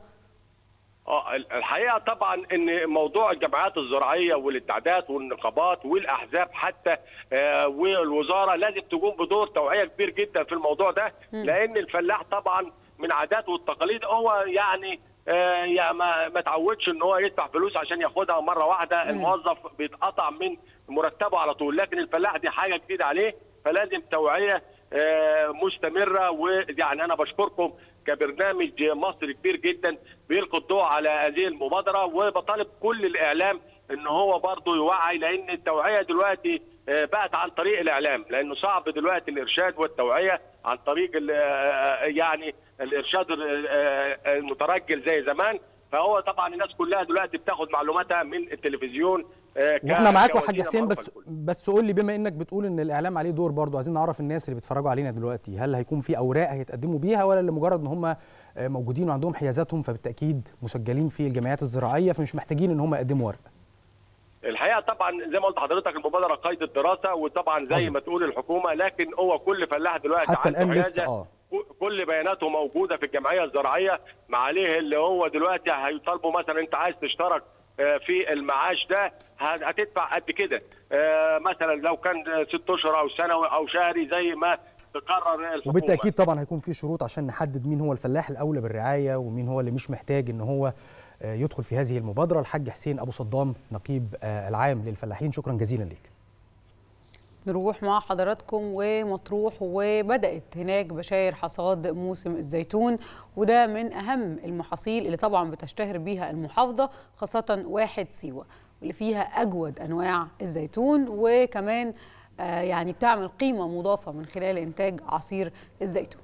اه الحقيقه طبعا ان موضوع الجمعيات الزراعيه والاتحادات والنقابات والاحزاب حتى آه، والوزاره لازم تقوم بدور توعيه كبير جدا في الموضوع ده
مم.
لان الفلاح طبعا من عاداته والتقاليد هو يعني آه، يا ما ما تعودش ان هو يدفع فلوس عشان ياخدها مره واحده الموظف بيتقطع من مرتبه على طول لكن الفلاح دي حاجه جديده عليه فلازم توعيه آه، مستمره ويعني انا بشكركم كبرنامج مصري كبير جدا بيلقي الضوء على هذه المبادره وبطالب كل الاعلام ان هو برضه يوعي لان التوعيه دلوقتي آه، بقت عن طريق الاعلام لانه صعب دلوقتي الارشاد والتوعيه عن طريق ال- آه، يعني الارشاد ال- آه، المترجل زي زمان فهو طبعا الناس كلها دلوقتي بتاخد معلوماتها من التلفزيون آه، ك-
واحنا معاك يا حاج
كوسيلة
حسين
معروفة
بس بس قول لي بما انك بتقول ان الاعلام عليه دور برضو عايزين نعرف الناس اللي بيتفرجوا علينا دلوقتي هل هيكون في اوراق هيتقدموا بيها ولا لمجرد ان هم آه، موجودين وعندهم حيازاتهم فبالتاكيد مسجلين في الجمعيات الزراعيه فمش محتاجين ان هم يقدموا ورق
الحقيقه طبعا زي ما قلت لحضرتك المبادره قيد الدراسه وطبعا زي
عظيم.
ما تقول الحكومه لكن هو كل فلاح دلوقتي
حتى
عنده
الان لسه
حيازة.
اه
كل بياناته موجوده في الجمعيه الزراعيه ما عليه اللي هو دلوقتي هيطالبوا مثلا انت عايز تشترك آه، في المعاش ده هت- هتدفع قد كده آه، مثلا لو كان ست اشهر او سنوي او شهري زي ما تقرر الحكومه
وبالتاكيد طبعا هيكون في شروط عشان نحدد مين هو الفلاح الاولى بالرعايه ومين هو اللي مش محتاج ان هو آه، يدخل في هذه المبادره الحاج حسين ابو صدام نقيب آه، العام للفلاحين شكرا جزيلا ليك
نروح مع حضراتكم ومطروح وبدأت هناك بشاير حصاد موسم الزيتون وده من أهم المحاصيل اللي طبعا بتشتهر بيها المحافظة خاصة واحد سيوة واللي فيها أجود أنواع الزيتون وكمان آه يعني بتعمل قيمة مضافة من خلال إنتاج عصير الزيتون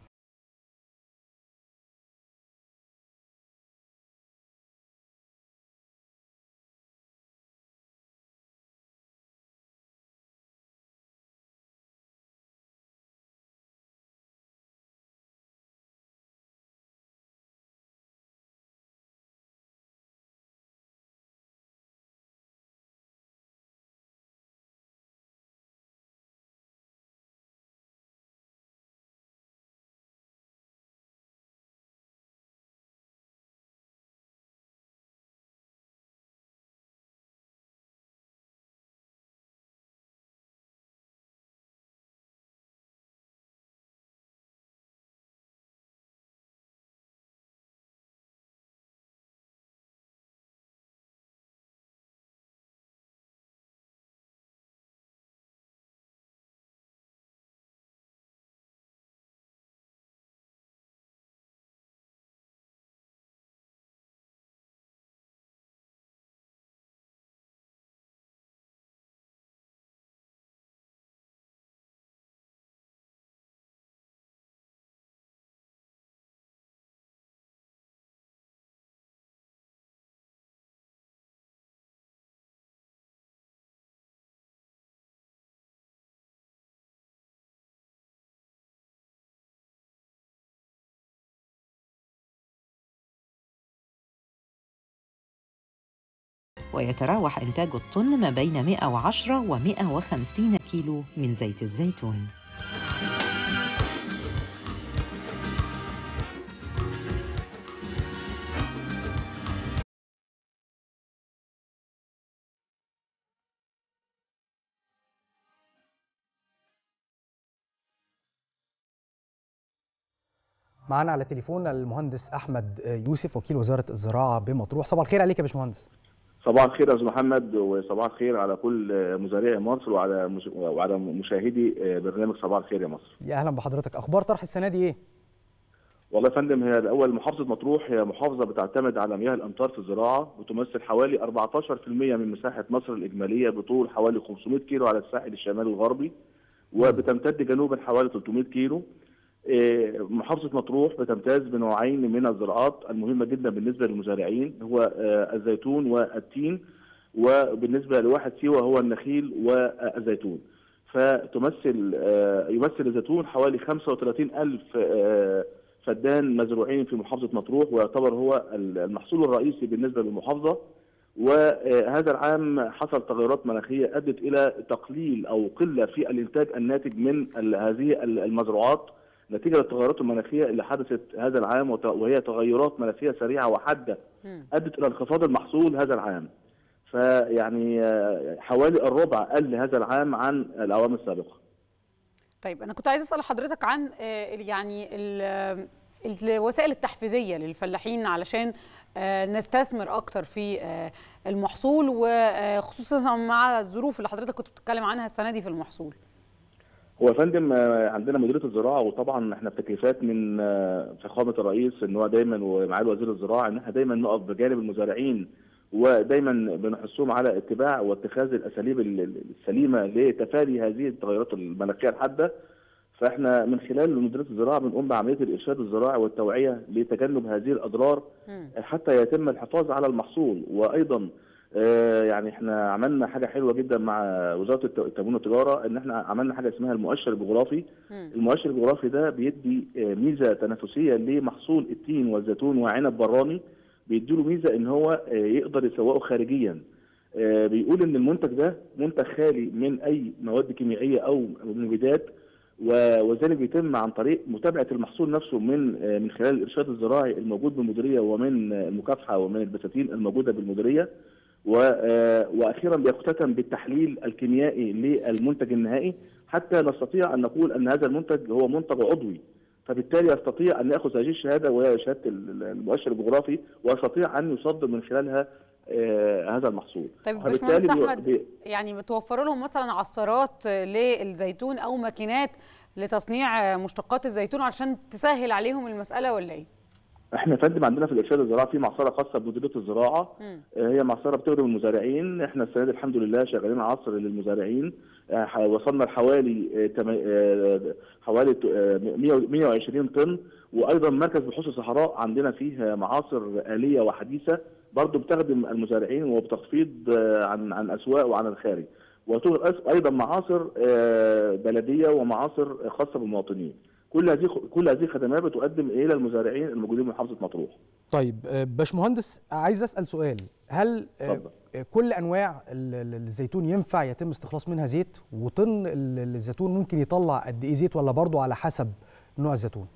ويتراوح إنتاج الطن ما بين 110 و 150 كيلو من زيت الزيتون
معانا على التليفون المهندس احمد يوسف وكيل وزاره الزراعه بمطروح صباح الخير عليك يا باشمهندس
صباح الخير يا استاذ محمد وصباح الخير على كل مزارعي مصر وعلى مش... وعلى مشاهدي برنامج صباح الخير يا مصر.
يا اهلا بحضرتك اخبار طرح السنه دي ايه
والله يا فندم هي الاول محافظه مطروح هي محافظه بتعتمد على مياه الامطار في الزراعه بتمثل حوالي 14% من مساحه مصر الاجماليه بطول حوالي 500 كيلو على الساحل الشمالي الغربي وبتمتد جنوبا حوالي 300 كيلو إيه، محافظة مطروح بتمتاز بنوعين من الزراعات المهمة جدا بالنسبة للمزارعين هو آه، الزيتون والتين وبالنسبة لواحد سيوة هو النخيل والزيتون فتمثل آه، يمثل الزيتون حوالي 35 ألف آه، فدان مزروعين في محافظة مطروح ويعتبر هو المحصول الرئيسي بالنسبة للمحافظة وهذا العام حصل تغيرات مناخية أدت إلى تقليل أو قلة في الإنتاج الناتج من ال- هذه المزروعات نتيجة للتغيرات المناخية اللي حدثت هذا العام وت- وهي تغيرات مناخية سريعة وحادة أدت إلى انخفاض المحصول هذا العام فيعني آه، حوالي الربع قل هذا العام عن الأعوام السابقة
طيب انا كنت عايزه اسال حضرتك عن آه، يعني ال- الوسائل التحفيزيه للفلاحين علشان آه، نستثمر اكتر في آه، المحصول وخصوصا مع الظروف اللي حضرتك كنت بتتكلم عنها السنه دي في المحصول
هو يا فندم آه، عندنا مديريه الزراعه وطبعا احنا في تكليفات من آه، فخامه الرئيس ان هو دايما ومعالي وزير الزراعه ان احنا دايما نقف بجانب المزارعين ودايما بنحثهم على اتباع واتخاذ الاساليب ال- ال- السليمه لتفادي هذه التغيرات المناخيه الحاده فاحنا من خلال مديريه الزراعه بنقوم بعمليه الارشاد الزراعي والتوعيه لتجنب هذه الاضرار حتى يتم الحفاظ على المحصول وايضا آه، يعني احنا عملنا حاجه حلوه جدا مع وزاره الت- التموين والتجاره ان احنا عملنا حاجه اسمها المؤشر الجغرافي المؤشر الجغرافي ده بيدي آه، ميزه تنافسيه لمحصول التين والزيتون وعنب براني بيديله ميزه ان هو آه، يقدر يسوقه خارجيا آه، بيقول ان المنتج ده منتج خالي من اي مواد كيميائيه او مبيدات و- وذلك بيتم عن طريق متابعه المحصول نفسه من آه، من خلال الارشاد الزراعي الموجود بالمديريه ومن آه، المكافحه ومن البساتين الموجوده بالمديريه و- آه، واخيرا بيختتم بالتحليل الكيميائي للمنتج النهائي حتى نستطيع ان نقول ان هذا المنتج هو منتج عضوي فبالتالي يستطيع ان ياخذ هذه الشهاده وهي شهاده ال- المؤشر الجغرافي ويستطيع ان يصدر من خلالها آه، هذا المحصول
طيب
فبالتالي
باشمهندس
بي-
احمد
بي-
يعني بتوفروا لهم مثلا عصارات للزيتون او ماكينات لتصنيع مشتقات الزيتون عشان تسهل عليهم المساله ولا ايه؟
احنا يا فندم عندنا في الارشاد الزراعي في معصره خاصه بمديريه الزراعه
مم.
آه، هي معصره بتخدم المزارعين احنا السنه دي الحمد لله شغالين عصر للمزارعين آه، ح- وصلنا لحوالي آه، تم- آه، حوالي ت- آه، 100 120 طن وايضا مركز بحوث الصحراء عندنا فيه معاصر اليه وحديثه برضه بتخدم المزارعين وبتخفيض آه، عن عن اسواق وعن الخارج وتوجد أس- ايضا معاصر آه، بلديه ومعاصر خاصه بالمواطنين كل هذه كل هذه الخدمات بتقدم الى المزارعين الموجودين في محافظه مطروح
طيب آه، باشمهندس عايز اسال سؤال هل آه،
اتفضل.
آه، كل انواع ال- ال- الزيتون ينفع يتم استخلاص منها زيت وطن ال- الزيتون ممكن يطلع قد ايه زيت ولا برضه على حسب نوع الزيتون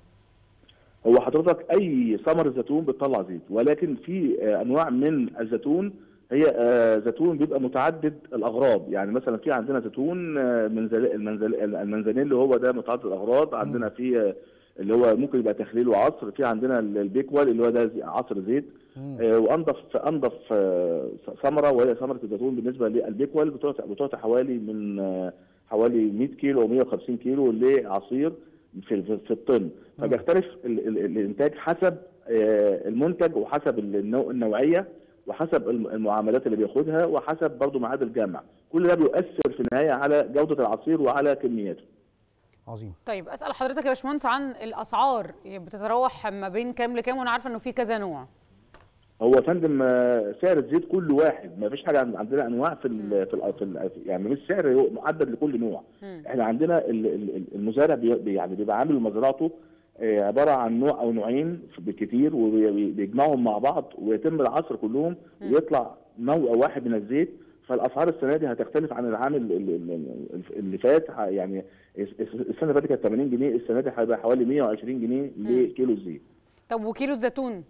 هو حضرتك اي ثمر زيتون بتطلع زيت ولكن في آه، انواع من الزيتون هي آه، زيتون بيبقى متعدد الاغراض يعني مثلا في عندنا زيتون آه، منزل المنزل المنزلين اللي هو ده متعدد الاغراض عندنا في آه، اللي هو ممكن يبقى تخليل وعصر في عندنا ال- البيكوال اللي هو ده زي- عصر زيت آه، وانضف انضف آه، ثمره وهي ثمره الزيتون بالنسبه للبيكوال بتعطي بتعطي حوالي من آه، حوالي 100 كيلو او 150 كيلو لعصير في في, في الطن فبيختلف ال- ال- الانتاج حسب آه، المنتج وحسب النوع النوعيه وحسب الم- المعاملات اللي بياخدها وحسب برضه ميعاد الجمع كل ده بيؤثر في النهايه على جوده العصير وعلى كمياته
عظيم
طيب اسال حضرتك يا باشمهندس عن الاسعار بتتراوح ما بين كام لكام وانا عارفه انه في كذا نوع
هو يا فندم آه، سعر الزيت كل واحد ما فيش حاجه عند- عندنا انواع في ال في, ال في ال يعني مش سعر محدد لكل نوع احنا عندنا ال- ال- ال- المزارع بي بي- يعني بيبقى عامل مزرعته آه، عباره عن نوع او نوعين بالكتير وبيجمعهم مع بعض ويتم العصر كلهم ويطلع نوع واحد من الزيت فالاسعار السنه دي هتختلف عن العام ال- ال- ال- اللي فات ه- يعني الس- السنه اللي فاتت كانت 80 جنيه السنه دي هيبقى حوالي 120 جنيه لكيلو الزيت
طب وكيلو الزيتون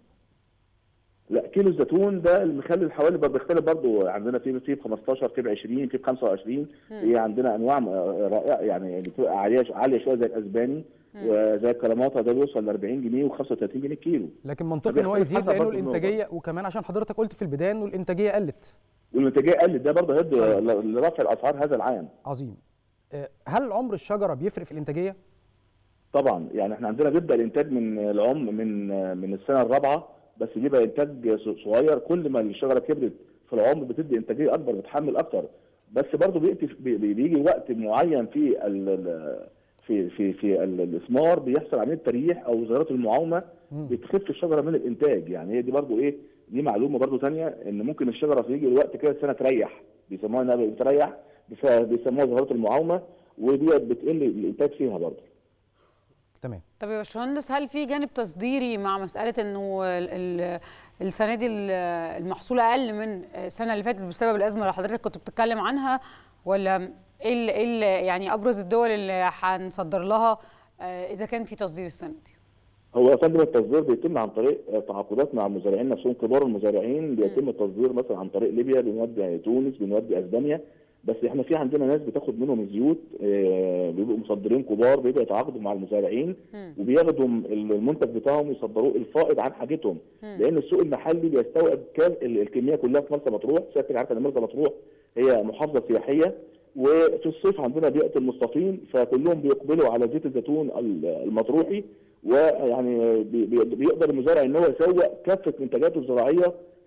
لا كيلو الزيتون ده المخلل حوالي بر- بيختلف برضه عندنا في في ب 15 في ب 20 في ب 25 هي عندنا انواع م- رائعه يعني بتبقى عاليه عاليه شويه زي الاسباني وزي الكلاماتا ده بيوصل ل 40 جنيه و35 جنيه كيلو
لكن منطقي ان هو
فبيختلف
يزيد
حسب
لانه
برضه النوع
الانتاجيه وكمان عشان حضرتك قلت في البدايه انه الانتاجيه قلت
والانتاجيه قلت ده برضه هيدي ل- لرفع الاسعار هذا العام
عظيم آه، هل عمر الشجره بيفرق في الانتاجيه
طبعا يعني احنا عندنا بيبدا الانتاج من العمر من من السنه الرابعه بس بيبقى انتاج ص- صغير كل ما الشجره كبرت في العمر بتدي انتاجيه اكبر بتحمل اكتر بس برضه بيأتي بي- بي- بيجي وقت معين في ال ال- في في في ال- الاثمار بيحصل عمليه تريح او ظاهره المعاومه بتخف الشجره من الانتاج يعني هي دي برضه ايه دي معلومه برضه ثانيه ان ممكن الشجره في يجي الوقت كده السنه تريح بيسموها انها بتريح بس- بيسموها ظاهره المعاومه ودي بتقل الانتاج فيها برضه
تمام
طب يا باشمهندس هل في جانب تصديري مع مساله انه ال- ال- السنه دي ال- المحصول اقل من السنه اللي فاتت بسبب الازمه اللي حضرتك كنت بتتكلم عنها ولا ايه ال- إيه ال- يعني ابرز الدول اللي هنصدر لها آه، اذا كان في تصدير السنه دي
هو يا فندم التصدير بيتم عن طريق آه، تعاقدات مع المزارعين نفسهم كبار المزارعين بيتم التصدير مثلا عن طريق ليبيا بنودي تونس بنودي اسبانيا بس احنا في عندنا ناس بتاخد منهم الزيوت آه، بيبقوا مصدرين كبار بيبقوا يتعاقدوا مع المزارعين وبياخدوا المنتج بتاعهم يصدروه الفائض عن حاجتهم لان السوق المحلي بيستوعب كام ال- الكميه كلها في مرسى مطروح سيادتك عارفه ان مرسى مطروح هي محافظه سياحيه وفي الصيف عندنا بيئه المصطفين فكلهم بيقبلوا على زيت الزيتون ال- المطروحي ويعني بي- بي- بيقدر المزارع ان هو يسوق كافه منتجاته الزراعيه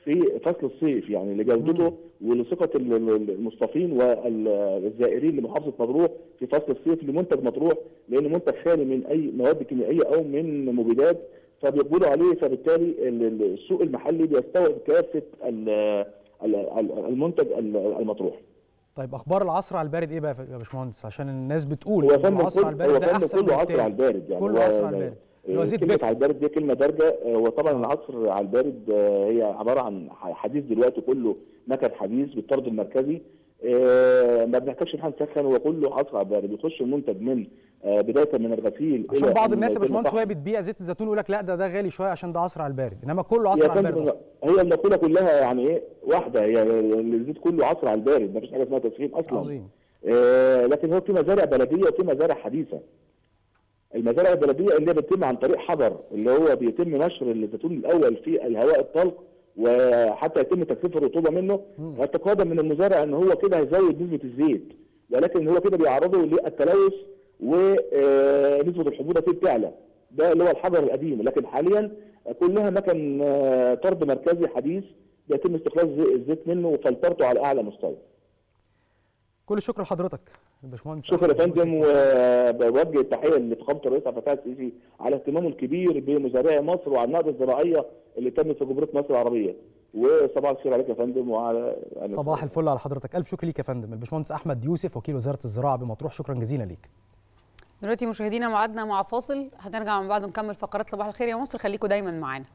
في فصل الصيف يعني لجودته ولثقه ال- ال- المصطفين والزائرين لمحافظه مطروح في فصل الصيف لمنتج مطروح لانه منتج خالي من اي مواد كيميائيه او من مبيدات فبيقبلوا عليه فبالتالي ال- ال- السوق المحلي بيستوعب كافه ال- ال- ال- المنتج ال- المطروح.
طيب اخبار العصر على البارد ايه بقى يا باشمهندس عشان الناس بتقول
هو
إن
فندم
العصر على
كل- هو
البارد ده
فندم
احسن
كله
من
عصر
التاني.
على البارد يعني
كله
هو-
عصر على البارد اللي هو زيت
كلمة
بك
على البارد دي كلمة دارجة آه، وطبعا العصر على البارد آه، هي عبارة عن ح- حديث دلوقتي كله مكن حديث بالطرد المركزي آه، ما بنحتاجش ان احنا نسخن هو كله عصر على البارد بيخش المنتج من آه، بداية من الغسيل
عشان
إلى
بعض
أن
الناس يا
يتم
باشمهندس
طحن.
وهي بتبيع زيت الزيتون يقول لك لا ده ده غالي شويه عشان ده عصر على البارد انما كله
يا
عصر على
فندم،
البارد أصلاً.
هي المقولة كلها يعني ايه واحدة هي الزيت كله عصر على البارد ما فيش حاجة اسمها تسخين اصلا
عظيم
آه، لكن هو في مزارع بلديه وفي مزارع حديثه. المزارع البلديه اللي هي بتتم عن طريق حجر اللي هو بيتم نشر الزيتون الاول في الهواء الطلق وحتى يتم تكثيف الرطوبه منه اعتقادا من المزارع ان هو كده هيزود نسبه الزيت ولكن هو كده بيعرضه للتلوث ونسبه الحموضه فيه بتعلى ده اللي هو الحجر القديم لكن حاليا كلها مكن آه، طرد مركزي حديث بيتم استخلاص زي- الزيت منه وفلترته على اعلى مستوى.
كل الشكر لحضرتك الباشمهندس
شكرا يا
أحمد
فندم
يوسف.
وبوجه التحيه لفخامه الرئيس عبد الفتاح السيسي على اهتمامه الكبير بمزارعي مصر وعلى النهضه الزراعيه اللي تمت في جمهوريه مصر العربيه وصباح الخير عليك يا فندم وعلى
صباح الفل على حضرتك الف شكر ليك يا فندم الباشمهندس احمد يوسف وكيل وزاره الزراعه بمطروح شكرا جزيلا ليك
دلوقتي مشاهدينا موعدنا مع فاصل هنرجع من بعد نكمل فقرات صباح الخير يا مصر خليكم دايما معانا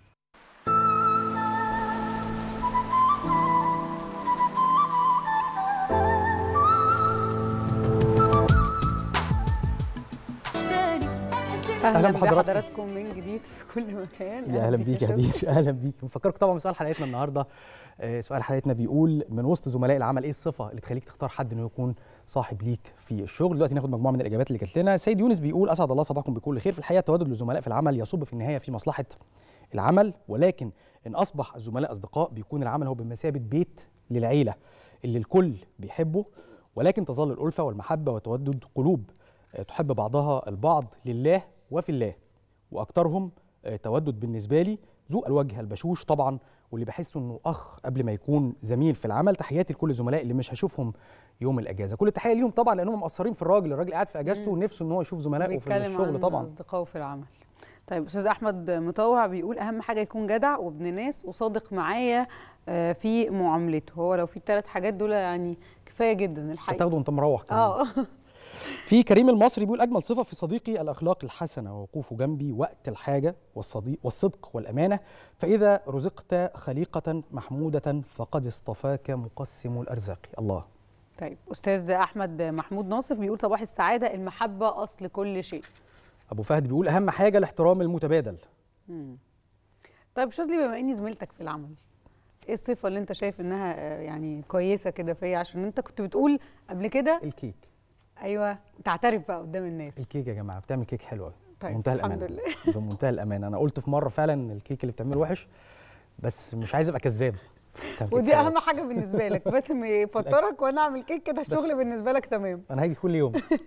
أهلاً
اهلا
بحضراتكم.
بحضراتكم من جديد في كل مكان
يا اهلا بيك يا هدير اهلا بيك بفكركم طبعا بسؤال حلقتنا النهارده آه، سؤال حلقتنا بيقول من وسط زملاء العمل ايه الصفه اللي تخليك تختار حد انه يكون صاحب ليك في الشغل دلوقتي ناخد مجموعه من الاجابات اللي جات لنا سيد يونس بيقول اسعد الله صباحكم بكل خير في الحقيقه التواجد للزملاء في العمل يصب في النهايه في مصلحه العمل ولكن ان اصبح الزملاء اصدقاء بيكون العمل هو بمثابه بيت للعيله اللي الكل بيحبه ولكن تظل الالفه والمحبه وتودد قلوب آه، تحب بعضها البعض لله وفي الله واكثرهم آه، تودد بالنسبه لي ذو الوجه البشوش طبعا واللي بحسه انه اخ قبل ما يكون زميل في العمل تحياتي لكل الزملاء اللي مش هشوفهم يوم الاجازه كل التحيه ليهم طبعا لانهم مقصرين في الراجل الراجل قاعد في اجازته ونفسه ان هو يشوف زملائه في
بيتكلم
الشغل
عن
طبعا
اصدقائه في العمل طيب استاذ احمد مطوع بيقول اهم حاجه يكون جدع وابن ناس وصادق معايا آه، في معاملته هو لو في الثلاث حاجات دول يعني كفايه جدا الحقيقه
هتاخده وانت مروح كمان
اه
في كريم المصري بيقول اجمل صفه في صديقي الاخلاق الحسنه ووقوفه جنبي وقت الحاجه والصديق والصدق والامانه فاذا رزقت خليقه محموده فقد اصطفاك مقسم الارزاق الله
طيب استاذ احمد محمود ناصف بيقول صباح السعاده المحبه اصل كل شيء
ابو فهد بيقول اهم حاجه الاحترام المتبادل
مم. طيب شاذلي بما اني زميلتك في العمل ايه الصفه اللي انت شايف انها آه، يعني كويسه كده فيا عشان انت كنت بتقول قبل كده
الكيك
ايوه تعترف بقى قدام الناس
الكيك يا جماعه بتعمل كيك حلو قوي
طيب،
بمنتهى
الحمد
الامانه
لله.
بمنتهى الامانه انا قلت في مره فعلا إن الكيك اللي بتعمله وحش بس مش عايز ابقى كذاب بتعمل كيك
ودي
حلو.
اهم حاجه بالنسبه لك بس ما يفطرك وانا اعمل كيك كده الشغل بالنسبه لك تمام
انا هاجي كل يوم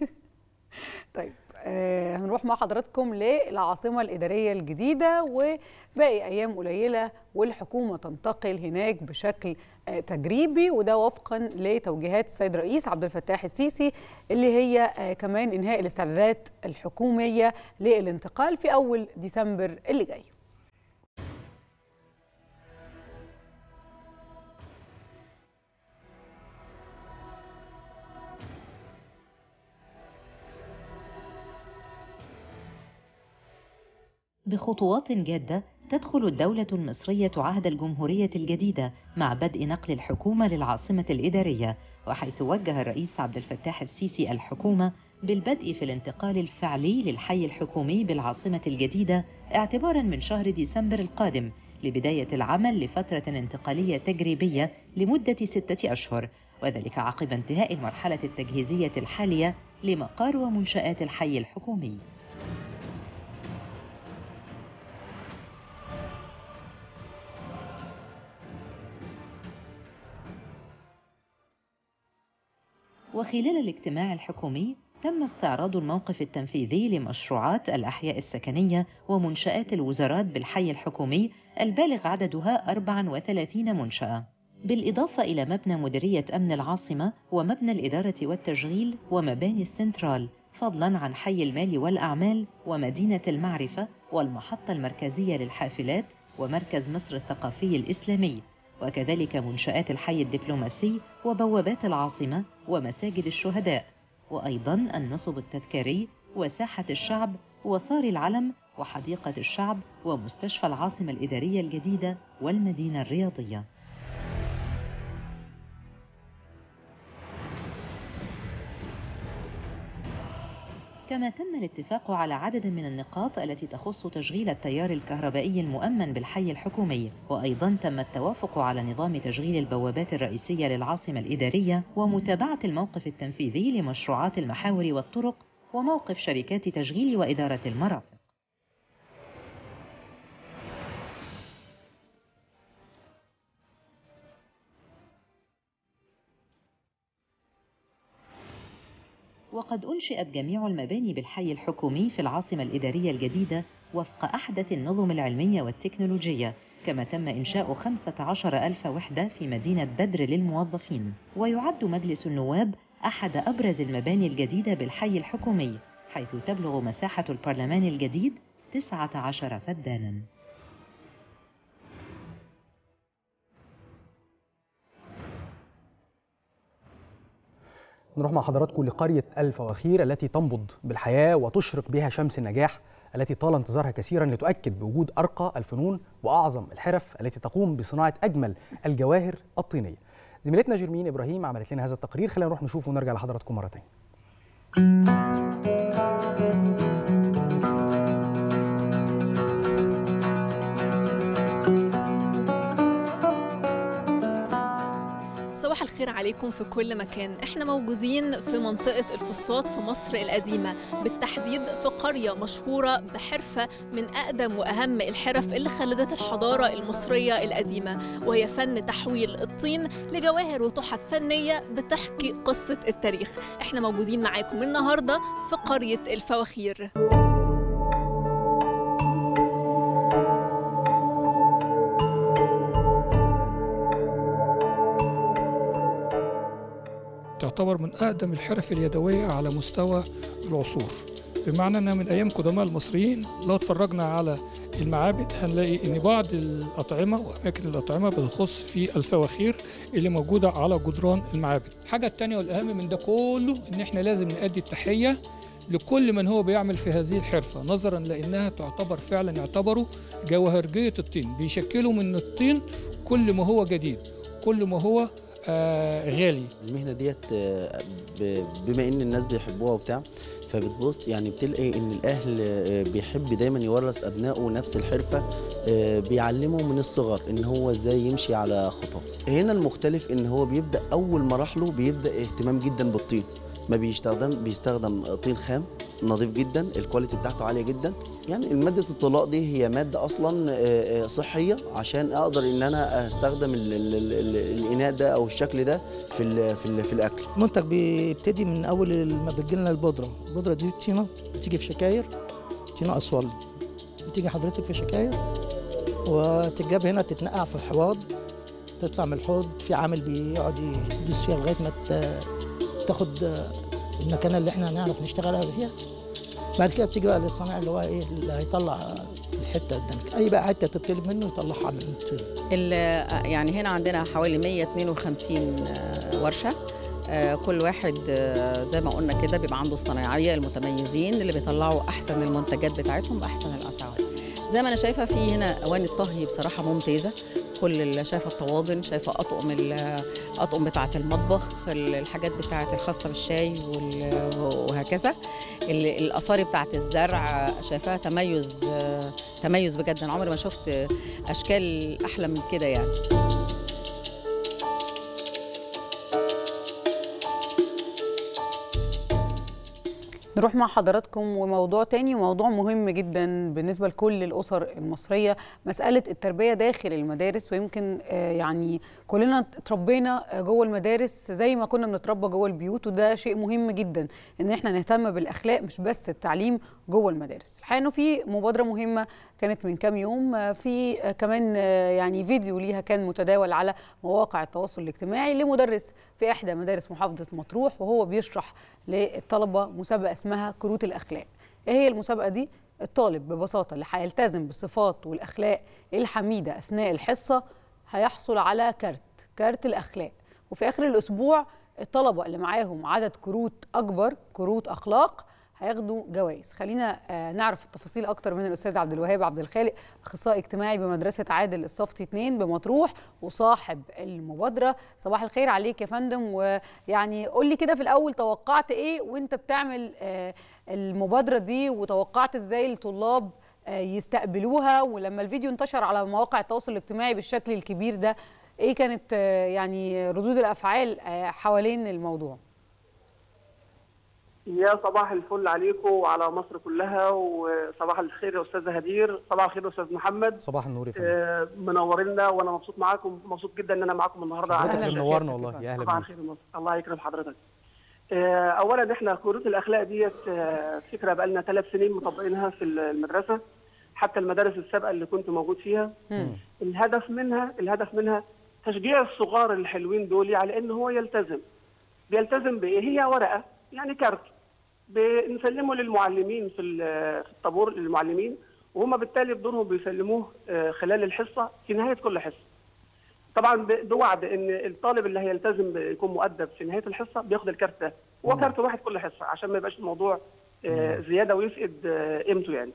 طيب آه هنروح مع حضراتكم للعاصمه الاداريه الجديده وباقي ايام قليله والحكومه تنتقل هناك بشكل آه تجريبي وده وفقا لتوجيهات السيد الرئيس عبد الفتاح السيسي اللي هي آه كمان انهاء الاستعدادات الحكوميه للانتقال في اول ديسمبر اللي جاي
بخطوات جادة تدخل الدولة المصرية عهد الجمهورية الجديدة مع بدء نقل الحكومة للعاصمة الإدارية وحيث وجه الرئيس عبد الفتاح السيسي الحكومة بالبدء في الانتقال الفعلي للحي الحكومي بالعاصمة الجديدة اعتبارا من شهر ديسمبر القادم لبداية العمل لفترة انتقالية تجريبية لمدة ستة أشهر وذلك عقب انتهاء المرحلة التجهيزية الحالية لمقار ومنشآت الحي الحكومي وخلال الاجتماع الحكومي تم استعراض الموقف التنفيذي لمشروعات الأحياء السكنية ومنشآت الوزارات بالحي الحكومي البالغ عددها 34 منشأة بالإضافة إلى مبنى مديرية أمن العاصمة ومبنى الإدارة والتشغيل ومباني السنترال فضلا عن حي المال والأعمال ومدينة المعرفة والمحطة المركزية للحافلات ومركز مصر الثقافي الإسلامي وكذلك منشآت الحي الدبلوماسي وبوابات العاصمة ومساجد الشهداء وأيضا النصب التذكاري وساحة الشعب وصار العلم وحديقة الشعب ومستشفى العاصمة الإدارية الجديدة والمدينة الرياضية كما تم الاتفاق على عدد من النقاط التي تخص تشغيل التيار الكهربائي المؤمن بالحي الحكومي وأيضا تم التوافق على نظام تشغيل البوابات الرئيسية للعاصمة الإدارية ومتابعة الموقف التنفيذي لمشروعات المحاور والطرق وموقف شركات تشغيل وإدارة المرافق وقد أنشئت جميع المباني بالحي الحكومي في العاصمة الإدارية الجديدة وفق أحدث النظم العلمية والتكنولوجية كما تم إنشاء 15 ألف وحدة في مدينة بدر للموظفين ويعد مجلس النواب أحد أبرز المباني الجديدة بالحي الحكومي حيث تبلغ مساحة البرلمان الجديد 19 فدانا
نروح مع حضراتكم لقرية الفواخير التي تنبض بالحياة وتشرق بها شمس النجاح التي طال انتظارها كثيرا لتؤكد بوجود أرقى الفنون وأعظم الحرف التي تقوم بصناعة أجمل الجواهر الطينية زميلتنا جيرمين إبراهيم عملت لنا هذا التقرير خلينا نروح نشوفه ونرجع لحضراتكم مرة تانية
صباح الخير عليكم في كل مكان احنا موجودين في منطقة الفسطاط في مصر القديمة بالتحديد في قرية مشهورة بحرفة من أقدم وأهم الحرف اللي خلدت الحضارة المصرية القديمة وهي فن تحويل الطين لجواهر وتحف فنية بتحكي قصة التاريخ احنا موجودين معاكم النهاردة في قرية الفواخير
تعتبر من أقدم الحرف اليدوية على مستوى العصور بمعنى أنها من أيام قدماء المصريين لو اتفرجنا على المعابد هنلاقي أن بعض الأطعمة وأماكن الأطعمة بتخص في الفواخير اللي موجودة على جدران المعابد الحاجة التانية والأهم من ده كله أن احنا لازم نأدي التحية لكل من هو بيعمل في هذه الحرفة نظرا لأنها تعتبر فعلا يعتبروا جوهرجية الطين بيشكلوا من الطين كل ما هو جديد كل ما هو آه غالي
المهنه ديت آه، ب- بما ان الناس بيحبوها وبتاع فبتبص يعني بتلاقي ان الاهل آه، بيحب دايما يورث ابنائه نفس الحرفه آه، بيعلمه من الصغر ان هو ازاي يمشي على خطاه هنا المختلف ان هو بيبدا اول مراحله بيبدا اهتمام جدا بالطين ما بيستخدم بيستخدم طين خام نظيف جدا الكواليتي بتاعته عاليه جدا يعني ماده الطلاء دي هي ماده اصلا آه، آه، صحيه عشان اقدر ان انا استخدم ال ال ال ال الاناء ده او الشكل ده في ال في, ال في الاكل
المنتج بيبتدي من اول ما بتجي لنا البودره البودره دي طينه بتيجي في شكاير طينه اسول بتيجي حضرتك في شكاير وتتجاب هنا تتنقع في حواض تطلع من الحوض في عامل بيقعد يدوس فيها لغايه ما ت- تاخد المكانه اللي احنا هنعرف نشتغل فيها بعد كده بتيجي بقى للصنايعي اللي هو ايه اللي هيطلع الحته قدامك اي بقى حته تطلب منه يطلعها من الطين
ال- يعني هنا عندنا حوالي 152 آه، ورشة آه، كل واحد آه، زي ما قلنا كده بيبقى عنده الصنايعية المتميزين اللي بيطلعوا أحسن المنتجات بتاعتهم بأحسن الأسعار زي ما أنا شايفة في هنا أواني الطهي بصراحة ممتازة كل اللي شايفة الطواجن شايفة أطقم ال- أطقم بتاعة المطبخ ال- الحاجات بتاعة الخاصة بالشاي وال- وهكذا ال- الأصاري بتاعة الزرع شايفاها تميز آه، تميز بجد أنا عمري ما شفت أشكال أحلى من كده يعني
نروح مع حضراتكم وموضوع تاني وموضوع مهم جدا بالنسبة لكل الأسر المصرية مسألة التربية داخل المدارس ويمكن آه، يعني كلنا اتربينا جوه المدارس زي ما كنا بنتربى جوه البيوت وده شيء مهم جدا ان احنا نهتم بالأخلاق مش بس التعليم جوه المدارس الحقيقة انه في مبادرة مهمة كانت من كام يوم آه، في آه، كمان آه، يعني فيديو ليها كان متداول على مواقع التواصل الاجتماعي لمدرس في إحدى مدارس محافظة مطروح وهو بيشرح للطلبة مسابقة اسمها كروت الأخلاق إيه هي المسابقة دي؟ الطالب ببساطة اللي هيلتزم بالصفات والأخلاق الحميدة أثناء الحصة هيحصل على كارت كارت الأخلاق وفي آخر الأسبوع الطلبة اللي معاهم عدد كروت أكبر كروت أخلاق هياخدوا جوائز خلينا آه، نعرف التفاصيل اكتر من الاستاذ عبد الوهاب عبد الخالق اخصائي اجتماعي بمدرسه عادل الصفتي 2 بمطروح وصاحب المبادره صباح الخير عليك يا فندم ويعني قول لي كده في الاول توقعت ايه وانت بتعمل آه، المبادره دي وتوقعت ازاي الطلاب آه، يستقبلوها ولما الفيديو انتشر على مواقع التواصل الاجتماعي بالشكل الكبير ده ايه كانت آه، يعني ردود الافعال آه، حوالين الموضوع
يا صباح الفل عليكم وعلى مصر كلها وصباح الخير يا استاذه هدير صباح الخير يا استاذ محمد
صباح النور يا فندم
آه، منورينا وانا مبسوط معاكم مبسوط جدا ان انا معاكم النهارده
حضرتك
على
اللي منورنا والله يا اهلا
صباح
بيك
الخير يا مصر الله يكرم حضرتك آه، اولا احنا كروت الاخلاق ديت آه، فكره بقى لنا ثلاث سنين مطبقينها في المدرسه حتى المدارس السابقه اللي كنت موجود فيها الهدف منها الهدف منها تشجيع الصغار الحلوين دول على ان هو يلتزم بيلتزم بايه هي ورقه يعني كارت بنسلمه للمعلمين في ال- في الطابور للمعلمين وهم بالتالي بدورهم بيسلموه آه، خلال الحصه في نهايه كل حصه طبعا ب- بوعد ان الطالب اللي هيلتزم يكون مؤدب في نهايه الحصه بياخد الكارت ده هو كارت واحد كل حصه عشان ما يبقاش الموضوع آه، زياده ويفقد آه، قيمته يعني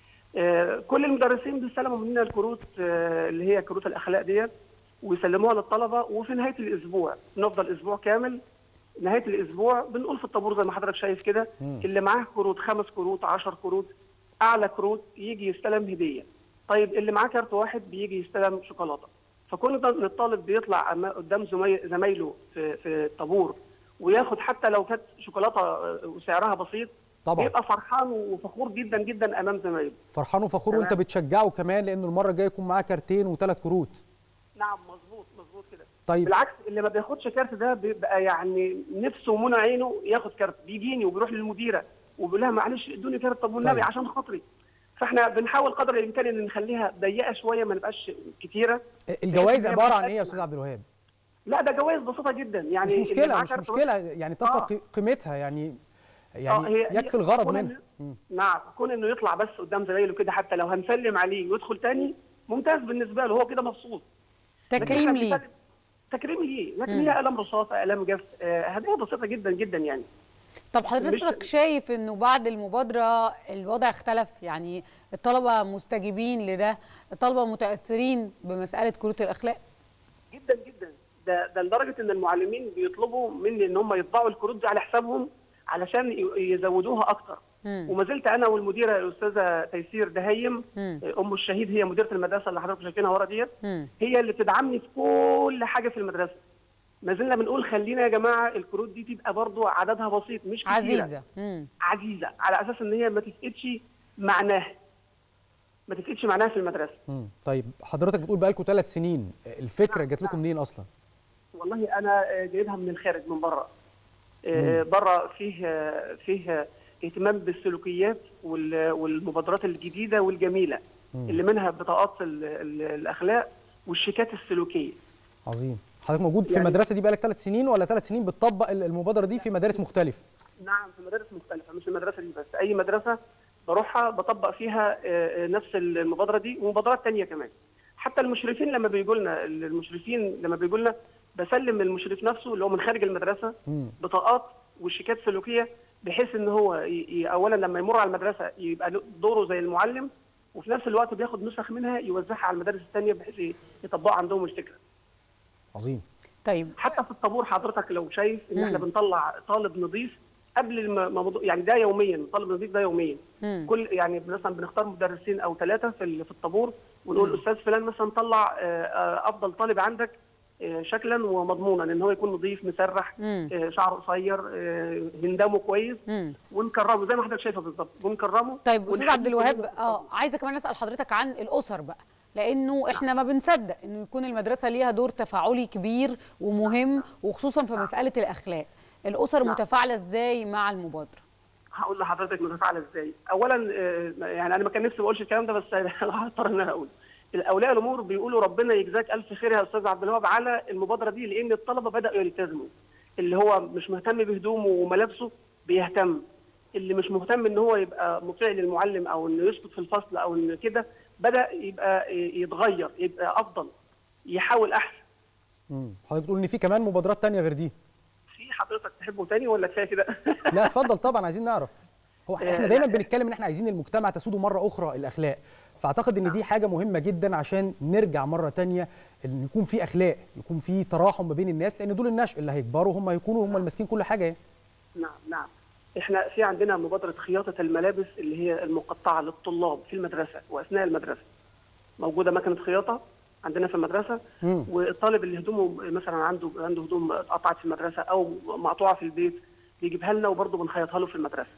آه، كل المدرسين بيستلموا مننا الكروت آه، اللي هي كروت الاخلاق ديت ويسلموها للطلبه وفي نهايه الاسبوع نفضل اسبوع كامل نهايه الاسبوع بنقول في الطابور زي ما حضرتك شايف كده
مم.
اللي معاه كروت خمس كروت 10 كروت اعلى كروت يجي يستلم هديه طيب اللي معاه كارت واحد بيجي يستلم شوكولاته فكون ده إن الطالب بيطلع أما- قدام زمي- زمايله في في الطابور وياخد حتى لو كانت شوكولاته آه، وسعرها بسيط
طبعا.
بيبقى فرحان وفخور جدا جدا امام زمايله
فرحان وفخور وانت
تمام.
بتشجعه كمان لانه المره الجايه يكون معاه كارتين وثلاث كروت
نعم مظبوط مظبوط كده
طيب.
بالعكس اللي ما بياخدش كارت ده بيبقى يعني نفسه ومنى عينه ياخد كارت بيجيني وبيروح للمديره وبيقول لها معلش ادوني كارت طب والنبي
طيب.
عشان خاطري فاحنا بنحاول قدر الامكان ان نخليها ضيقه شويه ما نبقاش كتيره
الجوائز
بحيث إن هي
عباره
ما
عن ايه يا
تبقاش-
استاذ عبد الوهاب
لا ده جوائز بسيطه جدا يعني
مش
اللي
مشكله
معاه
مش
كارت
مشكله
واحد-
يعني تبقى
آه.
قي- قيمتها يعني
آه،
يعني
هي-
يكفي
هي-
الغرض
كون
منها
إن-
مم.
نعم كون انه يطلع بس قدام زمايله كده حتى لو هنسلم عليه ويدخل تاني ممتاز بالنسبه له هو كده مبسوط لكن
تكريم
إحنا
ليه.
بنسلم- تكريم ليه لكن
مم.
هي قلم رصاص قلم جاف آه، هدايا بسيطه جدا جدا يعني
طب حضرتك شايف انه بعد المبادره الوضع اختلف يعني الطلبه مستجيبين لده الطلبه متاثرين بمساله كروت الاخلاق
جدا جدا ده ده لدرجه ان المعلمين بيطلبوا مني ان هم يطبعوا الكروت دي على حسابهم علشان ي- يزودوها اكتر وما زلت انا والمديره الاستاذه تيسير دهيم
مم.
ام الشهيد هي مديره المدرسه اللي حضراتكم شايفينها ورا ديت
مم.
هي اللي بتدعمني في كل حاجه في المدرسه ما زلنا بنقول خلينا يا جماعه الكروت دي تبقى برضو عددها بسيط مش كتيرة.
عزيزه مم.
عزيزه على اساس ان هي ما تفقدش معناها ما تفقدش معناها في المدرسه
مم. طيب حضرتك بتقول بقالكم ثلاث سنين الفكره جات لكم منين اصلا
والله انا آه، جايبها من الخارج من بره آه،
مم.
بره فيه آه، فيه آه، اهتمام بالسلوكيات وال- والمبادرات الجديده والجميله
مم.
اللي منها بطاقات ال- ال- الاخلاق والشيكات السلوكيه
عظيم حضرتك موجود في
يعني-
المدرسه دي بقالك ثلاث سنين ولا ثلاث سنين بتطبق ال- المبادره دي في مدارس مختلفه
نعم في مدارس مختلفه مش المدرسه دي بس اي مدرسه بروحها بطبق فيها آه، آه، نفس المبادره دي ومبادرات تانية كمان حتى المشرفين لما بيجوا لنا المشرفين لما بيجوا لنا بسلم المشرف نفسه اللي هو من خارج المدرسه بطاقات وشيكات سلوكيه بحيث ان هو ي- ي- اولا لما يمر على المدرسه يبقى له دوره زي المعلم وفي نفس الوقت بياخد نسخ منها يوزعها على المدارس الثانيه بحيث ي- يطبقوا عندهم الفكره
عظيم
طيب
حتى في الطابور حضرتك لو شايف ان
مم.
احنا بنطلع طالب نظيف قبل الم- موضوع يعني ده يوميا طالب نظيف ده يوميا
مم.
كل يعني مثلا بنختار مدرسين او ثلاثه في ال- في الطابور ونقول
مم.
استاذ فلان مثلا طلع آه، آه، افضل طالب عندك آه، شكلا ومضمونا ان هو يكون نظيف مسرح
مم.
آه، شعره قصير آه، هندامه كويس
مم.
ونكرمه زي ما حضرتك شايفه بالظبط ونكرمه
طيب استاذ
ونحب
عبد الوهاب
كلنا
اه عايزه كمان اسال حضرتك عن الاسر بقى لانه احنا ما بنصدق انه يكون المدرسه ليها دور تفاعلي كبير ومهم وخصوصا في مساله الاخلاق الاسر
نعم.
متفاعله ازاي مع المبادره
هقول لحضرتك متفاعله ازاي اولا آه، يعني انا ما كان نفسي ما اقولش الكلام ده بس هضطر ان انا اقول اولياء الامور بيقولوا ربنا يجزاك الف خير يا استاذ عبد الوهاب على المبادره دي لان الطلبه بداوا يلتزموا اللي هو مش مهتم بهدومه وملابسه بيهتم اللي مش مهتم ان هو يبقى مطيع للمعلم او انه يسقط في الفصل او ان كده بدا يبقى يتغير يبقى افضل يحاول احسن
مم. حضرتك بتقول ان في كمان مبادرات تانية غير دي
في حضرتك تحبه تاني ولا كفايه كده
لا اتفضل طبعا عايزين نعرف هو احنا
آه،
دايما
لا.
بنتكلم ان احنا عايزين المجتمع تسوده مره اخرى الاخلاق فاعتقد ان دي حاجه مهمه جدا عشان نرجع مره تانية ان يكون في اخلاق يكون في تراحم ما بين الناس لان دول النشء اللي هيكبروا هم هيكونوا هم الماسكين كل حاجه يعني
نعم نعم احنا في عندنا مبادره خياطه الملابس اللي هي المقطعه للطلاب في المدرسه واثناء المدرسه موجوده مكنه خياطه عندنا في المدرسه
مم.
والطالب اللي هدومه مثلا عنده عنده هدوم اتقطعت في المدرسه او مقطوعه في البيت بيجيبها لنا وبرضه بنخيطها له في المدرسه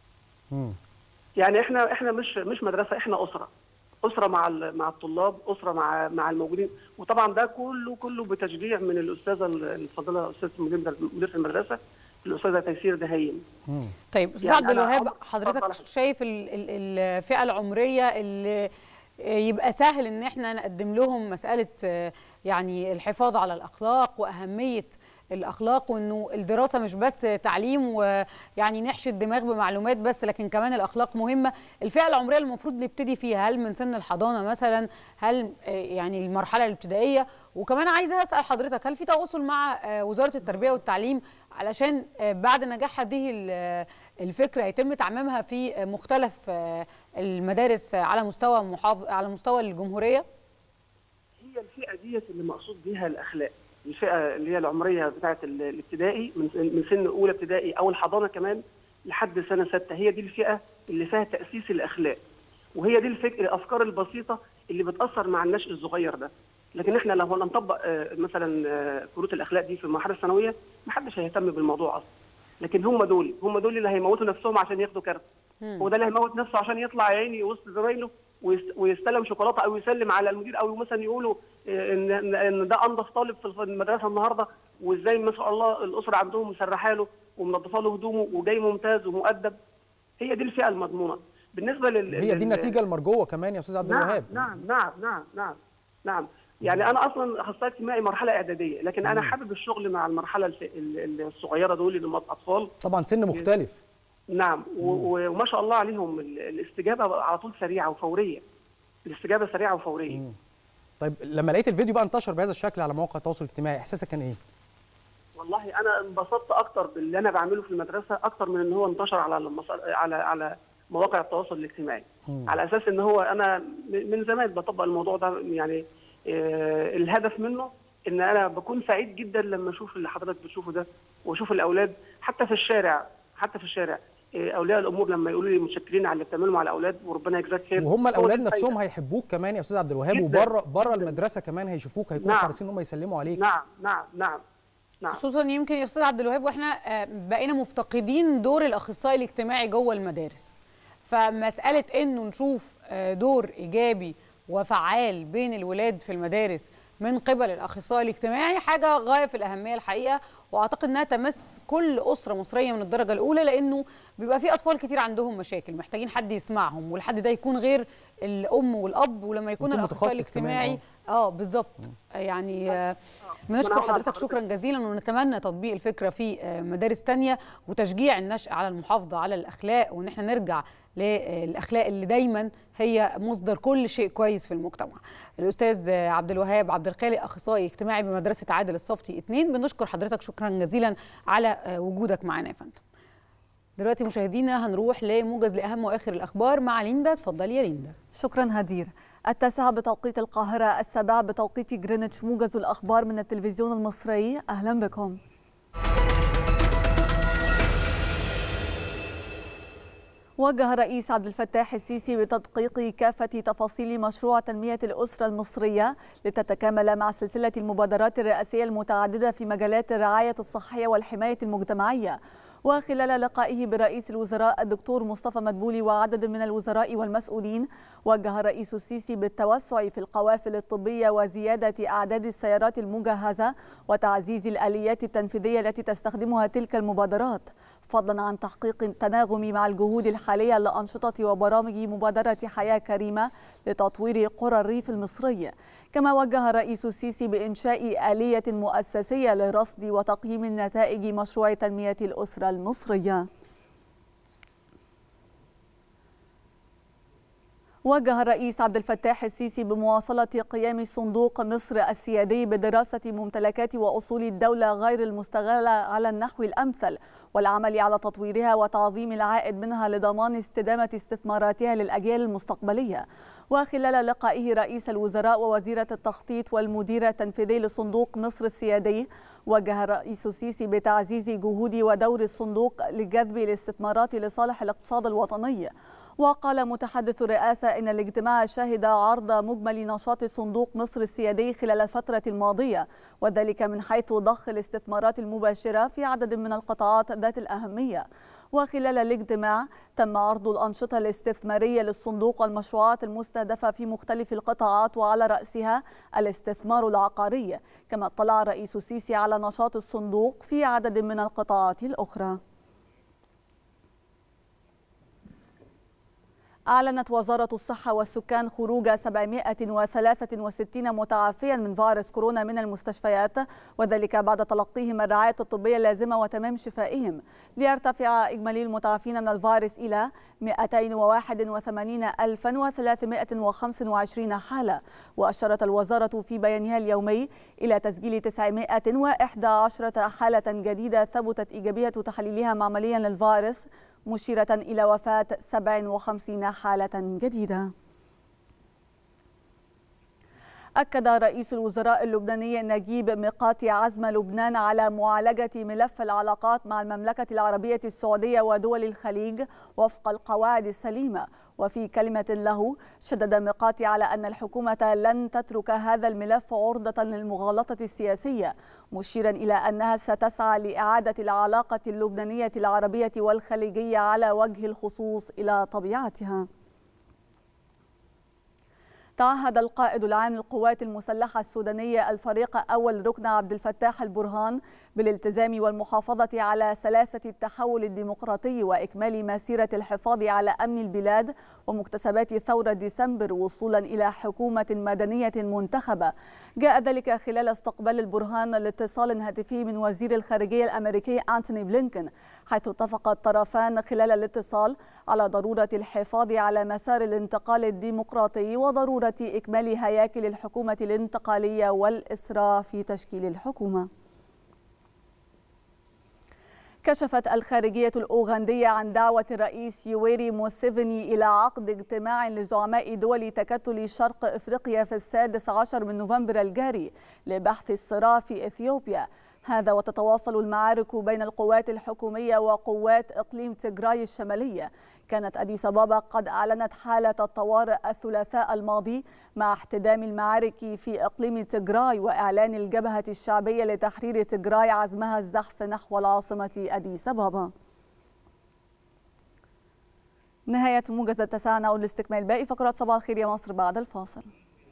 مم.
يعني احنا احنا مش مش مدرسه احنا اسره اسره مع ال- مع الطلاب اسره مع مع الموجودين وطبعا ده كله كله بتشجيع من الاستاذه الفاضله استاذه مدير مدير المدرسه الاستاذه تيسير دهيم
طيب استاذ
يعني
عبد
أنا
الوهاب
عمر-
حضرتك
اتفضل.
شايف ال- ال- الفئه العمريه اللي يبقى سهل ان احنا نقدم لهم مساله آه، يعني الحفاظ على الاخلاق واهميه الاخلاق وانه الدراسه مش بس تعليم ويعني نحشي الدماغ بمعلومات بس لكن كمان الاخلاق مهمه الفئه العمريه اللي المفروض نبتدي فيها هل من سن الحضانه مثلا هل آه، يعني المرحله الابتدائيه وكمان عايزه اسال حضرتك هل في تواصل مع آه، وزاره التربيه والتعليم علشان آه، بعد نجاح هذه ال- الفكره يتم تعميمها في آه، مختلف آه، المدارس آه، على مستوى محافظ على مستوى الجمهوريه
هي الفئه ديت اللي مقصود بيها الاخلاق الفئه اللي هي العمريه بتاعه ال- الابتدائي من من سن اولى ابتدائي او الحضانه كمان لحد سنه سته هي دي الفئه اللي فيها تاسيس الاخلاق وهي دي الفكر الافكار البسيطه اللي بتاثر مع النشء الصغير ده لكن احنا لو هنطبق آه، مثلا آه، كروت الاخلاق دي في المرحله الثانويه محدش هيهتم بالموضوع اصلا لكن هم دول هم دول اللي هيموتوا نفسهم عشان ياخدوا كارت هو ده اللي هيموت نفسه عشان يطلع يا عيني وسط زمايله ويس- ويستلم شوكولاته او يسلم على المدير او مثلا يقولوا آه، ان ان إن ده انضف طالب في المدرسه النهارده وازاي ما شاء الله الاسره عندهم مسرحه له ومنظفه له هدومه وجاي ممتاز ومؤدب هي دي الفئه المضمونه بالنسبه لل
هي دي
لل-
النتيجه المرجوه كمان يا استاذ عبد
نعم
الوهاب
نعم نعم نعم نعم نعم يعني انا اصلا اخصائي اجتماعي مرحله اعداديه لكن انا
مم.
حابب الشغل مع المرحله الف- ال- ال- الصغيره دول اللي هم الاطفال
طبعا سن مختلف
نعم و- و- وما شاء الله عليهم ال- الاستجابه على طول سريعه وفوريه الاستجابه سريعه وفوريه
طيب لما لقيت الفيديو بقى انتشر بهذا الشكل على مواقع التواصل الاجتماعي احساسك كان ايه
والله انا انبسطت اكتر باللي انا بعمله في المدرسه اكتر من ان هو انتشر على المص... على على مواقع التواصل الاجتماعي
مم.
على اساس ان هو انا م- من زمان بطبق الموضوع ده يعني آه الهدف منه ان انا بكون سعيد جدا لما اشوف اللي حضرتك بتشوفه ده واشوف الاولاد حتى في الشارع حتى في الشارع آه اولياء الامور لما يقولوا لي متشكرين على اللي بتعمله مع الاولاد وربنا يجزاك خير
وهم
هو
الاولاد
ده
نفسهم
الفايدة.
هيحبوك كمان يا استاذ عبد الوهاب
جداً،
وبره بره المدرسه كمان هيشوفوك هيكونوا
نعم.
حريصين ان هم يسلموا عليك
نعم نعم نعم نعم
خصوصا يمكن يا استاذ عبد الوهاب واحنا آه، بقينا مفتقدين دور الاخصائي الاجتماعي جوه المدارس فمساله انه نشوف آه، دور ايجابي وفعال بين الولاد في المدارس من قبل الاخصائي الاجتماعي حاجه غايه في الاهميه الحقيقه واعتقد انها تمس كل اسره مصريه من الدرجه الاولى لانه بيبقى في اطفال كتير عندهم مشاكل محتاجين حد يسمعهم والحد ده يكون غير الام والاب ولما يكون
يكون
الاخصائي
متخصص كمان،
الاجتماعي اه بالظبط يعني آه، بنشكر
منور
حضرتك
حضرتك.
شكرا جزيلا ونتمنى تطبيق الفكره في آه، مدارس تانية وتشجيع النشء على المحافظه على الاخلاق وان احنا نرجع للاخلاق اللي دايما هي مصدر كل شيء كويس في المجتمع. الاستاذ آه، عبد الوهاب عبد الخالق اخصائي اجتماعي بمدرسه عادل الصفتي 2 بنشكر حضرتك شكرا جزيلا على آه، وجودك معنا يا فندم. دلوقتي مشاهدينا هنروح لموجز لاهم واخر الاخبار مع ليندا اتفضلي يا ليندا.
شكرا هدير التاسعة بتوقيت القاهرة السابعة بتوقيت جرينتش موجز الأخبار من التلفزيون المصري أهلا بكم وجه الرئيس عبد الفتاح السيسي بتدقيق كافة تفاصيل مشروع تنمية الأسرة المصرية لتتكامل مع سلسلة المبادرات الرئاسية المتعددة في مجالات الرعاية الصحية والحماية المجتمعية وخلال لقائه برئيس الوزراء الدكتور مصطفى مدبولي وعدد من الوزراء والمسؤولين وجه الرئيس السيسي بالتوسع في القوافل الطبية وزيادة أعداد السيارات المجهزة وتعزيز الآليات التنفيذية التي تستخدمها تلك المبادرات فضلا عن تحقيق التناغم مع الجهود الحالية لأنشطة وبرامج مبادرة حياة كريمة لتطوير قرى الريف المصري كما وجه الرئيس السيسي بإنشاء آلية مؤسسية لرصد وتقييم نتائج مشروع تنمية الأسرة المصرية وجه الرئيس عبد الفتاح السيسي بمواصلة قيام صندوق مصر السيادي بدراسة ممتلكات وأصول الدولة غير المستغلة على النحو الأمثل والعمل على تطويرها وتعظيم العائد منها لضمان استدامة استثماراتها للأجيال المستقبلية وخلال لقائه رئيس الوزراء ووزيرة التخطيط والمدير التنفيذي لصندوق مصر السيادي وجه الرئيس السيسي بتعزيز جهود ودور الصندوق لجذب الاستثمارات لصالح الاقتصاد الوطني وقال متحدث الرئاسة إن الاجتماع شهد عرض مجمل نشاط صندوق مصر السيادي خلال الفترة الماضية وذلك من حيث ضخ الاستثمارات المباشرة في عدد من القطاعات ذات الأهمية وخلال الاجتماع تم عرض الأنشطة الاستثمارية للصندوق والمشروعات المستهدفة في مختلف القطاعات وعلى رأسها الاستثمار العقاري كما اطلع الرئيس السيسي على نشاط الصندوق في عدد من القطاعات الأخرى أعلنت وزارة الصحة والسكان خروج 763 متعافيا من فيروس كورونا من المستشفيات وذلك بعد تلقيهم الرعاية الطبية اللازمة وتمام شفائهم ليرتفع إجمالي المتعافين من الفيروس إلى 281325 حالة وأشارت الوزارة في بيانها اليومي إلى تسجيل 911 حالة جديدة ثبتت إيجابية تحليلها معمليا للفيروس مشيرة إلى وفاة 57 حالة جديدة أكد رئيس الوزراء اللبناني نجيب ميقاتي عزم لبنان على معالجة ملف العلاقات مع المملكة العربية السعودية ودول الخليج وفق القواعد السليمة وفي كلمة له شدد ميقاتي على أن الحكومة لن تترك هذا الملف عرضة للمغالطة السياسية مشيرا إلى أنها ستسعى لإعادة العلاقة اللبنانية العربية والخليجية على وجه الخصوص إلى طبيعتها تعهد القائد العام للقوات المسلحة السودانية الفريق أول ركن عبد الفتاح البرهان بالالتزام والمحافظة على سلاسة التحول الديمقراطي وإكمال مسيرة الحفاظ على أمن البلاد ومكتسبات ثورة ديسمبر وصولا إلى حكومة مدنية منتخبة جاء ذلك خلال استقبال البرهان لاتصال هاتفي من وزير الخارجية الأمريكي أنتوني بلينكن حيث اتفق الطرفان خلال الاتصال على ضرورة الحفاظ على مسار الانتقال الديمقراطي وضرورة إكمال هياكل الحكومة الانتقالية والإسراء في تشكيل الحكومة كشفت الخارجية الأوغندية عن دعوة الرئيس يويري موسيفيني إلى عقد اجتماع لزعماء دول تكتل شرق إفريقيا في السادس عشر من نوفمبر الجاري لبحث الصراع في إثيوبيا هذا وتتواصل المعارك بين القوات الحكومية وقوات إقليم تجراي الشمالية كانت أديس أبابا قد أعلنت حالة الطوارئ الثلاثاء الماضي مع احتدام المعارك في إقليم تجراي وإعلان الجبهة الشعبية لتحرير تجراي عزمها الزحف نحو العاصمة أديس أبابا نهاية موجز التسعة نعود لاستكمال باقي فقرات صباح الخير يا مصر بعد الفاصل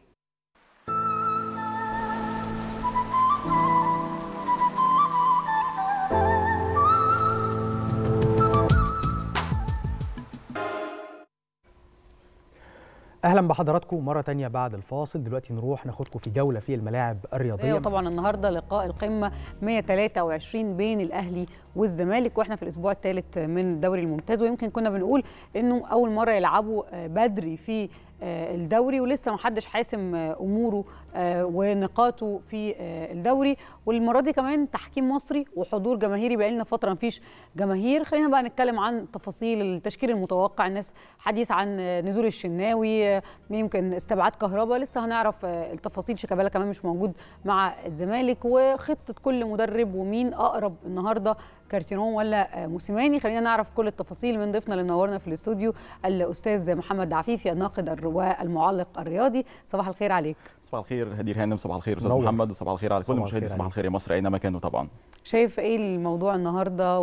اهلا بحضراتكم مره تانية بعد الفاصل دلوقتي نروح ناخدكم في جوله في الملاعب الرياضيه
ايوه طبعا النهارده لقاء القمه 123 بين الاهلي والزمالك واحنا في الاسبوع الثالث من الدوري الممتاز ويمكن كنا بنقول انه اول مره يلعبوا بدري في الدوري ولسه ما حدش حاسم اموره ونقاطه في الدوري والمره دي كمان تحكيم مصري وحضور جماهيري بقى لنا فتره مفيش جماهير خلينا بقى نتكلم عن تفاصيل التشكيل المتوقع الناس حديث عن نزول الشناوي يمكن استبعاد كهربا لسه هنعرف التفاصيل شيكابالا كمان مش موجود مع الزمالك وخطه كل مدرب ومين اقرب النهارده كارتيرون ولا موسيماني خلينا نعرف كل التفاصيل من ضيفنا اللي منورنا في الاستوديو الاستاذ محمد عفيفي الناقد والمعلق الرياضي صباح الخير عليك
صباح الخير هدير هانم صباح الخير استاذ
نور.
محمد وصباح الخير على كل
صباح
مشاهدي
الخير
صباح الخير يا مصر اينما كانوا طبعا
شايف ايه الموضوع النهارده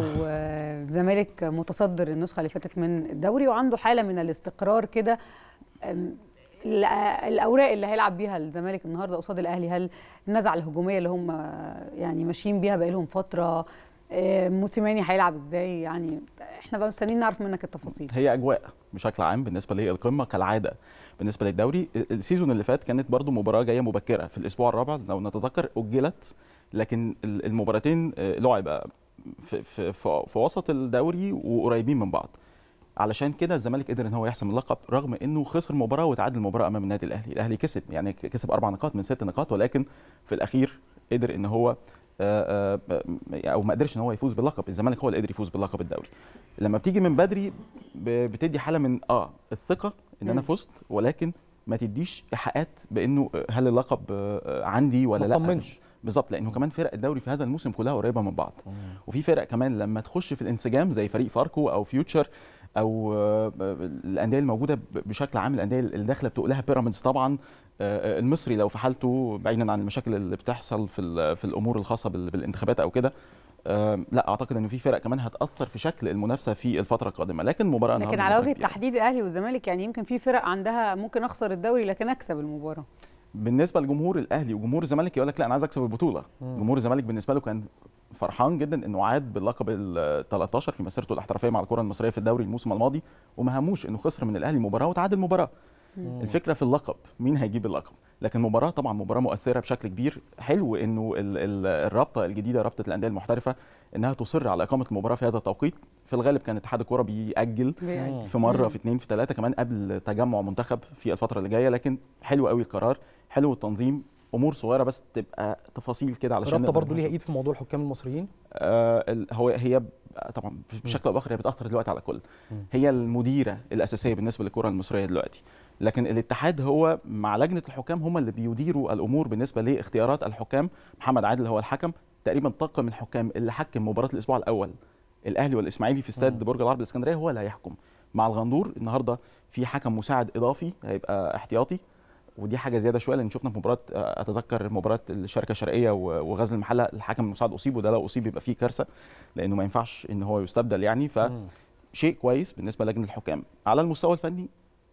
والزمالك متصدر النسخه اللي فاتت من الدوري وعنده حاله من الاستقرار كده أم، ال- الاوراق اللي هيلعب بيها الزمالك النهارده قصاد الاهلي هل النزعه الهجوميه اللي هم يعني ماشيين بيها بقالهم فتره أم، موسيماني هيلعب ازاي يعني احنا بقى مستنيين نعرف منك التفاصيل
هي اجواء بشكل عام بالنسبه للقمه كالعاده بالنسبه للدوري السيزون اللي فات كانت برضو مباراه جايه مبكره في الاسبوع الرابع لو نتذكر اجلت لكن ال- المباراتين آه، لعب في, في, في, في وسط الدوري وقريبين من بعض علشان كده الزمالك قدر ان هو يحسم اللقب رغم انه خسر مباراه وتعادل مباراه امام النادي الاهلي الاهلي كسب يعني كسب اربع نقاط من ست نقاط ولكن في الاخير قدر ان هو آه، آه، او ما قدرش ان هو يفوز باللقب الزمالك هو اللي قدر يفوز باللقب الدوري لما بتيجي من بدري ب- بتدي حاله من اه الثقه ان انا
مم.
فزت ولكن ما تديش ايحاءات بانه آه، هل اللقب آه، آه، عندي ولا
ما
لا
تطمنش.
بالظبط لانه كمان فرق الدوري في هذا الموسم كلها قريبه من بعض وفي فرق كمان لما تخش في الانسجام زي فريق فاركو او فيوتشر او آه، الانديه الموجوده ب- بشكل عام الانديه اللي داخله بتقولها بيراميدز طبعا آه، المصري لو في حالته بعيدا عن المشاكل اللي بتحصل في ال- في الامور الخاصه بال- بالانتخابات او كده آه، لا اعتقد انه في فرق كمان هتاثر في شكل المنافسه في الفتره القادمه لكن مباراه
لكن
النهاردة
على
مباراة
وجه
كبيرة.
التحديد الاهلي والزمالك يعني يمكن في فرق عندها ممكن اخسر الدوري لكن اكسب المباراه
بالنسبه لجمهور الاهلي وجمهور الزمالك يقول لك لا انا عايز اكسب البطوله
مم.
جمهور الزمالك بالنسبه له كان فرحان جدا انه عاد باللقب ال 13 في مسيرته الاحترافيه مع الكره المصريه في الدوري الموسم الماضي وما هموش انه خسر من الاهلي مباراه وتعادل مباراه
مم.
الفكره في اللقب مين هيجيب اللقب لكن مباراه طبعا مباراه مؤثره بشكل كبير حلو انه ال- ال- الرابطه الجديده رابطه الانديه المحترفه انها تصر على اقامه المباراه في هذا التوقيت في الغالب كان اتحاد الكره بيأجل
بيأجل.
في مره
مم.
في اثنين في ثلاثه كمان قبل تجمع منتخب في الفتره اللي جايه لكن حلو قوي القرار حلو التنظيم امور صغيره بس تبقى تفاصيل كده علشان
الرابطه
نقدر
برضه ليها
نوصل.
ايد في موضوع الحكام المصريين
آه ال- هو هي ب- طبعا بشكل او باخر هي بتاثر دلوقتي على الكل
مم.
هي المديره الاساسيه بالنسبه للكره المصريه دلوقتي لكن الاتحاد هو مع لجنه الحكام هم اللي بيديروا الامور بالنسبه لاختيارات الحكام محمد عادل هو الحكم تقريبا طاقم الحكام اللي حكم مباراه الاسبوع الاول الاهلي والاسماعيلي في استاد برج العرب الاسكندريه هو اللي هيحكم مع الغندور النهارده في حكم مساعد اضافي هيبقى احتياطي ودي حاجه زياده شويه لان شفنا في مباراه آه، اتذكر مباراه الشركه الشرقيه و- وغزل المحله الحكم المساعد اصيب وده لو اصيب يبقى فيه كارثه لانه ما ينفعش ان هو يستبدل يعني فشيء كويس بالنسبه لجنه الحكام على المستوى الفني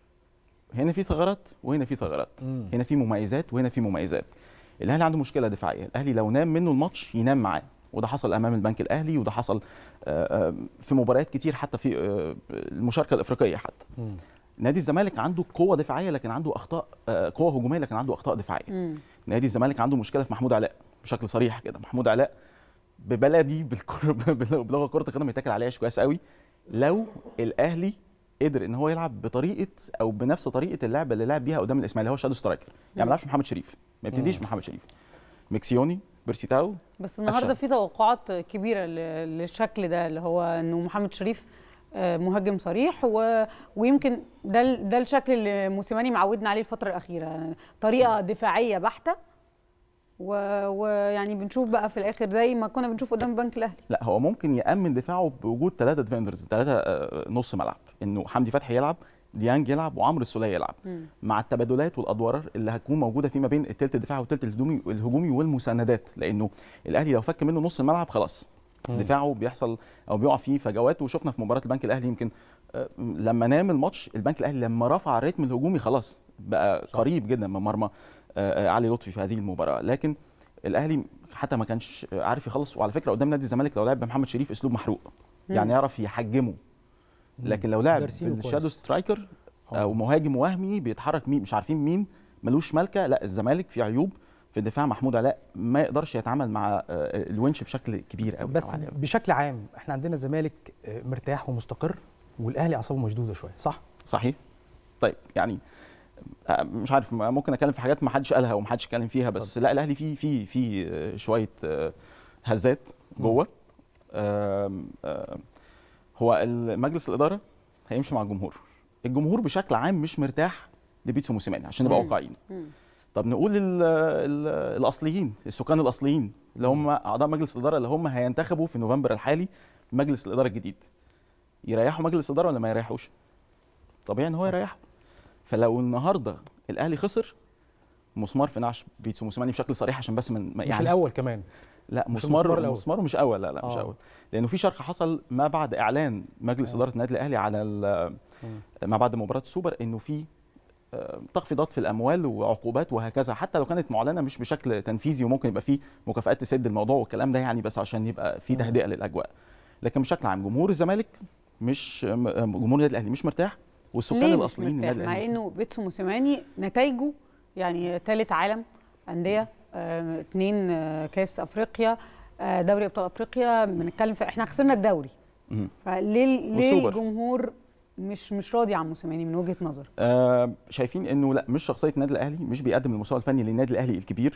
هنا في ثغرات وهنا في ثغرات
مم.
هنا في مميزات وهنا في مميزات الاهلي عنده مشكله دفاعيه الاهلي لو نام منه الماتش ينام معاه وده حصل امام البنك الاهلي وده حصل آه، آه، في مباريات كتير حتى في آه، المشاركه الافريقيه حتى نادي الزمالك عنده قوه دفاعيه لكن عنده اخطاء آه، قوه هجوميه لكن عنده اخطاء دفاعيه نادي الزمالك عنده مشكله في محمود علاء بشكل صريح كده محمود علاء ببلدي بالكر... بلغه كره القدم يتاكل عليها عيش كويس قوي لو الاهلي قدر ان هو يلعب بطريقه او بنفس طريقه اللعب اللي لعب بيها قدام الاسماعيلي هو شادو سترايكر يعني ما لعبش محمد شريف ما يبتديش
مم.
محمد شريف ميكسيوني بيرسيتاو
بس النهارده
أفشل.
في توقعات كبيره ل- للشكل ده اللي هو انه محمد شريف آه، مهاجم صريح و... ويمكن ده ال- ده الشكل اللي موسيماني معودنا عليه الفتره الاخيره طريقه دفاعيه بحته و- ويعني بنشوف بقى في الاخر زي ما كنا بنشوف قدام البنك الاهلي
لا هو ممكن يامن دفاعه بوجود ثلاثه ديفندرز ثلاثه نص ملعب انه حمدي فتحي يلعب ديانج يلعب وعمرو السوليه يلعب
مم.
مع التبادلات والادوار اللي هتكون موجوده فيما بين الثلث الدفاعي والثلث الهجومي الهجومي والمساندات لانه الاهلي لو فك منه نص الملعب خلاص
مم.
دفاعه بيحصل او بيقع فيه فجوات وشفنا في مباراه البنك الاهلي يمكن آه، لما نام الماتش البنك الاهلي لما رفع الريتم الهجومي خلاص بقى صح. قريب جدا من مرمى آه، آه، علي لطفي في هذه المباراه لكن الاهلي حتى ما كانش عارف يخلص وعلى فكره قدام نادي الزمالك لو لعب بمحمد شريف اسلوب محروق
مم.
يعني يعرف يحجمه لكن لو لعب
دارسينه
بالشادو
كويس.
سترايكر او مهاجم وهمي بيتحرك مين مش عارفين مين ملوش ملكه لا الزمالك في عيوب في الدفاع محمود علاء ما يقدرش يتعامل مع آه، الونش بشكل كبير قوي
بس بشكل عام احنا عندنا الزمالك آه، مرتاح ومستقر والاهلي اعصابه مشدوده شويه صح
صحيح طيب يعني آه، مش عارف ممكن اتكلم في حاجات ما حدش قالها وما حدش اتكلم فيها بس لا الاهلي فيه في في آه، شويه آه، هزات جوه آم، آم، هو مجلس الاداره هيمشي مع الجمهور الجمهور بشكل عام مش مرتاح لبيتسو موسيماني عشان نبقى
مم.
واقعيين
مم.
طب نقول ال ال الاصليين السكان الاصليين اللي هم اعضاء مجلس الاداره اللي هم هينتخبوا في نوفمبر الحالي مجلس الاداره الجديد يريحوا مجلس الاداره ولا ما يريحوش طبيعي ان هو يريحه فلو النهارده الاهلي خسر مسمار في نعش بيتسو موسيماني بشكل صريح عشان بس من
مش الاول كمان
لا
مش
مسمار
المسمار الأول.
مسمار مش اول لا لا مش
آه.
اول لانه في شرخ حصل ما بعد اعلان مجلس اداره النادي الاهلي على ال- ما بعد مباراه السوبر انه في آه، تخفيضات في الاموال وعقوبات وهكذا حتى لو كانت معلنه مش بشكل تنفيذي وممكن يبقى في مكافآت تسد الموضوع والكلام ده يعني بس عشان يبقى في تهدئه للاجواء لكن بشكل عام جمهور الزمالك مش م- جمهور النادي الاهلي مش مرتاح والسكان
ليه مش
الاصليين
مرتاح؟
للنادي
مع
الاهلي
انه بيتسو موسيماني نتائجه يعني ثالث عالم انديه آه، اتنين آه، كاس افريقيا آه، دوري ابطال افريقيا بنتكلم في احنا خسرنا الدوري
مهم.
فليه ليه
والسوبر.
الجمهور مش مش راضي عن موسيماني من وجهه نظر
آه شايفين انه لا مش شخصيه النادي الاهلي مش بيقدم المستوى الفني للنادي الاهلي الكبير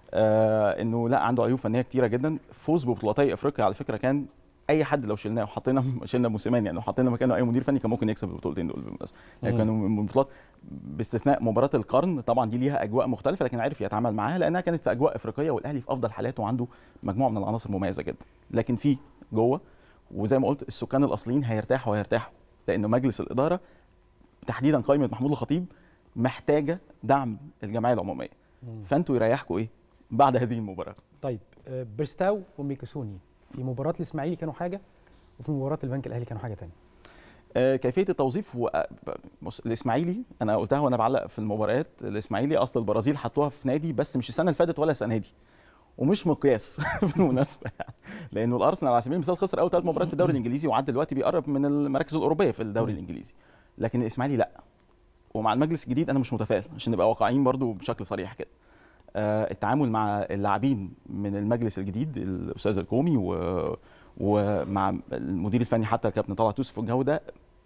آه انه لا عنده عيوب فنيه كتيره جدا فوز ببطولتي افريقيا على فكره كان اي حد لو شلناه وحطينا شلنا موسيماني يعني لو حطينا مكانه اي مدير فني كان ممكن يكسب البطولتين دول بالمناسبه يعني
مم.
كانوا من بطولات باستثناء مباراه القرن طبعا دي ليها اجواء مختلفه لكن عرف يتعامل معاها لانها كانت في اجواء افريقيه والاهلي في افضل حالاته وعنده مجموعه من العناصر مميزه جدا لكن في جوه وزي ما قلت السكان الاصليين هيرتاحوا وهيرتاحوا لانه مجلس الاداره تحديدا قائمه محمود الخطيب محتاجه دعم الجمعيه العموميه فانتوا يريحكم ايه بعد هذه المباراه
طيب آه، بيرستاو وميكسوني في مباراه الاسماعيلي كانوا حاجه وفي مباراه البنك الاهلي كانوا حاجه ثانيه
آه، كيفيه التوظيف هو بص الاسماعيلي انا قلتها وانا بعلق في المباريات الاسماعيلي اصل البرازيل حطوها في نادي بس مش السنه اللي فاتت ولا السنه دي ومش مقياس بالمناسبه يعني لانه الارسنال على سبيل المثال خسر اول ثلاث مباريات في الدوري الانجليزي وعد دلوقتي بيقرب من المراكز الاوروبيه في الدوري الانجليزي لكن الاسماعيلي لا ومع المجلس الجديد انا مش متفائل عشان نبقى واقعيين برضو بشكل صريح كده آه، التعامل مع اللاعبين من المجلس الجديد الاستاذ الكومي و... ومع المدير الفني حتى الكابتن طلعت يوسف والجو ده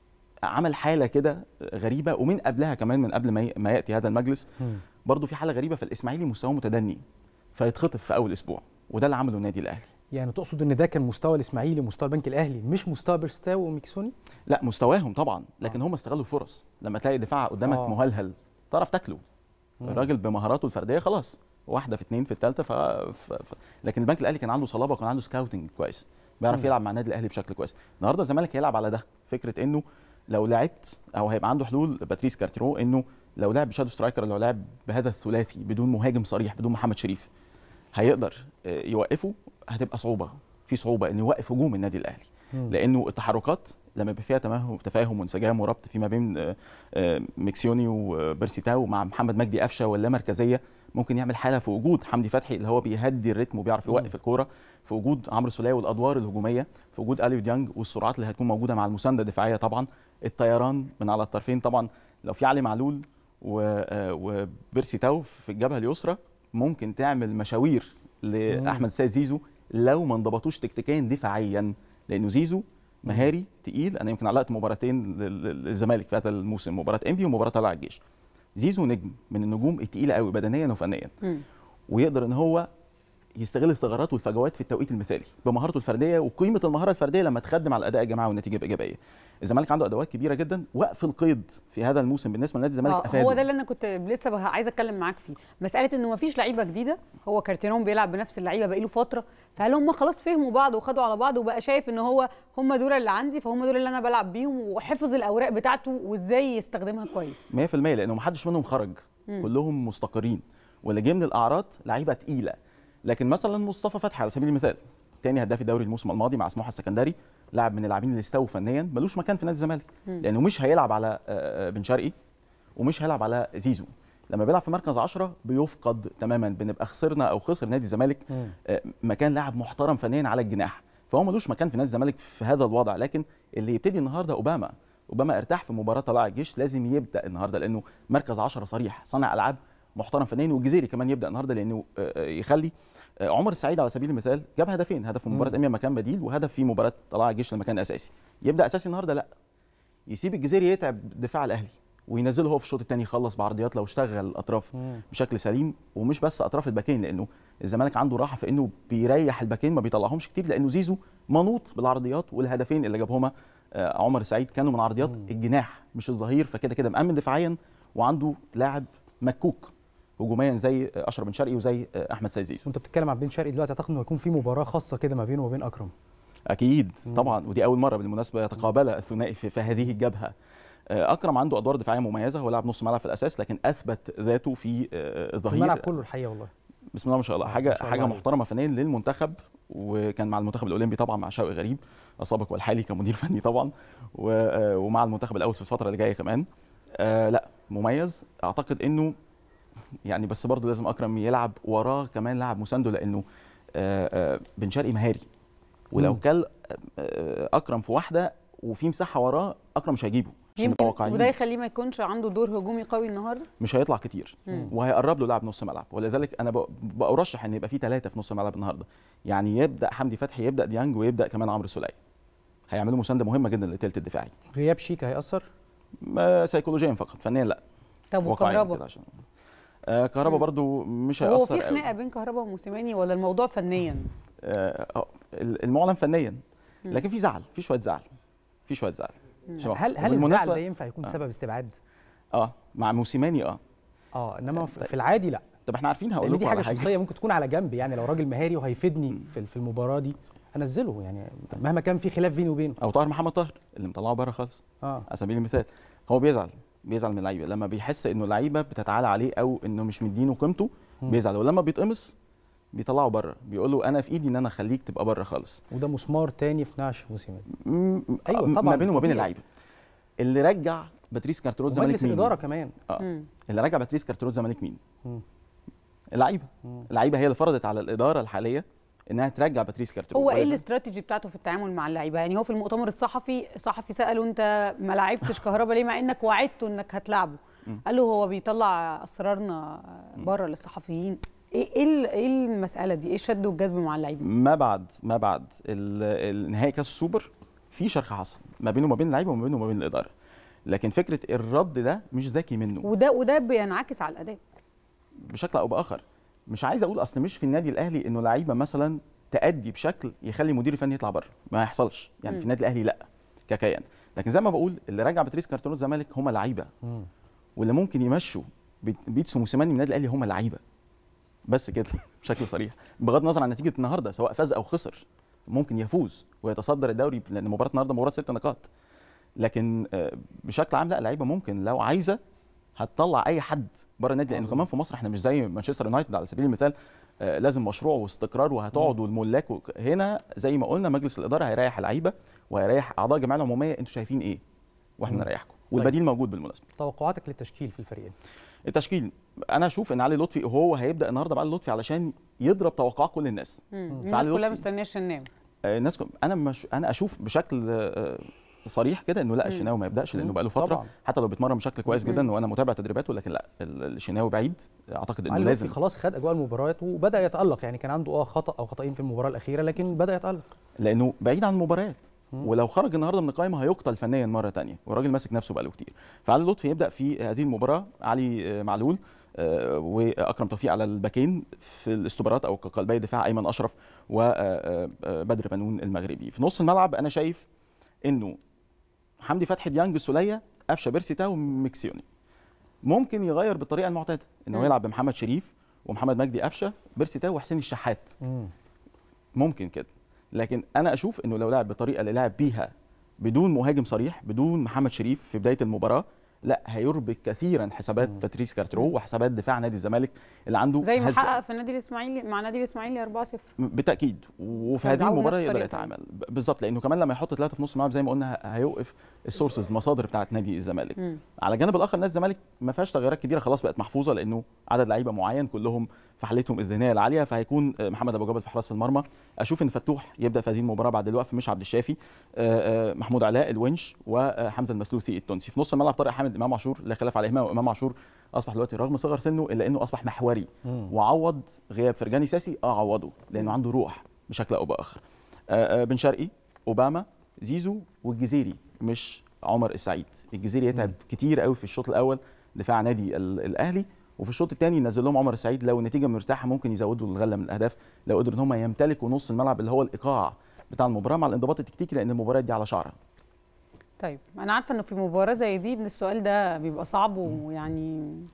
عمل حاله كده غريبه ومن قبلها كمان من قبل ما ي- ما ياتي هذا المجلس برضو في حاله غريبه في الاسماعيلي مستواه متدني فيتخطف في اول اسبوع وده اللي عمله النادي الاهلي
يعني تقصد ان ده كان مستوى الاسماعيلي ومستوى البنك الاهلي مش مستوى بيرستاو وميكسوني
لا مستواهم طبعا لكن هم استغلوا الفرص لما تلاقي دفاع قدامك
آه.
مهلهل تعرف تاكله
مم.
الراجل بمهاراته الفرديه خلاص واحده في اثنين في الثالثه ف... ف... ف... لكن البنك الاهلي كان عنده صلابه وكان عنده سكاوتنج كويس بيعرف
مم.
يلعب مع النادي الاهلي بشكل كويس النهارده الزمالك هيلعب على ده فكره انه لو لعبت او هيبقى عنده حلول باتريس كارتيرو انه لو لعب بشادو سترايكر لو لعب بهذا الثلاثي بدون مهاجم صريح بدون محمد شريف هيقدر آه، يوقفه هتبقى صعوبه في صعوبه انه يوقف هجوم النادي الاهلي
مم.
لانه التحركات لما يبقى فيها تماهم تفاهم وانسجام وربط فيما بين آه، آه، ميكسيوني وبيرسي تاو مع محمد مجدي قفشه ولا مركزيه ممكن يعمل حاله في وجود حمدي فتحي اللي هو بيهدي الريتم وبيعرف يوقف الكوره في وجود عمرو سوليه والادوار الهجوميه في وجود اليو ديانج والسرعات اللي هتكون موجوده مع المسانده الدفاعيه طبعا الطيران من على الطرفين طبعا لو في علي معلول و- آه، وبيرسي تاو في الجبهه اليسرى ممكن تعمل مشاوير لاحمد السيد زيزو لو ما انضبطوش تكتيكيا دفاعيا لانه زيزو مهاري تقيل انا يمكن علقت مباراتين لل- لل- للزمالك في هذا الموسم مباراه انبي ومباراه طلائع الجيش زيزو نجم من النجوم التقيله قوي بدنيا وفنيا ويقدر ان هو يستغل الثغرات والفجوات في التوقيت المثالي بمهارته الفرديه وقيمه المهاره الفرديه لما تخدم على الاداء الجماعي والنتيجه بايجابيه الزمالك عنده ادوات كبيره جدا وقف القيد في هذا الموسم بالنسبه لنادي الزمالك
آه،
افاده
هو ده اللي انا كنت لسه بقى عايزه اتكلم معاك فيه مساله انه مفيش لعيبه جديده هو كارتيرون بيلعب بنفس اللعيبه بقاله فتره فهل هم خلاص فهموا بعض وخدوا على بعض وبقى شايف ان هو هم دول اللي عندي فهم دول اللي انا بلعب بيهم وحفظ الاوراق بتاعته وازاي يستخدمها كويس
100% لانه ما حدش منهم خرج
مم.
كلهم مستقرين واللي جه من الاعراض لعيبه تقيله لكن مثلا مصطفى فتحي على سبيل المثال تاني هداف الدوري الموسم الماضي مع سموحه السكندري لاعب من اللاعبين اللي استووا فنيا ملوش مكان في نادي الزمالك
مم.
لانه مش هيلعب على آه، آه، بن شرقي ومش هيلعب على زيزو لما بيلعب في مركز 10 بيفقد تماما بنبقى خسرنا او خسر نادي الزمالك
مم.
آه، مكان لاعب محترم فنيا على الجناح فهو ملوش مكان في نادي الزمالك في هذا الوضع لكن اللي يبتدي النهارده اوباما اوباما ارتاح في مباراه طلائع الجيش لازم يبدا النهارده لانه مركز 10 صريح صانع العاب محترم فنيا والجزيري كمان يبدا النهارده لانه آه، آه، يخلي آه، عمر السعيد على سبيل المثال جاب هدفين هدف في مباراه
مم.
اميا مكان بديل وهدف في مباراه طلائع الجيش لما كان اساسي يبدا اساسي النهارده لا يسيب الجزيري يتعب دفاع الاهلي وينزله هو في الشوط الثاني يخلص بعرضيات لو اشتغل الاطراف
مم.
بشكل سليم ومش بس اطراف الباكين لانه الزمالك عنده راحه في انه بيريح الباكين ما بيطلعهمش كتير لانه زيزو منوط بالعرضيات والهدفين اللي جابهما آه، عمر السعيد كانوا من عرضيات الجناح مش الظهير فكده كده مأمن دفاعيا وعنده لاعب مكوك هجوميا زي اشرف بن شرقي وزي احمد سيد زيزو
وانت بتتكلم عن بن شرقي دلوقتي اعتقد انه هيكون في مباراه خاصه كده ما بينه وبين اكرم
اكيد طبعا ودي اول مره بالمناسبه يتقابل الثنائي في, في هذه الجبهه اكرم عنده ادوار دفاعيه مميزه هو لاعب نص ملعب في الاساس لكن اثبت ذاته في الظهير
الملعب كله الحقيقه والله
بسم الله ما شاء الله حاجه شاء حاجه الله محترمه فنيا للمنتخب وكان مع المنتخب الاولمبي طبعا مع شوقي غريب السابق والحالي كمدير فني طبعا ومع المنتخب الاول في الفتره اللي جايه كمان لا مميز اعتقد انه يعني بس برضه لازم اكرم يلعب وراه كمان لاعب مسانده لانه بن شرقي مهاري ولو كل اكرم في واحده وفي مساحه وراه اكرم مش هيجيبه
يمكن وده يخليه ما يكونش عنده دور هجومي قوي النهارده
مش هيطلع كتير مم. وهيقرب له لاعب نص ملعب ولذلك انا برشح ان يبقى في ثلاثه في نص الملعب النهارده يعني يبدا حمدي فتحي يبدا ديانج ويبدا كمان عمرو السوليه هيعملوا مسانده مهمه جدا للثلث الدفاعي
غياب شيك هياثر
سيكولوجيا فقط فنيا لا
طب وكهربا
عشان آه كهربا برضو مش هيأثر
هو في خناقه بين كهربا وموسيماني ولا الموضوع فنيا
آه المعلن فنيا لكن في زعل في شويه زعل في شويه زعل
هل هل الزعل ده ينفع يكون آه. سبب استبعاد
اه مع موسيماني اه
اه انما في العادي لا
طب احنا عارفين هقول
لكم دي حاجه شخصيه ممكن تكون على جنب يعني لو راجل مهاري وهيفيدني في في المباراه دي انزله يعني مهما كان في خلاف بيني وبينه
او طاهر محمد طاهر اللي مطلعه بره خالص اه على سبيل المثال هو بيزعل بيزعل من اللعيبه لما بيحس انه اللعيبه بتتعالى عليه او انه مش مدينه قيمته بيزعل ولما بيتقمص بيطلعه بره بيقول له انا في ايدي ان انا اخليك تبقى بره خالص
وده مسمار تاني في نعش موسيماني
ايوه طبعا ما بينه وما بين اللعيبه اللي رجع باتريس كارتروز الزمالك
مين؟ الاداره كمان
اه اللي رجع باتريس كارتروز الزمالك مين؟ اللعيبه اللعيبه هي اللي فرضت على الاداره الحاليه انها ترجع باتريس كارتروز
هو ايه الاستراتيجي بتاعته في التعامل مع اللعيبه يعني هو في المؤتمر الصحفي صحفي ساله انت ما لعبتش كهربا ليه مع انك وعدته انك هتلعبه قال له هو بيطلع اسرارنا بره للصحفيين ايه ايه المساله دي ايه الشد والجذب مع اللعيبه
ما بعد ما بعد نهائي كاس السوبر في شرخ حصل ما بينه وما بين اللعيبه وما بينه وما بين الاداره لكن فكره الرد ده مش ذكي منه
وده وده بينعكس على الاداء
بشكل او باخر مش عايز اقول اصل مش في النادي الاهلي انه لعيبه مثلا تأدي بشكل يخلي المدير الفني يطلع بره ما يحصلش يعني م. في النادي الاهلي لا ككيان لكن زي ما بقول اللي رجع باتريس كارتون الزمالك هم لعيبه واللي ممكن يمشوا بيتسو موسيماني من النادي الاهلي هم لعيبه بس كده بشكل صريح بغض النظر عن نتيجه النهارده سواء فاز او خسر ممكن يفوز ويتصدر الدوري لان مباراه النهارده مباراه ست نقاط لكن بشكل عام لا اللعيبه ممكن لو عايزه هتطلع اي حد بره النادي لانه كمان في مصر احنا مش زي مانشستر يونايتد على سبيل المثال لازم مشروع واستقرار وهتقعد والملاك هنا زي ما قلنا مجلس الاداره هيريح اللعيبه وهيريح اعضاء الجمعيه العموميه انتوا شايفين ايه واحنا نريحكم والبديل موجود بالمناسبه
توقعاتك للتشكيل في الفريقين
التشكيل انا اشوف ان علي لطفي هو هيبدا النهارده بعلي لطفي علشان يضرب توقعات كل الناس
الناس كلها مستنيه الشناوي
الناس انا مش انا اشوف بشكل صريح كده انه لا الشناوي ما يبداش لانه بقى له فتره طبعا. حتى لو بيتمرن بشكل كويس جدا وانا متابع تدريباته لكن لا الشناوي بعيد اعتقد انه لازم
خلاص خد اجواء المباريات وبدا يتالق يعني كان عنده اه خطا او خطأين في المباراه الاخيره لكن بدا يتالق
لانه بعيد عن المباريات ولو خرج النهارده من القائمه هيقتل فنيا مره ثانيه والراجل ماسك نفسه بقاله كتير فعلي لطفي يبدا في هذه المباراه علي معلول واكرم توفيق على الباكين في الاستوبرات او كقلبي دفاع ايمن اشرف وبدر بنون المغربي في نص الملعب انا شايف انه حمدي فتحي ديانج سوليه قفشه بيرسي تاو ميكسيوني ممكن يغير بالطريقه المعتاده انه يلعب بمحمد شريف ومحمد مجدي قفشه بيرسي تاو وحسين الشحات مم. ممكن كده لكن انا اشوف انه لو لعب بالطريقه اللي لعب بيها بدون مهاجم صريح بدون محمد شريف في بدايه المباراه لا هيربك كثيرا حسابات مم. باتريس كارترو وحسابات دفاع نادي الزمالك اللي عنده
زي ما حقق في النادي الاسماعيلي مع نادي الاسماعيلي 4-0
بالتاكيد وفي هذه المباراه يقدر يتعامل بالظبط لانه كمان لما يحط ثلاثه في نص الملعب زي ما قلنا هيوقف السورسز المصادر بتاعه نادي الزمالك مم. على الجانب الاخر نادي الزمالك ما فيهاش تغييرات كبيره خلاص بقت محفوظه لانه عدد لعيبه معين كلهم في حالتهم الذهنيه العاليه فهيكون محمد ابو جبل في حراسه المرمى اشوف ان فتوح يبدا في هذه المباراه بعد الوقف مش عبد الشافي محمود علاء الونش وحمزه المسلوسي التونسي في نص الملعب طارق حامد امام عاشور لا خلاف عليهما وامام عاشور اصبح دلوقتي رغم صغر سنه الا انه اصبح محوري مم. وعوض غياب فرجاني ساسي اه عوضه لانه عنده روح بشكل او باخر آه آه بن شرقي اوباما زيزو والجزيري مش عمر السعيد الجزيري يتعب مم. كتير قوي في الشوط الاول دفاع نادي الاهلي وفي الشوط الثاني ينزل لهم عمر السعيد لو النتيجه مرتاحه ممكن يزودوا الغله من الاهداف لو قدروا ان هم يمتلكوا نص الملعب اللي هو الايقاع بتاع المباراه مع الانضباط التكتيكي لان المباراه دي على شعرها
طيب انا عارفه انه في مباراه زي دي ان السؤال ده بيبقى صعب ويعني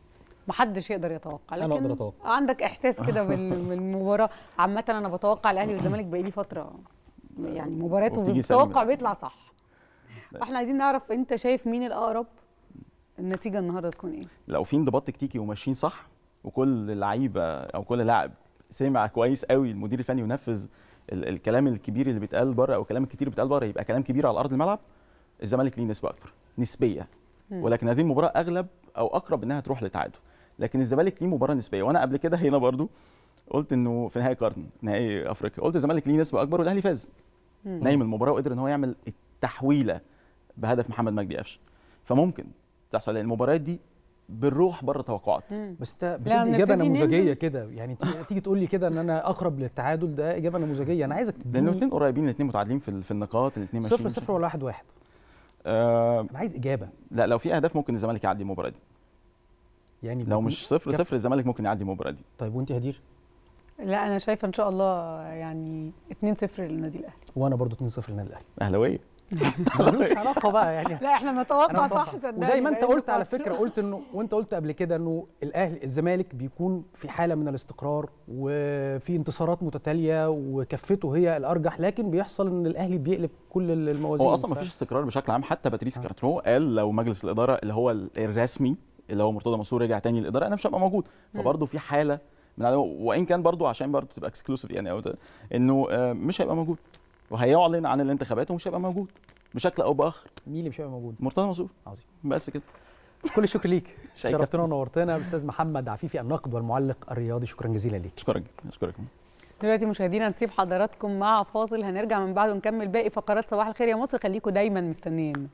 محدش يقدر يتوقع
أنا
لكن
أقدر أتوقع.
عندك احساس كده بال- بالمباراه عامه انا بتوقع الاهلي والزمالك بقالي فتره يعني مباريات
وبتيجي
وبتوقع
سليمة.
بيطلع صح احنا عايزين نعرف انت شايف مين الاقرب النتيجه النهارده تكون ايه
لو في انضباط تكتيكي وماشيين صح وكل لعيبه او كل لاعب سمع كويس قوي المدير الفني ونفذ ال- الكلام الكبير اللي بيتقال بره او الكلام الكتير اللي بيتقال بره يبقى كلام كبير على ارض الملعب الزمالك ليه نسبه اكبر نسبيه
مم.
ولكن هذه المباراه اغلب او اقرب انها تروح للتعادل لكن الزمالك ليه مباراه نسبيه وانا قبل كده هنا برضو قلت انه في نهائي قرن نهائي افريقيا قلت الزمالك ليه نسبه اكبر والاهلي فاز
مم.
نايم المباراه وقدر ان هو يعمل التحويله بهدف محمد مجدي قفشه فممكن تحصل لأن المباريات دي بالروح بره توقعات
بس انت بتدي اجابه نموذجيه كده يعني تيجي- تيجي تقول لي كده ان انا اقرب للتعادل ده اجابه نموذجيه انا عايزك
لان
تديني
الاثنين قريبين الاثنين متعادلين في, ال- في النقاط الاثنين ماشيين
صفر صفر ولا واحد واحد
آه
انا عايز اجابه
لا لو في اهداف ممكن الزمالك يعدي المباراه دي
يعني
لو مش صفر
كف-
صفر الزمالك ممكن يعدي المباراه دي
طيب وانت هدير
لا انا شايفه ان شاء الله يعني 2-0 للنادي الاهلي
وانا برضو 2-0 للنادي الاهلي
اهلاويه
ملوش علاقه بقى يعني
لا احنا نتوقع
أنا
صح
بتوقع.
صدقني
وزي ما انت
بقالنا
قلت على
فترة.
فكره قلت انه وانت قلت قبل كده انه الاهلي الزمالك بيكون في حاله من الاستقرار وفي انتصارات متتاليه وكفته هي الارجح لكن بيحصل ان الاهلي بيقلب كل الموازين
هو اصلا ما فيش استقرار بشكل عام حتى باتريس كارترو قال لو مجلس الاداره اللي هو ال- الرسمي اللي هو مرتضى منصور رجع تاني للاداره انا مش هبقى موجود
مم.
فبرضه في حاله من عدم- وان كان برضه عشان برضه تبقى اكسكلوسيف يعني او ت- انه آه، مش هيبقى موجود وهيعلن عن الانتخابات ومش هيبقى موجود بشكل او باخر
مين اللي مش هيبقى موجود
مرتضى منصور
عظيم
بس كده
كل الشكر ليك
شيء
شرفتنا ونورتنا الاستاذ محمد عفيفي الناقد والمعلق الرياضي شكرا جزيلا ليك
اشكرك اشكرك
دلوقتي مشاهدينا نسيب حضراتكم مع فاصل هنرجع من بعده نكمل باقي فقرات صباح الخير يا مصر خليكم دايما مستنيين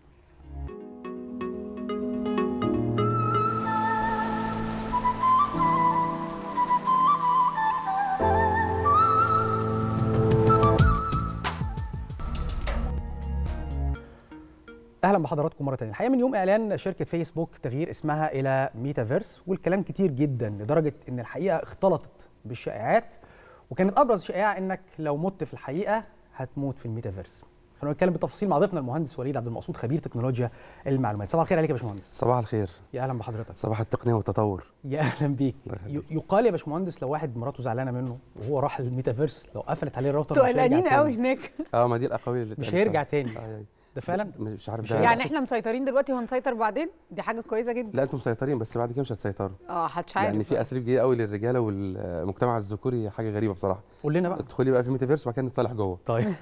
اهلا بحضراتكم مره ثانيه الحقيقه من يوم اعلان شركه فيسبوك تغيير اسمها الى ميتافيرس والكلام كتير جدا لدرجه ان الحقيقه اختلطت بالشائعات وكانت ابرز شائعه انك لو مت في الحقيقه هتموت في الميتافيرس خلونا نتكلم بالتفاصيل مع ضيفنا المهندس وليد عبد المقصود خبير تكنولوجيا المعلومات صباح الخير عليك يا باشمهندس
صباح الخير
يا اهلا بحضرتك
صباح التقنيه والتطور
يا اهلا بيك ي- يقال يا باشمهندس لو واحد مراته زعلانه منه وهو راح الميتافيرس لو قفلت عليه الراوتر
انتوا
مش هيرجع
قلقانين
تاني.
قوي هناك
اه ما دي الاقاويل اللي
مش
اتقالت
هيرجع
فعلا.
تاني
آه،
ده فعلا
مش عارف
مش
ده
هيرجع.
يعني احنا مسيطرين دلوقتي وهنسيطر بعدين دي حاجه كويسه جدا
لا انتم مسيطرين بس بعد كده مش هتسيطروا
اه محدش عارف
يعني في اساليب جديده قوي للرجاله والمجتمع الذكوري حاجه غريبه بصراحه
قول لنا بقى
ادخلي بقى في الميتافيرس وبعد كده نتصالح جوه
طيب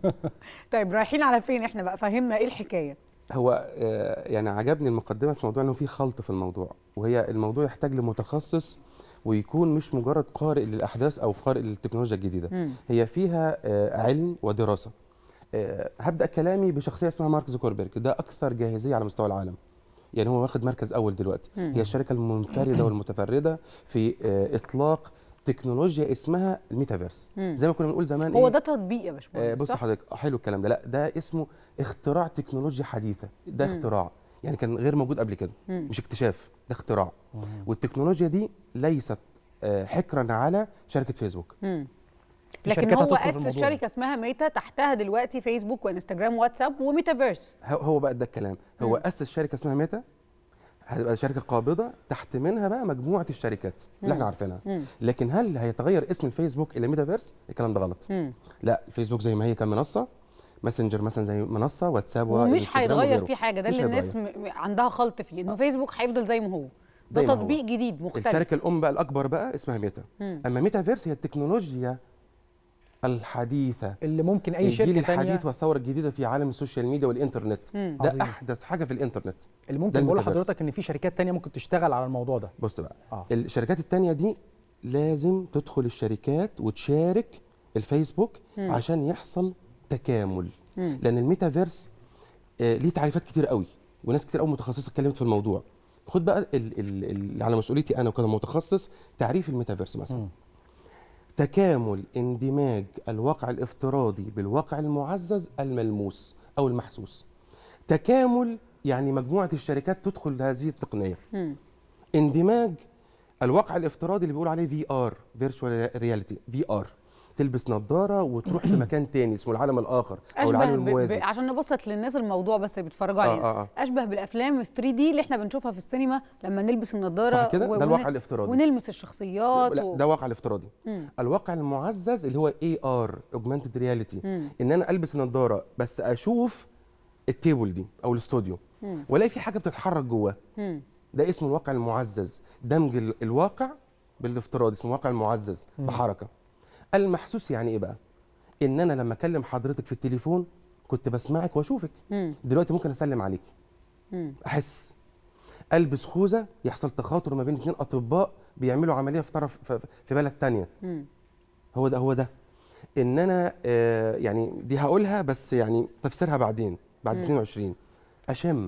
طيب رايحين على فين احنا بقى فهمنا ايه الحكايه
هو آه، يعني عجبني المقدمه في موضوع انه في خلط في الموضوع وهي الموضوع يحتاج لمتخصص ويكون مش مجرد قارئ للاحداث او قارئ للتكنولوجيا الجديده
مم.
هي فيها آه، علم ودراسه آه، هبدا كلامي بشخصيه اسمها مارك زوكربيرج ده اكثر جاهزيه على مستوى العالم يعني هو واخد مركز اول دلوقتي
مم.
هي الشركه المنفرده والمتفرده في آه، اطلاق تكنولوجيا اسمها الميتافيرس
مم.
زي ما كنا بنقول زمان
هو
إيه؟
ده تطبيق يا
آه،
باشمهندس
بص
صح؟
حضرتك آه، حلو الكلام ده لا ده اسمه اختراع تكنولوجيا حديثه ده
مم.
اختراع يعني كان غير موجود قبل كده
مم.
مش اكتشاف ده اختراع والتكنولوجيا دي ليست آه، حكرا على شركه فيسبوك
مم.
في
لكن
شركات
هو
هتدخل في
اسس
الموضوع ده.
شركه اسمها ميتا تحتها دلوقتي فيسبوك وانستجرام واتساب وميتافيرس
هو- هو بقى ده الكلام هو
مم.
اسس شركه اسمها ميتا هتبقى شركه قابضه تحت منها بقى مجموعه الشركات اللي احنا
مم.
عارفينها
مم.
لكن هل هيتغير اسم الفيسبوك الى ميتافيرس الكلام ده غلط
مم.
لا الفيسبوك زي ما هي كمنصه ماسنجر مثلا زي منصه واتساب
ومش
وإنستجرام
هيتغير
وغيره.
فيه حاجه ده
مش
اللي
هيتغير.
الناس م- عندها خلط فيه انه فيسبوك هيفضل زي ما هو ده
زي ما هو.
تطبيق جديد مختلف
الشركه الام بقى الاكبر بقى اسمها ميتا
مم.
اما ميتافيرس هي التكنولوجيا الحديثه
اللي ممكن اي
الجيل
شركه
الحديث
تانية
والثوره الجديده في عالم السوشيال ميديا والانترنت
مم.
ده
عظيم.
احدث حاجه في الانترنت
اللي
ده
ممكن بقول
الميتافيرس.
لحضرتك ان في شركات تانية ممكن تشتغل على الموضوع ده
بص بقى
آه.
الشركات التانية دي لازم تدخل الشركات وتشارك الفيسبوك
مم.
عشان يحصل تكامل
مم.
لان الميتافيرس آه ليه تعريفات كتير قوي وناس كتير قوي متخصصه اتكلمت في الموضوع خد بقى ال- ال- اللي على مسؤوليتي انا وكان متخصص تعريف الميتافيرس مثلا تكامل اندماج الواقع الافتراضي بالواقع المعزز الملموس او المحسوس تكامل يعني مجموعه الشركات تدخل هذه التقنيه
مم.
اندماج الواقع الافتراضي اللي بيقول عليه في ار فيرتشوال رياليتي في ار تلبس نظاره وتروح في مكان تاني اسمه العالم الاخر او
اشبه
العالم
ب... ب...
الموازي
عشان نبسط للناس الموضوع بس اللي بيتفرجوا
آه،
علينا
آه، آه.
اشبه بالافلام ال 3 دي اللي احنا بنشوفها في السينما لما نلبس النضاره
صح كده؟ ده
ون-
الواقع الافتراضي.
ونلمس الشخصيات
لا
و...
ده واقع الافتراضي
مم.
الواقع المعزز اللي هو اي ار اوجمانتد رياليتي
مم.
ان انا البس نظاره بس اشوف التيبل دي او الاستوديو
مم.
والاقي في حاجه بتتحرك جواه
مم.
ده اسمه الواقع المعزز دمج ال- الواقع بالافتراضي اسمه الواقع المعزز
مم.
بحركه المحسوس يعني ايه بقى ان انا لما اكلم حضرتك في التليفون كنت بسمعك واشوفك
مم.
دلوقتي ممكن اسلم عليكي
مم.
احس البس خوذه يحصل تخاطر ما بين اثنين اطباء بيعملوا عمليه في طرف في- في بلد تانية
مم.
هو ده هو ده ان انا آه يعني دي هقولها بس يعني تفسيرها بعدين بعد
مم.
22 اشم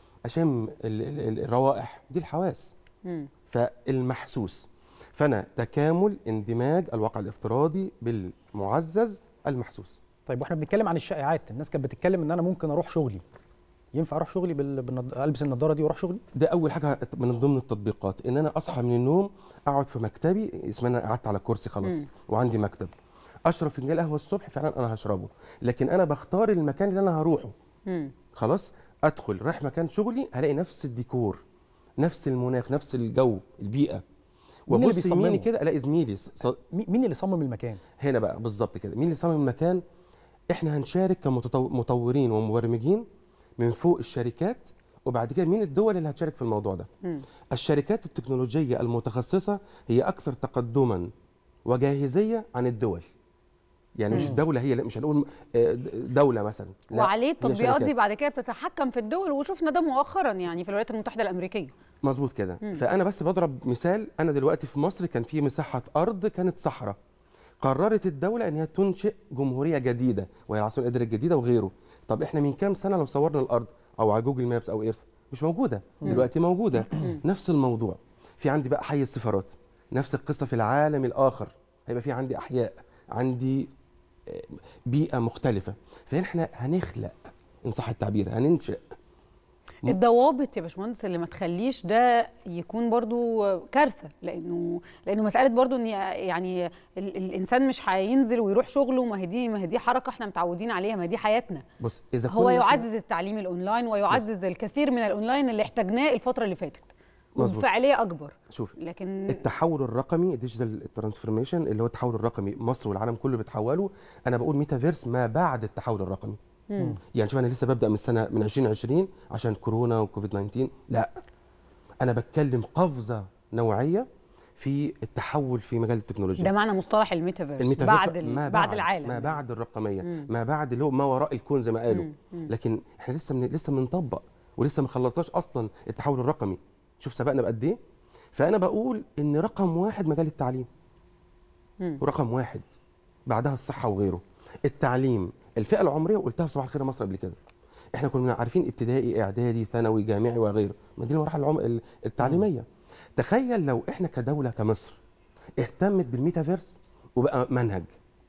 اشم ال- ال- ال- الروائح دي الحواس
مم.
فالمحسوس فانا تكامل اندماج الواقع الافتراضي بالمعزز المحسوس
طيب واحنا بنتكلم عن الشائعات الناس كانت بتتكلم ان انا ممكن اروح شغلي ينفع اروح شغلي بال... بالنض... البس النضاره دي واروح شغلي
ده اول حاجه من ضمن التطبيقات ان انا اصحى من النوم اقعد في مكتبي اسمها انا قعدت على كرسي خلاص
مم.
وعندي مكتب اشرب فنجان قهوه الصبح فعلا انا هشربه لكن انا بختار المكان اللي انا هروحه
مم.
خلاص ادخل رايح مكان شغلي هلاقي نفس الديكور نفس المناخ نفس الجو البيئه
مين اللي
وابص
بيصممه؟
يميني كده الاقي زميلي ص...
مي- مين اللي صمم المكان
هنا بقى بالظبط كده مين اللي صمم المكان احنا هنشارك كمطورين ومبرمجين من فوق الشركات وبعد كده مين الدول اللي هتشارك في الموضوع ده
مم.
الشركات التكنولوجيه المتخصصه هي اكثر تقدما وجاهزيه عن الدول يعني مش
مم.
الدوله هي لا مش هنقول آه، دوله مثلا لا،
وعليه
هي
التطبيقات دي
شركات.
بعد كده بتتحكم في الدول وشفنا ده مؤخرا يعني في الولايات المتحده الامريكيه
مظبوط كده
مم.
فانا بس بضرب مثال انا دلوقتي في مصر كان في مساحه ارض كانت صحراء قررت الدوله ان هي تنشئ جمهوريه جديده وهي العاصمه الاداريه الجديده وغيره طب احنا من كام سنه لو صورنا الارض او على جوجل مابس او ايرث مش موجوده
مم.
دلوقتي موجوده نفس الموضوع في عندي بقى حي السفارات نفس القصه في العالم الاخر هيبقى في عندي احياء عندي آه، بيئه مختلفه فاحنا هنخلق ان صح التعبير هننشئ م-
الضوابط يا باشمهندس اللي ما تخليش ده يكون برضو كارثه لانه لانه مساله برضو ان يعني ال الانسان مش هينزل ويروح شغله ما هي دي ما هي دي حركه احنا متعودين عليها ما هي دي حياتنا
بص اذا
هو
كنا-
يعزز التعليم الاونلاين ويعزز الكثير من الاونلاين اللي احتاجناه الفتره اللي فاتت
مظبوط.
وبفعاليه اكبر
شوف
لكن
التحول الرقمي ديجيتال ترانسفورميشن اللي هو التحول الرقمي مصر والعالم كله بيتحولوا انا بقول ميتافيرس ما بعد التحول الرقمي
مم.
يعني شوف انا لسه ببدا من السنه من 2020 عشان كورونا وكوفيد 19 لا انا بتكلم قفزه نوعيه في التحول في مجال التكنولوجيا
ده معنى مصطلح الميتافيرس
الميتافيرس
بعد ال...
ما
بعد العالم
ما بعد الرقميه
مم.
ما بعد اللي هو ما وراء الكون زي ما قالوا
مم. مم.
لكن احنا لسه من لسه بنطبق ولسه ما خلصناش اصلا التحول الرقمي شوف سبقنا بقد ايه فانا بقول ان رقم واحد مجال التعليم
مم.
ورقم واحد بعدها الصحه وغيره التعليم الفئه العمريه وقلتها في صباح الخير يا مصر قبل كده احنا كنا عارفين ابتدائي اعدادي ثانوي جامعي وغيره ما دي المراحل العم... ال- التعليميه تخيل لو احنا كدوله كمصر اهتمت بالميتافيرس وبقى منهج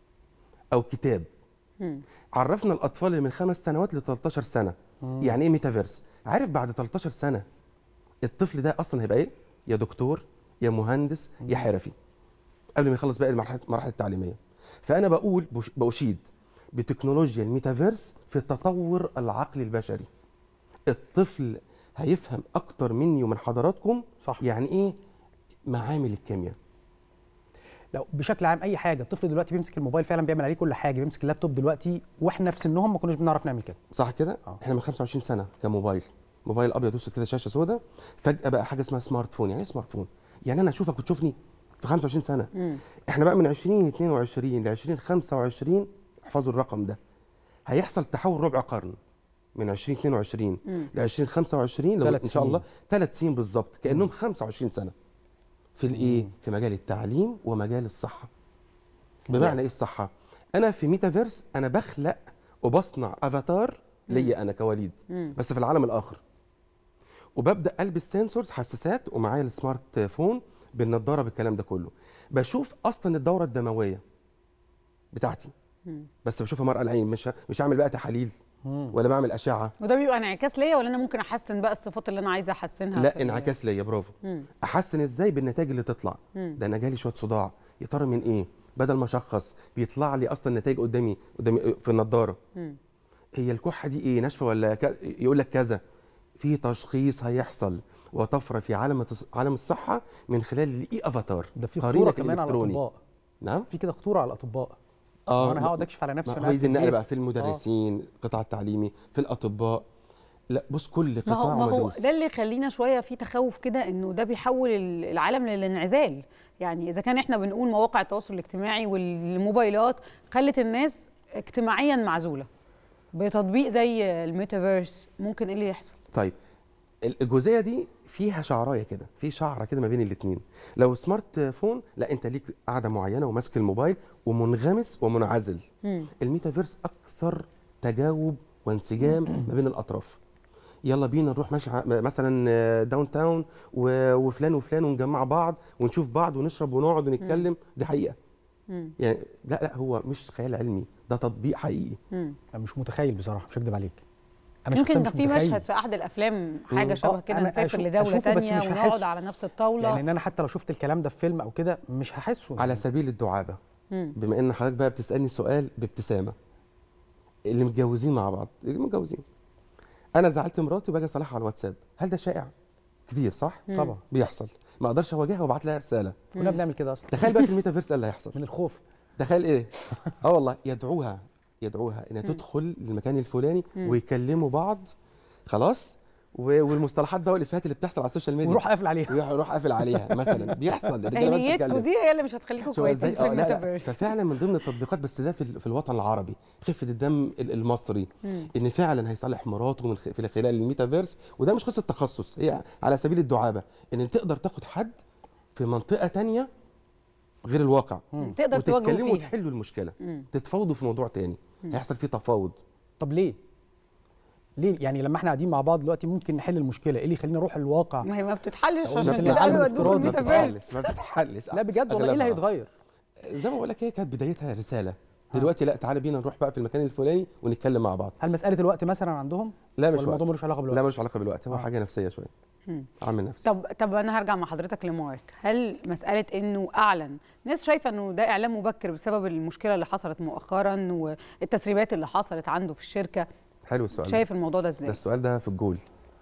او كتاب
مم.
عرفنا الاطفال اللي من خمس سنوات ل 13 سنه
مم.
يعني ايه ميتافيرس عارف بعد 13 سنه الطفل ده اصلا هيبقى ايه يا دكتور يا مهندس يا حرفي قبل ما يخلص باقي المراحل المراحل التعليميه فانا بقول بش- باشيد بتكنولوجيا الميتافيرس في تطور العقل البشري الطفل هيفهم اكتر مني ومن حضراتكم
صح.
يعني ايه معامل الكيمياء
لو بشكل عام اي حاجه الطفل دلوقتي بيمسك الموبايل فعلا بيعمل عليه كل حاجه بيمسك اللابتوب دلوقتي واحنا في سنهم ما كناش بنعرف نعمل كده
صح كده
آه.
احنا من 25 سنه كان موبايل موبايل ابيض واسود كده شاشه سوداء فجاه بقى حاجه اسمها سمارت فون يعني ايه سمارت فون يعني انا اشوفك وتشوفني في 25 سنه
مم.
احنا بقى من 2022 ل 2025 احفظوا الرقم ده هيحصل تحول ربع قرن من 2022
مم.
ل 2025 لو
تلات
ان شاء
سنين.
الله ثلاث سنين بالظبط كانهم 25 سنه في الايه في مجال التعليم ومجال الصحه بمعنى ايه الصحه انا في ميتافيرس انا بخلق وبصنع افاتار ليا انا كوليد
مم.
بس في العالم الاخر وببدا البس سنسورز حساسات ومعايا السمارت فون بالنضاره بالكلام ده كله بشوف اصلا الدوره الدمويه بتاعتي
مم.
بس بشوفها مرأة العين مش ه- مش هعمل بقى تحاليل
مم.
ولا بعمل اشعه
وده بيبقى انعكاس ليا ولا انا ممكن احسن بقى الصفات اللي انا عايزه احسنها في
لا
ال-
انعكاس ليا برافو
مم.
احسن ازاي بالنتائج اللي تطلع
مم.
ده انا جالي شويه صداع يا ترى من ايه بدل ما اشخص بيطلع لي اصلا نتائج قدامي قدامي في النضاره
مم.
هي الكحه دي ايه ناشفه ولا ك... يقول لك كذا في تشخيص هيحصل وطفره في عالم التص- عالم الصحه من خلال الاي افاتار
ده في
قرينك
خطوره كمان على
الإلكتروني.
الاطباء
نعم
في كده خطوره على الاطباء
اه
انا هقعد اكشف على نفسي
ما
وأنا
هي
قاعد
دي النقله
البيت.
بقى في المدرسين القطاع التعليمي في الاطباء لا بص كل
ما هو
قطاع
ما هو
ومدروس
ده اللي يخلينا شويه في تخوف كده انه ده بيحول ال- العالم للانعزال يعني اذا كان احنا بنقول مواقع التواصل الاجتماعي والموبايلات خلت الناس اجتماعيا معزوله بتطبيق زي الميتافيرس ممكن ايه اللي يحصل
طيب الجزئيه دي فيها شعرايه كده في شعره كده ما بين الاثنين لو سمارت فون لا انت ليك قاعده معينه وماسك الموبايل ومنغمس ومنعزل
مم.
الميتافيرس اكثر تجاوب وانسجام ما بين الاطراف يلا بينا نروح ماشي ع- مثلا داون تاون و- وفلان وفلان ونجمع بعض ونشوف بعض ونشرب ونقعد ونتكلم دي حقيقه
مم.
يعني لا لا هو مش خيال علمي ده تطبيق حقيقي
مم.
انا مش متخيل بصراحه مش هكدب عليك انا
يمكن
شخصياً
ده
مش
في
متخيل.
مشهد في احد الافلام حاجه
مم.
شبه
آه،
كده
أنا
نسافر
أشوف-
لدوله
أشوفه بس
تانية
مش
ونقعد
هحسه.
على نفس الطاوله
لان انا حتى لو شفت الكلام ده في فيلم او كده مش هحسه
على سبيل الدعابه
مم.
بما ان حضرتك بقى بتسالني سؤال بابتسامه اللي متجوزين مع بعض اللي متجوزين انا زعلت مراتي وباجي اصالحها على الواتساب هل ده شائع كتير صح
مم. طبعا.
بيحصل ما اقدرش اواجهها وابعت لها رساله
كنا بنعمل كده اصلا
تخيل بقى في الميتافيرس ايه اللي هيحصل
من الخوف
تخيل ايه اه والله يدعوها يدعوها انها
مم.
تدخل للمكان الفلاني
مم.
ويكلموا بعض خلاص و- والمصطلحات بقى والافيهات اللي بتحصل على السوشيال ميديا
ويروح قافل عليها
ويروح يروح قافل عليها مثلا بيحصل الرجالة بقى
عينيتكم
بتتكلم.
دي هي اللي مش هتخليكم
شو
كويسين
ازاي
في
اه لا لا
الميتافيرس
ففعلا من ضمن التطبيقات بس ده في, ال- في الوطن العربي خفه الدم ال- المصري
مم.
ان فعلا هيصلح مراته من خ- في خلال الميتافيرس وده مش قصه تخصص هي على سبيل الدعابه ان تقدر تاخد حد في منطقه تانية غير الواقع
مم. تقدر تواجهه
وتتكلموا
فيها.
وتحلوا المشكله
مم.
تتفاوضوا في موضوع تاني
مم.
هيحصل فيه تفاوض
طب ليه ليه يعني لما احنا قاعدين مع بعض دلوقتي ممكن نحل المشكله ايه اللي يخلينا نروح الواقع
ما هي ما بتتحلش
أقول
عشان
لك
كده
العالم
قالوا ودوه في
الافتراضي ما
الميتافيرس
ما بتتحلش
لا بجد والله ايه اللي
أغلبها.
هيتغير
زي ما بقول لك هي كانت بدايتها رساله دلوقتي لا تعالى بينا نروح بقى في المكان الفلاني ونتكلم مع بعض
هل مساله الوقت مثلا عندهم
لا مش
ولا الموضوع
وقت.
ملوش علاقه بالوقت
لا ملوش علاقه بالوقت هو حاجه نفسيه شويه
مم.
عامل نفسي
طب طب انا هرجع مع حضرتك لمارك هل مساله انه اعلن ناس شايفه انه ده اعلان مبكر بسبب المشكله اللي حصلت مؤخرا والتسريبات اللي حصلت عنده في الشركه
حلو السؤال ده.
شايف الموضوع ده
ده
ازاي
السؤال ده في الجول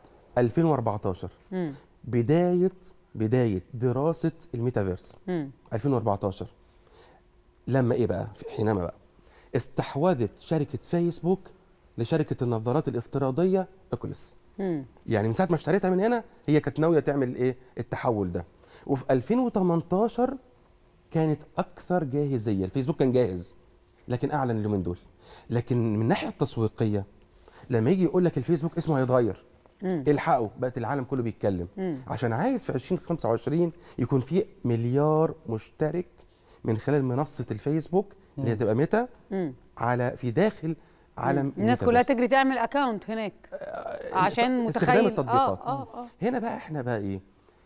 2014
مم.
بدايه بدايه دراسه الميتافيرس
مم.
2014 لما ايه بقى في حينما بقى استحوذت شركه فيسبوك لشركه النظارات الافتراضيه اوكوليس
مم.
يعني من ساعه ما اشتريتها من هنا هي كانت ناويه تعمل ايه التحول ده وفي 2018 كانت اكثر جاهزيه الفيسبوك كان جاهز لكن اعلن اليومين دول لكن من الناحيه التسويقيه لما يجي يقول لك الفيسبوك اسمه هيتغير
مم.
الحقوا بقت العالم كله بيتكلم
مم.
عشان عايز في 2025 يكون في مليار مشترك من خلال منصه الفيسبوك اللي
مم.
هتبقى ميتا
مم.
على في داخل عالم
الناس كلها
الميتافيرس.
تجري تعمل اكونت هناك عشان
استخدام
متخيل
التطبيقات
اه اه اه
هنا بقى احنا بقى ايه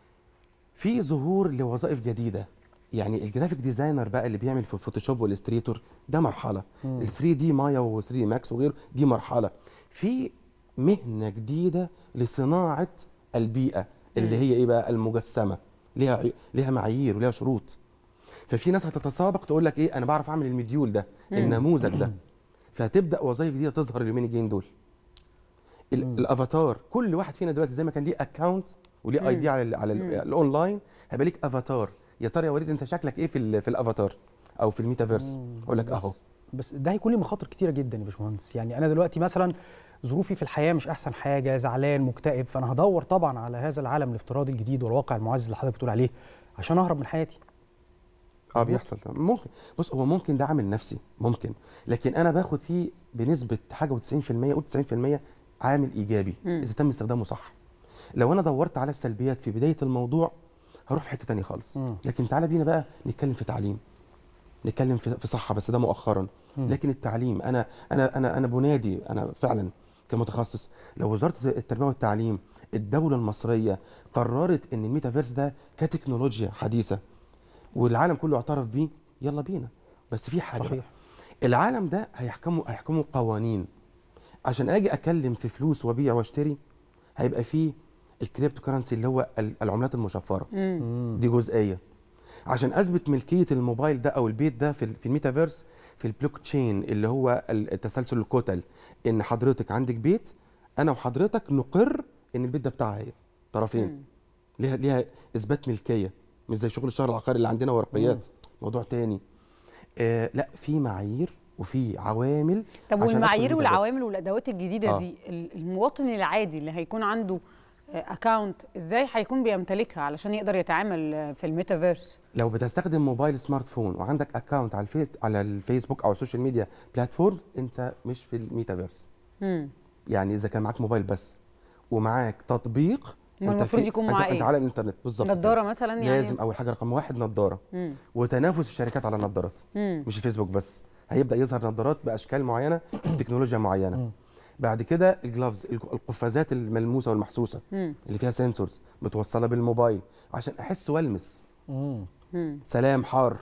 في ظهور لوظائف جديده يعني الجرافيك ديزاينر بقى اللي بيعمل في الفوتوشوب والاستريتور ده مرحله
مم.
ال 3 دي مايا و 3 ماكس وغيره دي مرحله في مهنه جديده لصناعه البيئه اللي هي ايه بقى المجسمه ليها عي- ليها معايير وليها شروط ففي ناس هتتسابق تقول لك ايه انا بعرف اعمل المديول ده
مم.
النموذج ده فهتبدا وظائف جديده تظهر اليومين الجايين دول ال- الافاتار كل واحد فينا دلوقتي زي ما كان ليه اكونت وليه اي دي على ال على ال
مم.
الاونلاين هيبقى ليك افاتار يا ترى يا وليد انت شكلك ايه في ال- في الافاتار او في الميتافيرس اقول لك
بس-
اهو
بس ده هيكون لي مخاطر كتيره جدا يا باشمهندس يعني انا دلوقتي مثلا ظروفي في الحياه مش احسن حاجه زعلان مكتئب فانا هدور طبعا على هذا العالم الافتراضي الجديد والواقع المعزز اللي حضرتك بتقول عليه عشان اهرب من حياتي
اه بيحصل ممكن بص هو ممكن ده عامل نفسي ممكن لكن انا باخد فيه بنسبه حاجه و90% قول 90% عامل ايجابي
مم.
اذا تم استخدامه صح لو انا دورت على السلبيات في بدايه الموضوع هروح في حته تانية خالص
مم.
لكن تعالى بينا بقى نتكلم في تعليم نتكلم في في صحه بس ده مؤخرا
مم.
لكن التعليم انا انا انا انا بنادي انا فعلا كمتخصص لو وزاره التربيه والتعليم الدوله المصريه قررت ان الميتافيرس ده كتكنولوجيا حديثه والعالم كله اعترف بيه يلا بينا بس في حاجه
صحيح.
بقى. العالم ده هيحكموا هيحكموا قوانين عشان اجي اتكلم في فلوس وابيع واشتري هيبقى فيه الكريبتو كرنسي اللي هو ال- العملات المشفره
مم.
دي جزئيه عشان اثبت ملكيه الموبايل ده او البيت ده في ال- في الميتافيرس في البلوك تشين اللي هو ال- التسلسل الكتل ان حضرتك عندك بيت انا وحضرتك نقر ان البيت ده بتاعها هي طرفين ليها ليها اثبات ملكيه مش زي شغل الشهر العقاري اللي عندنا ورقيات موضوع تاني آه لا في معايير وفي عوامل
طب
عشان أدخل
والمعايير
الميتافيرس.
والعوامل والادوات الجديده
آه.
دي ال- المواطن العادي اللي هيكون عنده اكونت ازاي هيكون بيمتلكها علشان يقدر يتعامل آه، في الميتافيرس
لو بتستخدم موبايل سمارت فون وعندك اكونت على الفيس على الفيسبوك او السوشيال ميديا بلاتفورم انت مش في الميتافيرس
امم
يعني اذا كان معاك موبايل بس ومعاك تطبيق
ما
أنت
المفروض
في-
يكون
أنت
معاه
انت
إيه؟
على الانترنت بالظبط
نضارة
كده.
مثلاً يعني؟
لازم اول حاجه رقم واحد نضاره
مم.
وتنافس الشركات على النضارات
مم.
مش الفيسبوك بس هيبدا يظهر نضارات باشكال معينه بتكنولوجيا معينه بعد كده الجلافز القفازات الملموسه والمحسوسه
مم.
اللي فيها سنسورز متوصله بالموبايل عشان احس والمس
مم.
سلام حار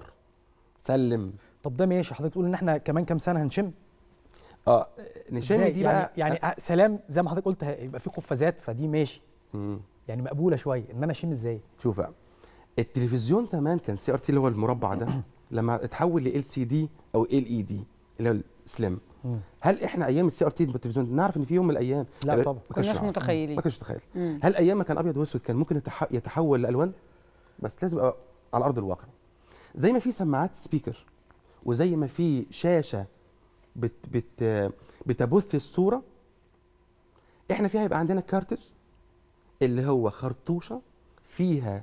سلم
طب ده ماشي حضرتك تقول ان احنا كمان كام سنه هنشم
اه نشم
إزاي؟
دي
يعني
بقى
يعني آه، سلام زي ما حضرتك قلت هيبقى في قفازات فدي ماشي يعني مقبوله شويه ان انا اشم ازاي
شوف بقى التلفزيون زمان كان سي ار تي اللي هو المربع ده لما اتحول ل ال سي دي او ال اي دي اللي هو السليم هل احنا ايام السي ار تي التلفزيون نعرف ان في يوم من الايام
لا
ما
طبعا.
كناش
كناش
نعرف.
متخيلين.
ما كناش متخيل
مم.
هل ايام ما كان ابيض واسود كان ممكن يتح- يتحول لالوان بس لازم يبقى على ارض الواقع زي ما في سماعات سبيكر وزي ما في شاشه بت بت بتبث الصوره احنا فيها يبقى عندنا كارتج اللي هو خرطوشه فيها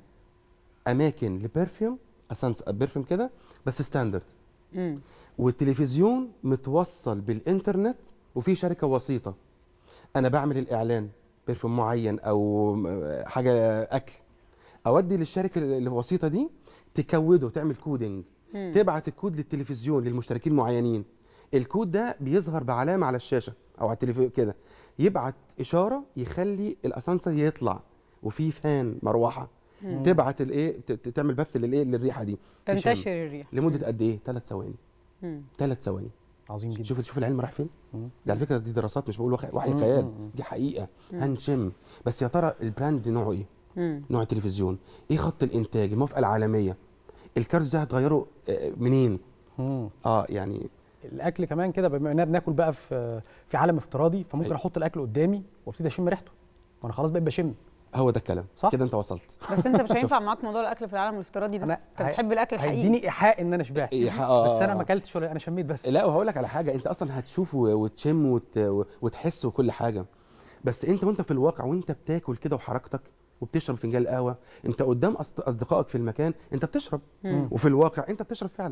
اماكن لبرفيوم اسانس برفيوم كده بس ستاندرد
مم.
والتلفزيون متوصل بالانترنت وفي شركه وسيطه انا بعمل الاعلان برفيوم معين او م- حاجه اكل اودي للشركه الوسيطه دي تكوده تعمل كودنج
مم.
تبعت الكود للتلفزيون للمشتركين معينين الكود ده بيظهر بعلامه على الشاشه او على التلفزيون كده يبعت اشاره يخلي الاسانسر يطلع وفي فان مروحه
مم.
تبعت الايه ت- ت- تعمل بث للايه للريحه دي
تنتشر
تشم.
الريح.
لمده قد ايه ثلاث ثواني
مم.
ثلاث ثواني
عظيم جدا
شوف شوف العلم راح فين ده على فكره دي دراسات مش بقول وحي, وحي
مم،
خيال
مم، مم.
دي حقيقه
مم.
هنشم بس يا ترى البراند نوعه ايه
مم.
نوع التلفزيون ايه خط الانتاج الموافقه العالميه الكارت ده هتغيره آه، منين
مم.
اه يعني
الاكل كمان كده بما اننا بناكل بقى في في عالم افتراضي فممكن
أيوة.
احط الاكل قدامي وابتدي اشم ريحته وانا خلاص بقيت بشم
هو ده الكلام
صح
كده انت وصلت
بس انت مش هينفع معاك موضوع الاكل في العالم الافتراضي ده
انا
انت بتحب الاكل الحقيقي
هيديني ايحاء ان انا شبعت
إيحاء، آه،
بس
آه،
انا ما
آه.
اكلتش ولا انا شميت بس
لا وهقول لك على حاجه انت اصلا هتشوف و- وتشم وت... وتحس وكل حاجه بس انت وانت في الواقع وانت بتاكل كده وحركتك وبتشرب فنجان القهوه انت قدام أصد- اصدقائك في المكان انت بتشرب
مم.
وفي الواقع انت بتشرب فعلا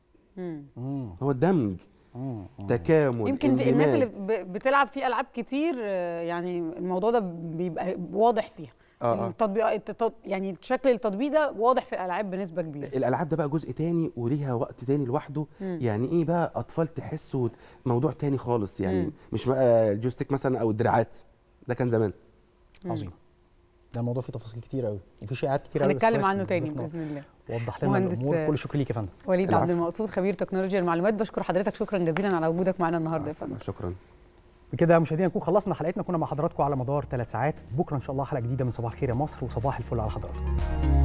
مم.
هو الدمج تكامل
يمكن في الناس
اندماج.
اللي ب- بتلعب في العاب كتير آه، يعني الموضوع ده بيبقى واضح فيها
آه، آه.
التطبيق التط- يعني شكل التطبيق ده واضح في الالعاب بنسبه كبيره
الالعاب ده بقى جزء تاني وليها وقت تاني لوحده
مم.
يعني ايه بقى اطفال تحسوا موضوع تاني خالص يعني
مم.
مش بقى الجويستيك مثلا او الدراعات ده كان زمان
عظيم ده الموضوع فيه تفاصيل كتير قوي وفي شائعات كتير قوي
هنتكلم عنه تاني باذن الله
وضح لنا
مهندس،
الامور كل شكر ليك يا فندم
وليد
العفو.
عبد المقصود خبير تكنولوجيا المعلومات بشكر حضرتك شكرا جزيلا على وجودك معنا النهارده يا فندم
شكرا
بكده مشاهدينا نكون خلصنا حلقتنا كنا مع حضراتكم على مدار ثلاث ساعات بكره ان شاء الله حلقه جديده من صباح الخير يا مصر وصباح الفل على حضراتكم